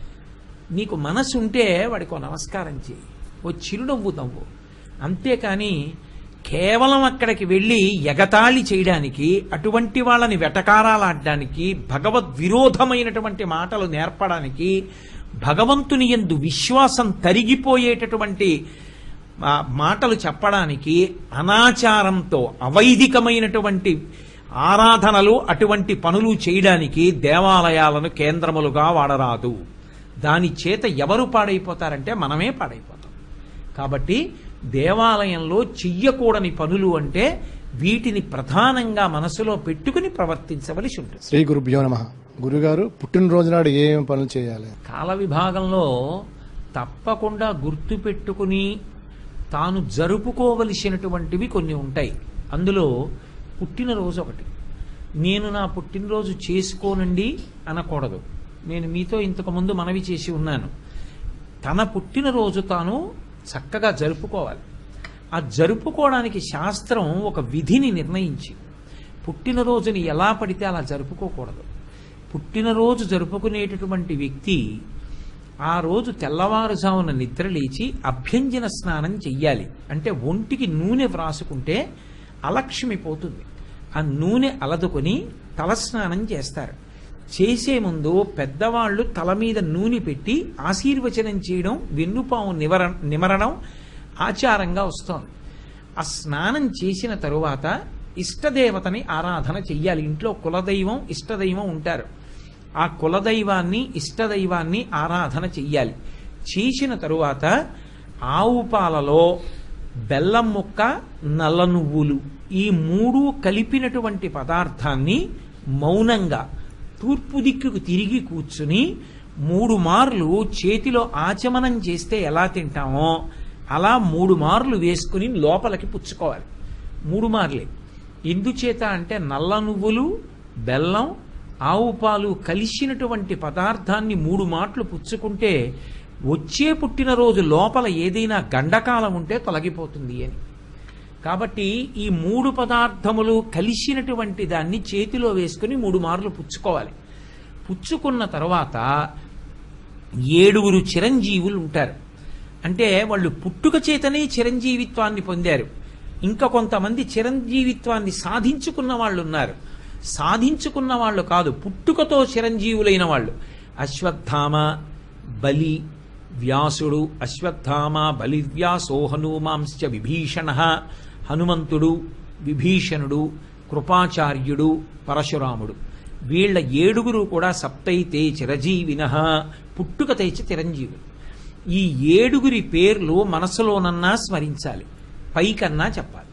నీకు మనసు ఉంటే వాడికి ఓ నమస్కారం చేయి ఓ చిరునవ్వు నవ్వు అంతేకాని కేవలం అక్కడికి వెళ్ళి ఎగతాళి చేయడానికి అటువంటి వాళ్ళని వెటకారాలాడడానికి భగవద్ విరోధమైనటువంటి మాటలు నేర్పడానికి భగవంతుని యందు విశ్వాసం తరిగిపోయేటటువంటి ఆ, మాటలు చెప్పడానికి అనాచారంతో అవైదికమైనటువంటి ఆరాధనలు అటువంటి పనులు చేయడానికి దేవాలయాలను కేంద్రములుగా వాడరాదు దాని చేత ఎవరు పాడైపోతారంటే మనమే పాడైపోతాం కాబట్టి దేవాలయంలో చెయ్యకూడని పనులు అంటే వీటిని ప్రధానంగా మనసులో పెట్టుకుని ప్రవర్తించవలసి ఉంటుంది శ్రీ గురుభ్యో నమ గురుగారు పుట్టినరోజు నాడు ఏం పనులు చేయాలి కాల విభాగంలో తప్పకుండా గుర్తు పెట్టుకుని తాను జరుపుకోవలసినటువంటివి కొన్ని ఉంటాయి అందులో పుట్టినరోజు ఒకటి నేను నా పుట్టినరోజు చేసుకోనండి అనకూడదు నేను మీతో ఇంతకు ముందు మనవి చేసి ఉన్నాను తన పుట్టినరోజు తాను చక్కగా జరుపుకోవాలి ఆ జరుపుకోవడానికి శాస్త్రం ఒక విధిని నిర్ణయించి పుట్టినరోజుని ఎలా పడితే అలా జరుపుకోకూడదు పుట్టినరోజు జరుపుకునేటటువంటి వ్యక్తి ఆ రోజు తెల్లవారుజామున నిద్ర లేచి అభ్యంజన స్నానం చెయ్యాలి అంటే ఒంటికి నూనె వ్రాసుకుంటే అలక్ష్మి పోతుంది ఆ నూనె అలదుకొని తలస్నానం చేస్తారు చేసే ముందు పెద్దవాళ్ళు తల మీద నూనె పెట్టి ఆశీర్వచనం చేయడం వెన్నుపాము నివర నిమరణం ఆచారంగా వస్తోంది ఆ స్నానం చేసిన తరువాత ఇష్టదేవతని ఆరాధన చెయ్యాలి ఇంట్లో కులదైవం ఇష్టదైవం ఉంటారు ఆ కులదైవాన్ని ఇష్టదైవాన్ని ఆరాధన చెయ్యాలి చేసిన తరువాత ఆవు పాలలో బెల్లం ముక్క నల్ల నువ్వులు ఈ మూడు కలిపినటువంటి పదార్థాన్ని మౌనంగా తూర్పు దిక్కుకు తిరిగి కూర్చుని మూడు మార్లు చేతిలో ఆచమనం చేస్తే ఎలా తింటామో అలా మూడు మార్లు వేసుకుని లోపలికి పుచ్చుకోవాలి మూడు మార్లే ఎందుచేత అంటే నల్ల నువ్వులు బెల్లం ఆవు పాలు కలిసినటువంటి పదార్థాన్ని మూడు మాటలు పుచ్చుకుంటే వచ్చే పుట్టినరోజు లోపల ఏదైనా గండకాలం ఉంటే తొలగిపోతుంది అని కాబట్టి ఈ మూడు పదార్థములు కలిసినటువంటి దాన్ని చేతిలో వేసుకుని మూడు మార్లు పుచ్చుకోవాలి పుచ్చుకున్న తర్వాత ఏడుగురు చిరంజీవులు ఉంటారు అంటే వాళ్ళు పుట్టుక చేతనే చిరంజీవిత్వాన్ని పొందారు ఇంకా కొంతమంది చిరంజీవిత్వాన్ని సాధించుకున్న వాళ్ళు ఉన్నారు సాధించుకున్న వాళ్ళు కాదు పుట్టుకతో చిరంజీవులైన వాళ్ళు అశ్వత్థామ బలి వ్యాసుడు అశ్వత్థామ బలివ్యాసో హనుమాంశ్చ విభీషణ హనుమంతుడు విభీషణుడు కృపాచార్యుడు పరశురాముడు వీళ్ళ ఏడుగురు కూడా సప్తైతే చిరజీవిన పుట్టుకతైచి చిరంజీవులు ఈ ఏడుగురి పేర్లు మనసులోనన్నా స్మరించాలి పైకన్నా చెప్పాలి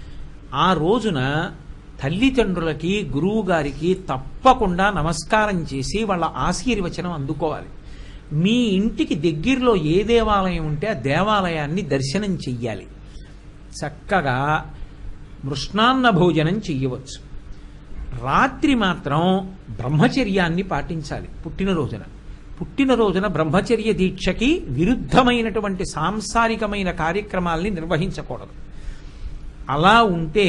ఆ రోజున తల్లిదండ్రులకి గురువు గారికి తప్పకుండా నమస్కారం చేసి వాళ్ళ ఆశీర్వచనం అందుకోవాలి మీ ఇంటికి దగ్గరలో ఏ దేవాలయం ఉంటే ఆ దేవాలయాన్ని దర్శనం చెయ్యాలి చక్కగా మృష్ణాన్న భోజనం చెయ్యవచ్చు రాత్రి మాత్రం బ్రహ్మచర్యాన్ని పాటించాలి పుట్టినరోజున పుట్టినరోజున బ్రహ్మచర్య దీక్షకి విరుద్ధమైనటువంటి సాంసారికమైన కార్యక్రమాల్ని నిర్వహించకూడదు అలా ఉంటే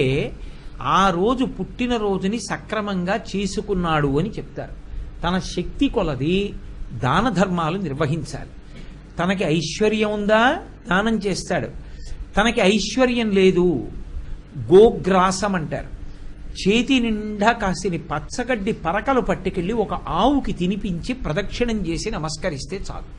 ఆ రోజు పుట్టినరోజుని సక్రమంగా చేసుకున్నాడు అని చెప్తారు తన శక్తి కొలది దాన ధర్మాలు నిర్వహించాలి తనకి ఐశ్వర్యం ఉందా దానం చేస్తాడు తనకి ఐశ్వర్యం లేదు గోగ్రాసం అంటారు చేతి నిండా కాసిని పచ్చగడ్డి పరకలు పట్టుకెళ్ళి ఒక ఆవుకి తినిపించి ప్రదక్షిణం చేసి నమస్కరిస్తే చాలు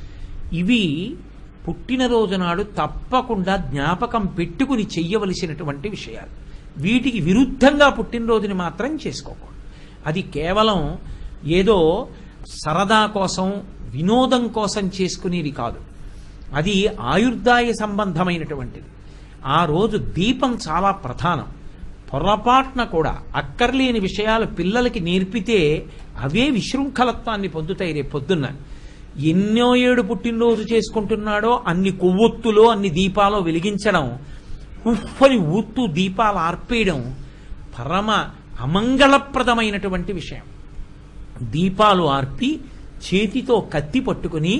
ఇవి పుట్టినరోజు నాడు తప్పకుండా జ్ఞాపకం పెట్టుకుని చెయ్యవలసినటువంటి విషయాలు వీటికి విరుద్ధంగా పుట్టినరోజుని మాత్రం చేసుకోకూడదు అది కేవలం ఏదో సరదా కోసం వినోదం కోసం చేసుకునేది కాదు అది ఆయుర్దాయ సంబంధమైనటువంటిది ఆ రోజు దీపం చాలా ప్రధానం పొరపాటున కూడా అక్కర్లేని విషయాలు పిల్లలకి నేర్పితే అవే విశృంఖలత్వాన్ని పొందుతాయి రేపు పొద్దున్న ఎన్నో ఏడు పుట్టినరోజు చేసుకుంటున్నాడో అన్ని కొవ్వొత్తులో అన్ని దీపాలు వెలిగించడం ఉఫ్ఫని ఊత్తు దీపాలు ఆర్పేయడం పరమ అమంగళప్రదమైనటువంటి విషయం దీపాలు ఆర్పి చేతితో కత్తి పట్టుకుని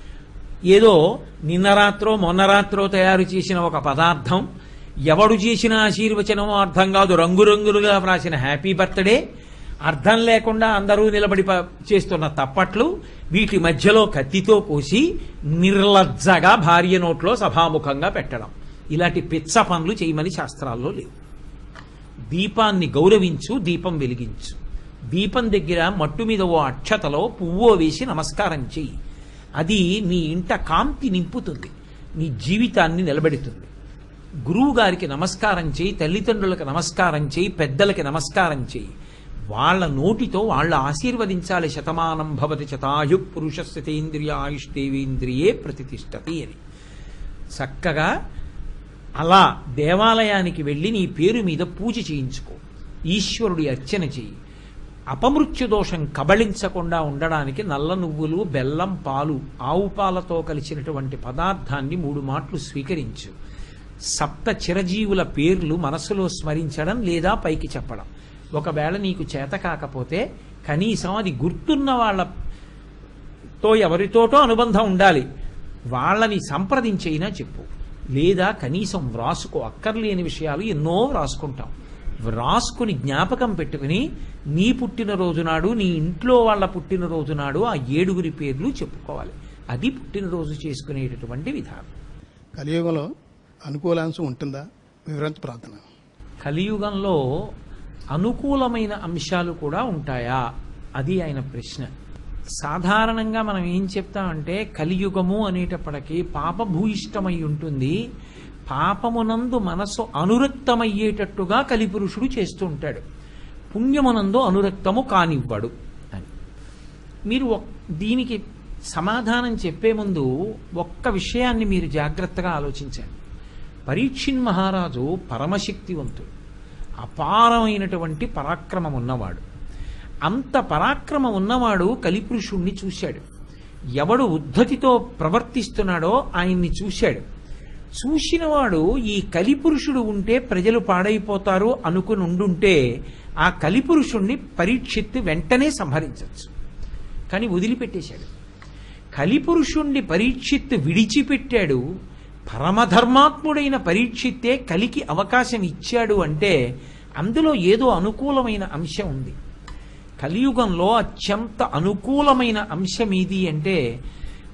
ఏదో నిన్న రాత్రో మొన్న రాత్రో తయారు చేసిన ఒక పదార్థం ఎవడు చేసిన ఆశీర్వచనమో అర్థం కాదు రంగురంగులుగా వ్రాసిన హ్యాపీ బర్త్డే అర్థం లేకుండా అందరూ నిలబడి ప- చేస్తున్న తప్పట్లు వీటి మధ్యలో కత్తితో కోసి నిర్లజ్జగా భార్య నోట్లో సభాముఖంగా పెట్టడం ఇలాంటి పిచ్చ పనులు చేయమని శాస్త్రాల్లో లేవు దీపాన్ని గౌరవించు దీపం వెలిగించు దీపం దగ్గర మట్టు మీద ఓ అక్షతలో పువ్వో వేసి నమస్కారం చెయ్యి అది నీ ఇంట కాంతి నింపుతుంది నీ జీవితాన్ని నిలబెడుతుంది గురువు గారికి నమస్కారం చేయి తల్లిదండ్రులకు నమస్కారం చేయి పెద్దలకి నమస్కారం చేయి వాళ్ళ నోటితో వాళ్ళ ఆశీర్వదించాలి శతమానం భవతి శతాయు పురుషస్థితేంద్రియ ఆయుష్దేవేంద్రియే ప్రతిష్టతి అని చక్కగా అలా దేవాలయానికి వెళ్ళి నీ పేరు మీద పూజ చేయించుకో ఈశ్వరుడి అర్చన చేయి అపమృత్యు దోషం కబళించకుండా ఉండడానికి నల్ల నువ్వులు బెల్లం పాలు ఆవు పాలతో కలిసినటువంటి పదార్థాన్ని మూడు మాటలు స్వీకరించు సప్త చిరజీవుల పేర్లు మనసులో స్మరించడం లేదా పైకి చెప్పడం ఒకవేళ నీకు చేత కాకపోతే కనీసం అది గుర్తున్న వాళ్ళతో ఎవరితోటో అనుబంధం ఉండాలి వాళ్ళని సంప్రదించైనా చెప్పు లేదా కనీసం వ్రాసుకో అక్కర్లేని విషయాలు ఎన్నో వ్రాసుకుంటాం వ్రాసుకుని జ్ఞాపకం పెట్టుకుని నీ పుట్టినరోజు నాడు నీ ఇంట్లో వాళ్ళ పుట్టినరోజు నాడు ఆ ఏడుగురి పేర్లు చెప్పుకోవాలి అది పుట్టినరోజు చేసుకునేటటువంటి విధానం కలియుగంలో అనుకూలాంశం ఉంటుందా వివరించి ప్రార్థన కలియుగంలో అనుకూలమైన అంశాలు కూడా ఉంటాయా అది ఆయన ప్రశ్న సాధారణంగా మనం ఏం చెప్తామంటే కలియుగము అనేటప్పటికీ పాపభూయిష్టమై ఉంటుంది పాపమునందు మనసు అనురక్తమయ్యేటట్టుగా కలిపురుషుడు చేస్తూ ఉంటాడు పుణ్యమునందు అనురక్తము కానివ్వడు అని మీరు ఒక్- దీనికి సమాధానం చెప్పే ముందు ఒక్క విషయాన్ని మీరు జాగ్రత్తగా ఆలోచించండి పరీక్షిన్ మహారాజు పరమశక్తివంతుడు అపారమైనటువంటి పరాక్రమం ఉన్నవాడు అంత పరాక్రమం ఉన్నవాడు కలిపురుషుణ్ణి చూశాడు ఎవడు ఉద్ధతితో ప్రవర్తిస్తున్నాడో ఆయన్ని చూశాడు చూసినవాడు ఈ కలిపురుషుడు ఉంటే ప్రజలు పాడైపోతారు అనుకుని ఉండుంటే ఆ కలిపురుషుణ్ణి పరీక్షిత్తు వెంటనే సంహరించవచ్చు కానీ వదిలిపెట్టేశాడు కలిపురుషుణ్ణి పరీక్షిత్తు విడిచిపెట్టాడు పరమధర్మాత్ముడైన పరీక్షిత్తే కలికి అవకాశం ఇచ్చాడు అంటే అందులో ఏదో అనుకూలమైన అంశం ఉంది కలియుగంలో అత్యంత అనుకూలమైన అంశం ఏది అంటే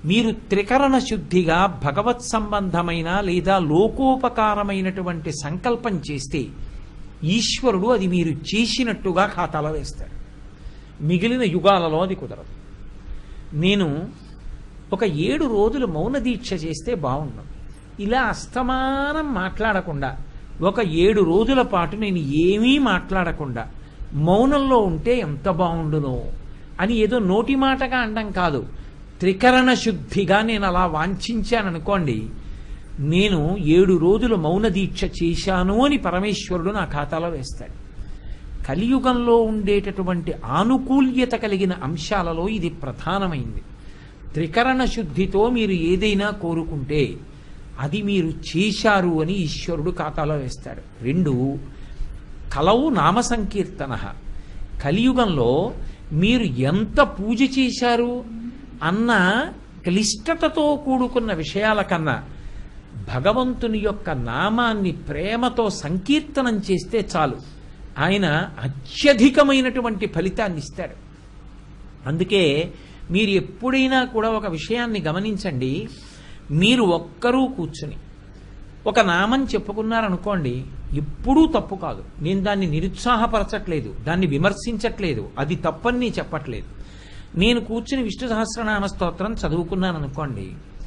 మీరు త్రికరణ శుద్ధిగా భగవత్ సంబంధమైన లేదా లోకోపకారమైనటువంటి సంకల్పం చేస్తే ఈశ్వరుడు అది మీరు చేసినట్టుగా ఖాతాలో వేస్తాడు మిగిలిన యుగాలలో అది కుదరదు నేను ఒక ఏడు రోజులు మౌన దీక్ష చేస్తే బాగుండు ఇలా అస్తమానం మాట్లాడకుండా ఒక ఏడు రోజుల పాటు నేను ఏమీ మాట్లాడకుండా మౌనంలో ఉంటే ఎంత బాగుండునో అని ఏదో నోటి మాటగా అండం కాదు త్రికరణ శుద్ధిగా నేను అలా వాంఛించాననుకోండి నేను ఏడు రోజులు మౌన దీక్ష చేశాను అని పరమేశ్వరుడు నా ఖాతాలో వేస్తాడు కలియుగంలో ఉండేటటువంటి ఆనుకూల్యత కలిగిన అంశాలలో ఇది ప్రధానమైంది త్రికరణ శుద్ధితో మీరు ఏదైనా కోరుకుంటే అది మీరు చేశారు అని ఈశ్వరుడు ఖాతాలో వేస్తాడు రెండు కలవు నామ సంకీర్తన కలియుగంలో మీరు ఎంత పూజ చేశారు అన్న క్లిష్టతతో కూడుకున్న విషయాల కన్నా భగవంతుని యొక్క నామాన్ని ప్రేమతో సంకీర్తనం చేస్తే చాలు ఆయన అత్యధికమైనటువంటి ఫలితాన్ని ఇస్తాడు అందుకే మీరు ఎప్పుడైనా కూడా ఒక విషయాన్ని గమనించండి మీరు ఒక్కరూ కూర్చుని ఒక నామం చెప్పుకున్నారనుకోండి ఎప్పుడూ తప్పు కాదు నేను దాన్ని నిరుత్సాహపరచట్లేదు దాన్ని విమర్శించట్లేదు అది తప్పని నేను చెప్పట్లేదు నేను కూర్చుని విష్ణు సహస్రనామ స్తోత్రం చదువుకున్నాను అనుకోండి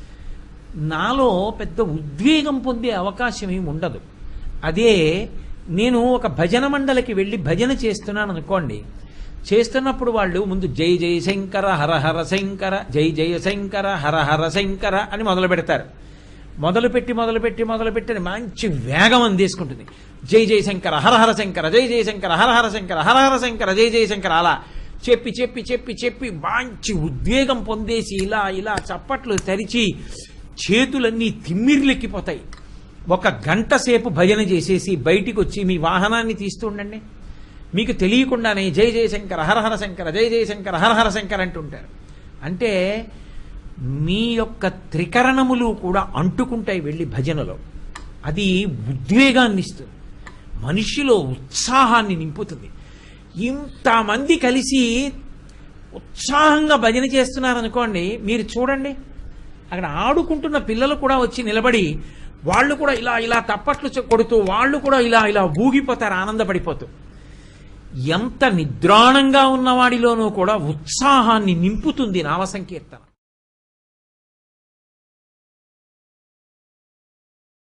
నాలో పెద్ద ఉద్వేగం పొందే అవకాశం ఏమి ఉండదు అదే నేను ఒక భజన మండలికి వెళ్ళి భజన చేస్తున్నాను అనుకోండి చేస్తున్నప్పుడు వాళ్ళు ముందు జై జయ శంకర హర హర శంకర జై జయ శంకర హర హర శంకర అని మొదలు పెడతారు మొదలుపెట్టి మొదలుపెట్టి మొదలుపెట్టి అని మంచి వేగం అందేసుకుంటుంది జై జయ శంకర హర హర శంకర జై జయ శంకర హర హర శంకర హర హర శంకర జై జయ శంకర అలా చెప్పి చెప్పి చెప్పి చెప్పి మంచి ఉద్వేగం పొందేసి ఇలా ఇలా చప్పట్లు తెరిచి చేతులన్నీ తిమ్మిర్లెక్కిపోతాయి ఒక గంట సేపు భజన చేసేసి బయటికి వచ్చి మీ వాహనాన్ని తీస్తూ ఉండండి మీకు తెలియకుండానే జై జయ శంకర హర హర శంకర జై జయ శంకర హర హర శంకర అంటుంటారు అంటే మీ యొక్క త్రికరణములు కూడా అంటుకుంటాయి వెళ్ళి భజనలో అది ఉద్వేగాన్ని ఇస్తుంది మనిషిలో ఉత్సాహాన్ని నింపుతుంది ఇంతమంది కలిసి ఉత్సాహంగా భజన చేస్తున్నారనుకోండి మీరు చూడండి అక్కడ ఆడుకుంటున్న పిల్లలు కూడా వచ్చి నిలబడి వాళ్ళు కూడా ఇలా ఇలా తప్పట్లు చె- కొడుతూ వాళ్ళు కూడా ఇలా ఇలా ఊగిపోతారు ఆనందపడిపోతూ ఎంత నిద్రాణంగా ఉన్నవాడిలోనూ కూడా ఉత్సాహాన్ని నింపుతుంది నామ సంకీర్తన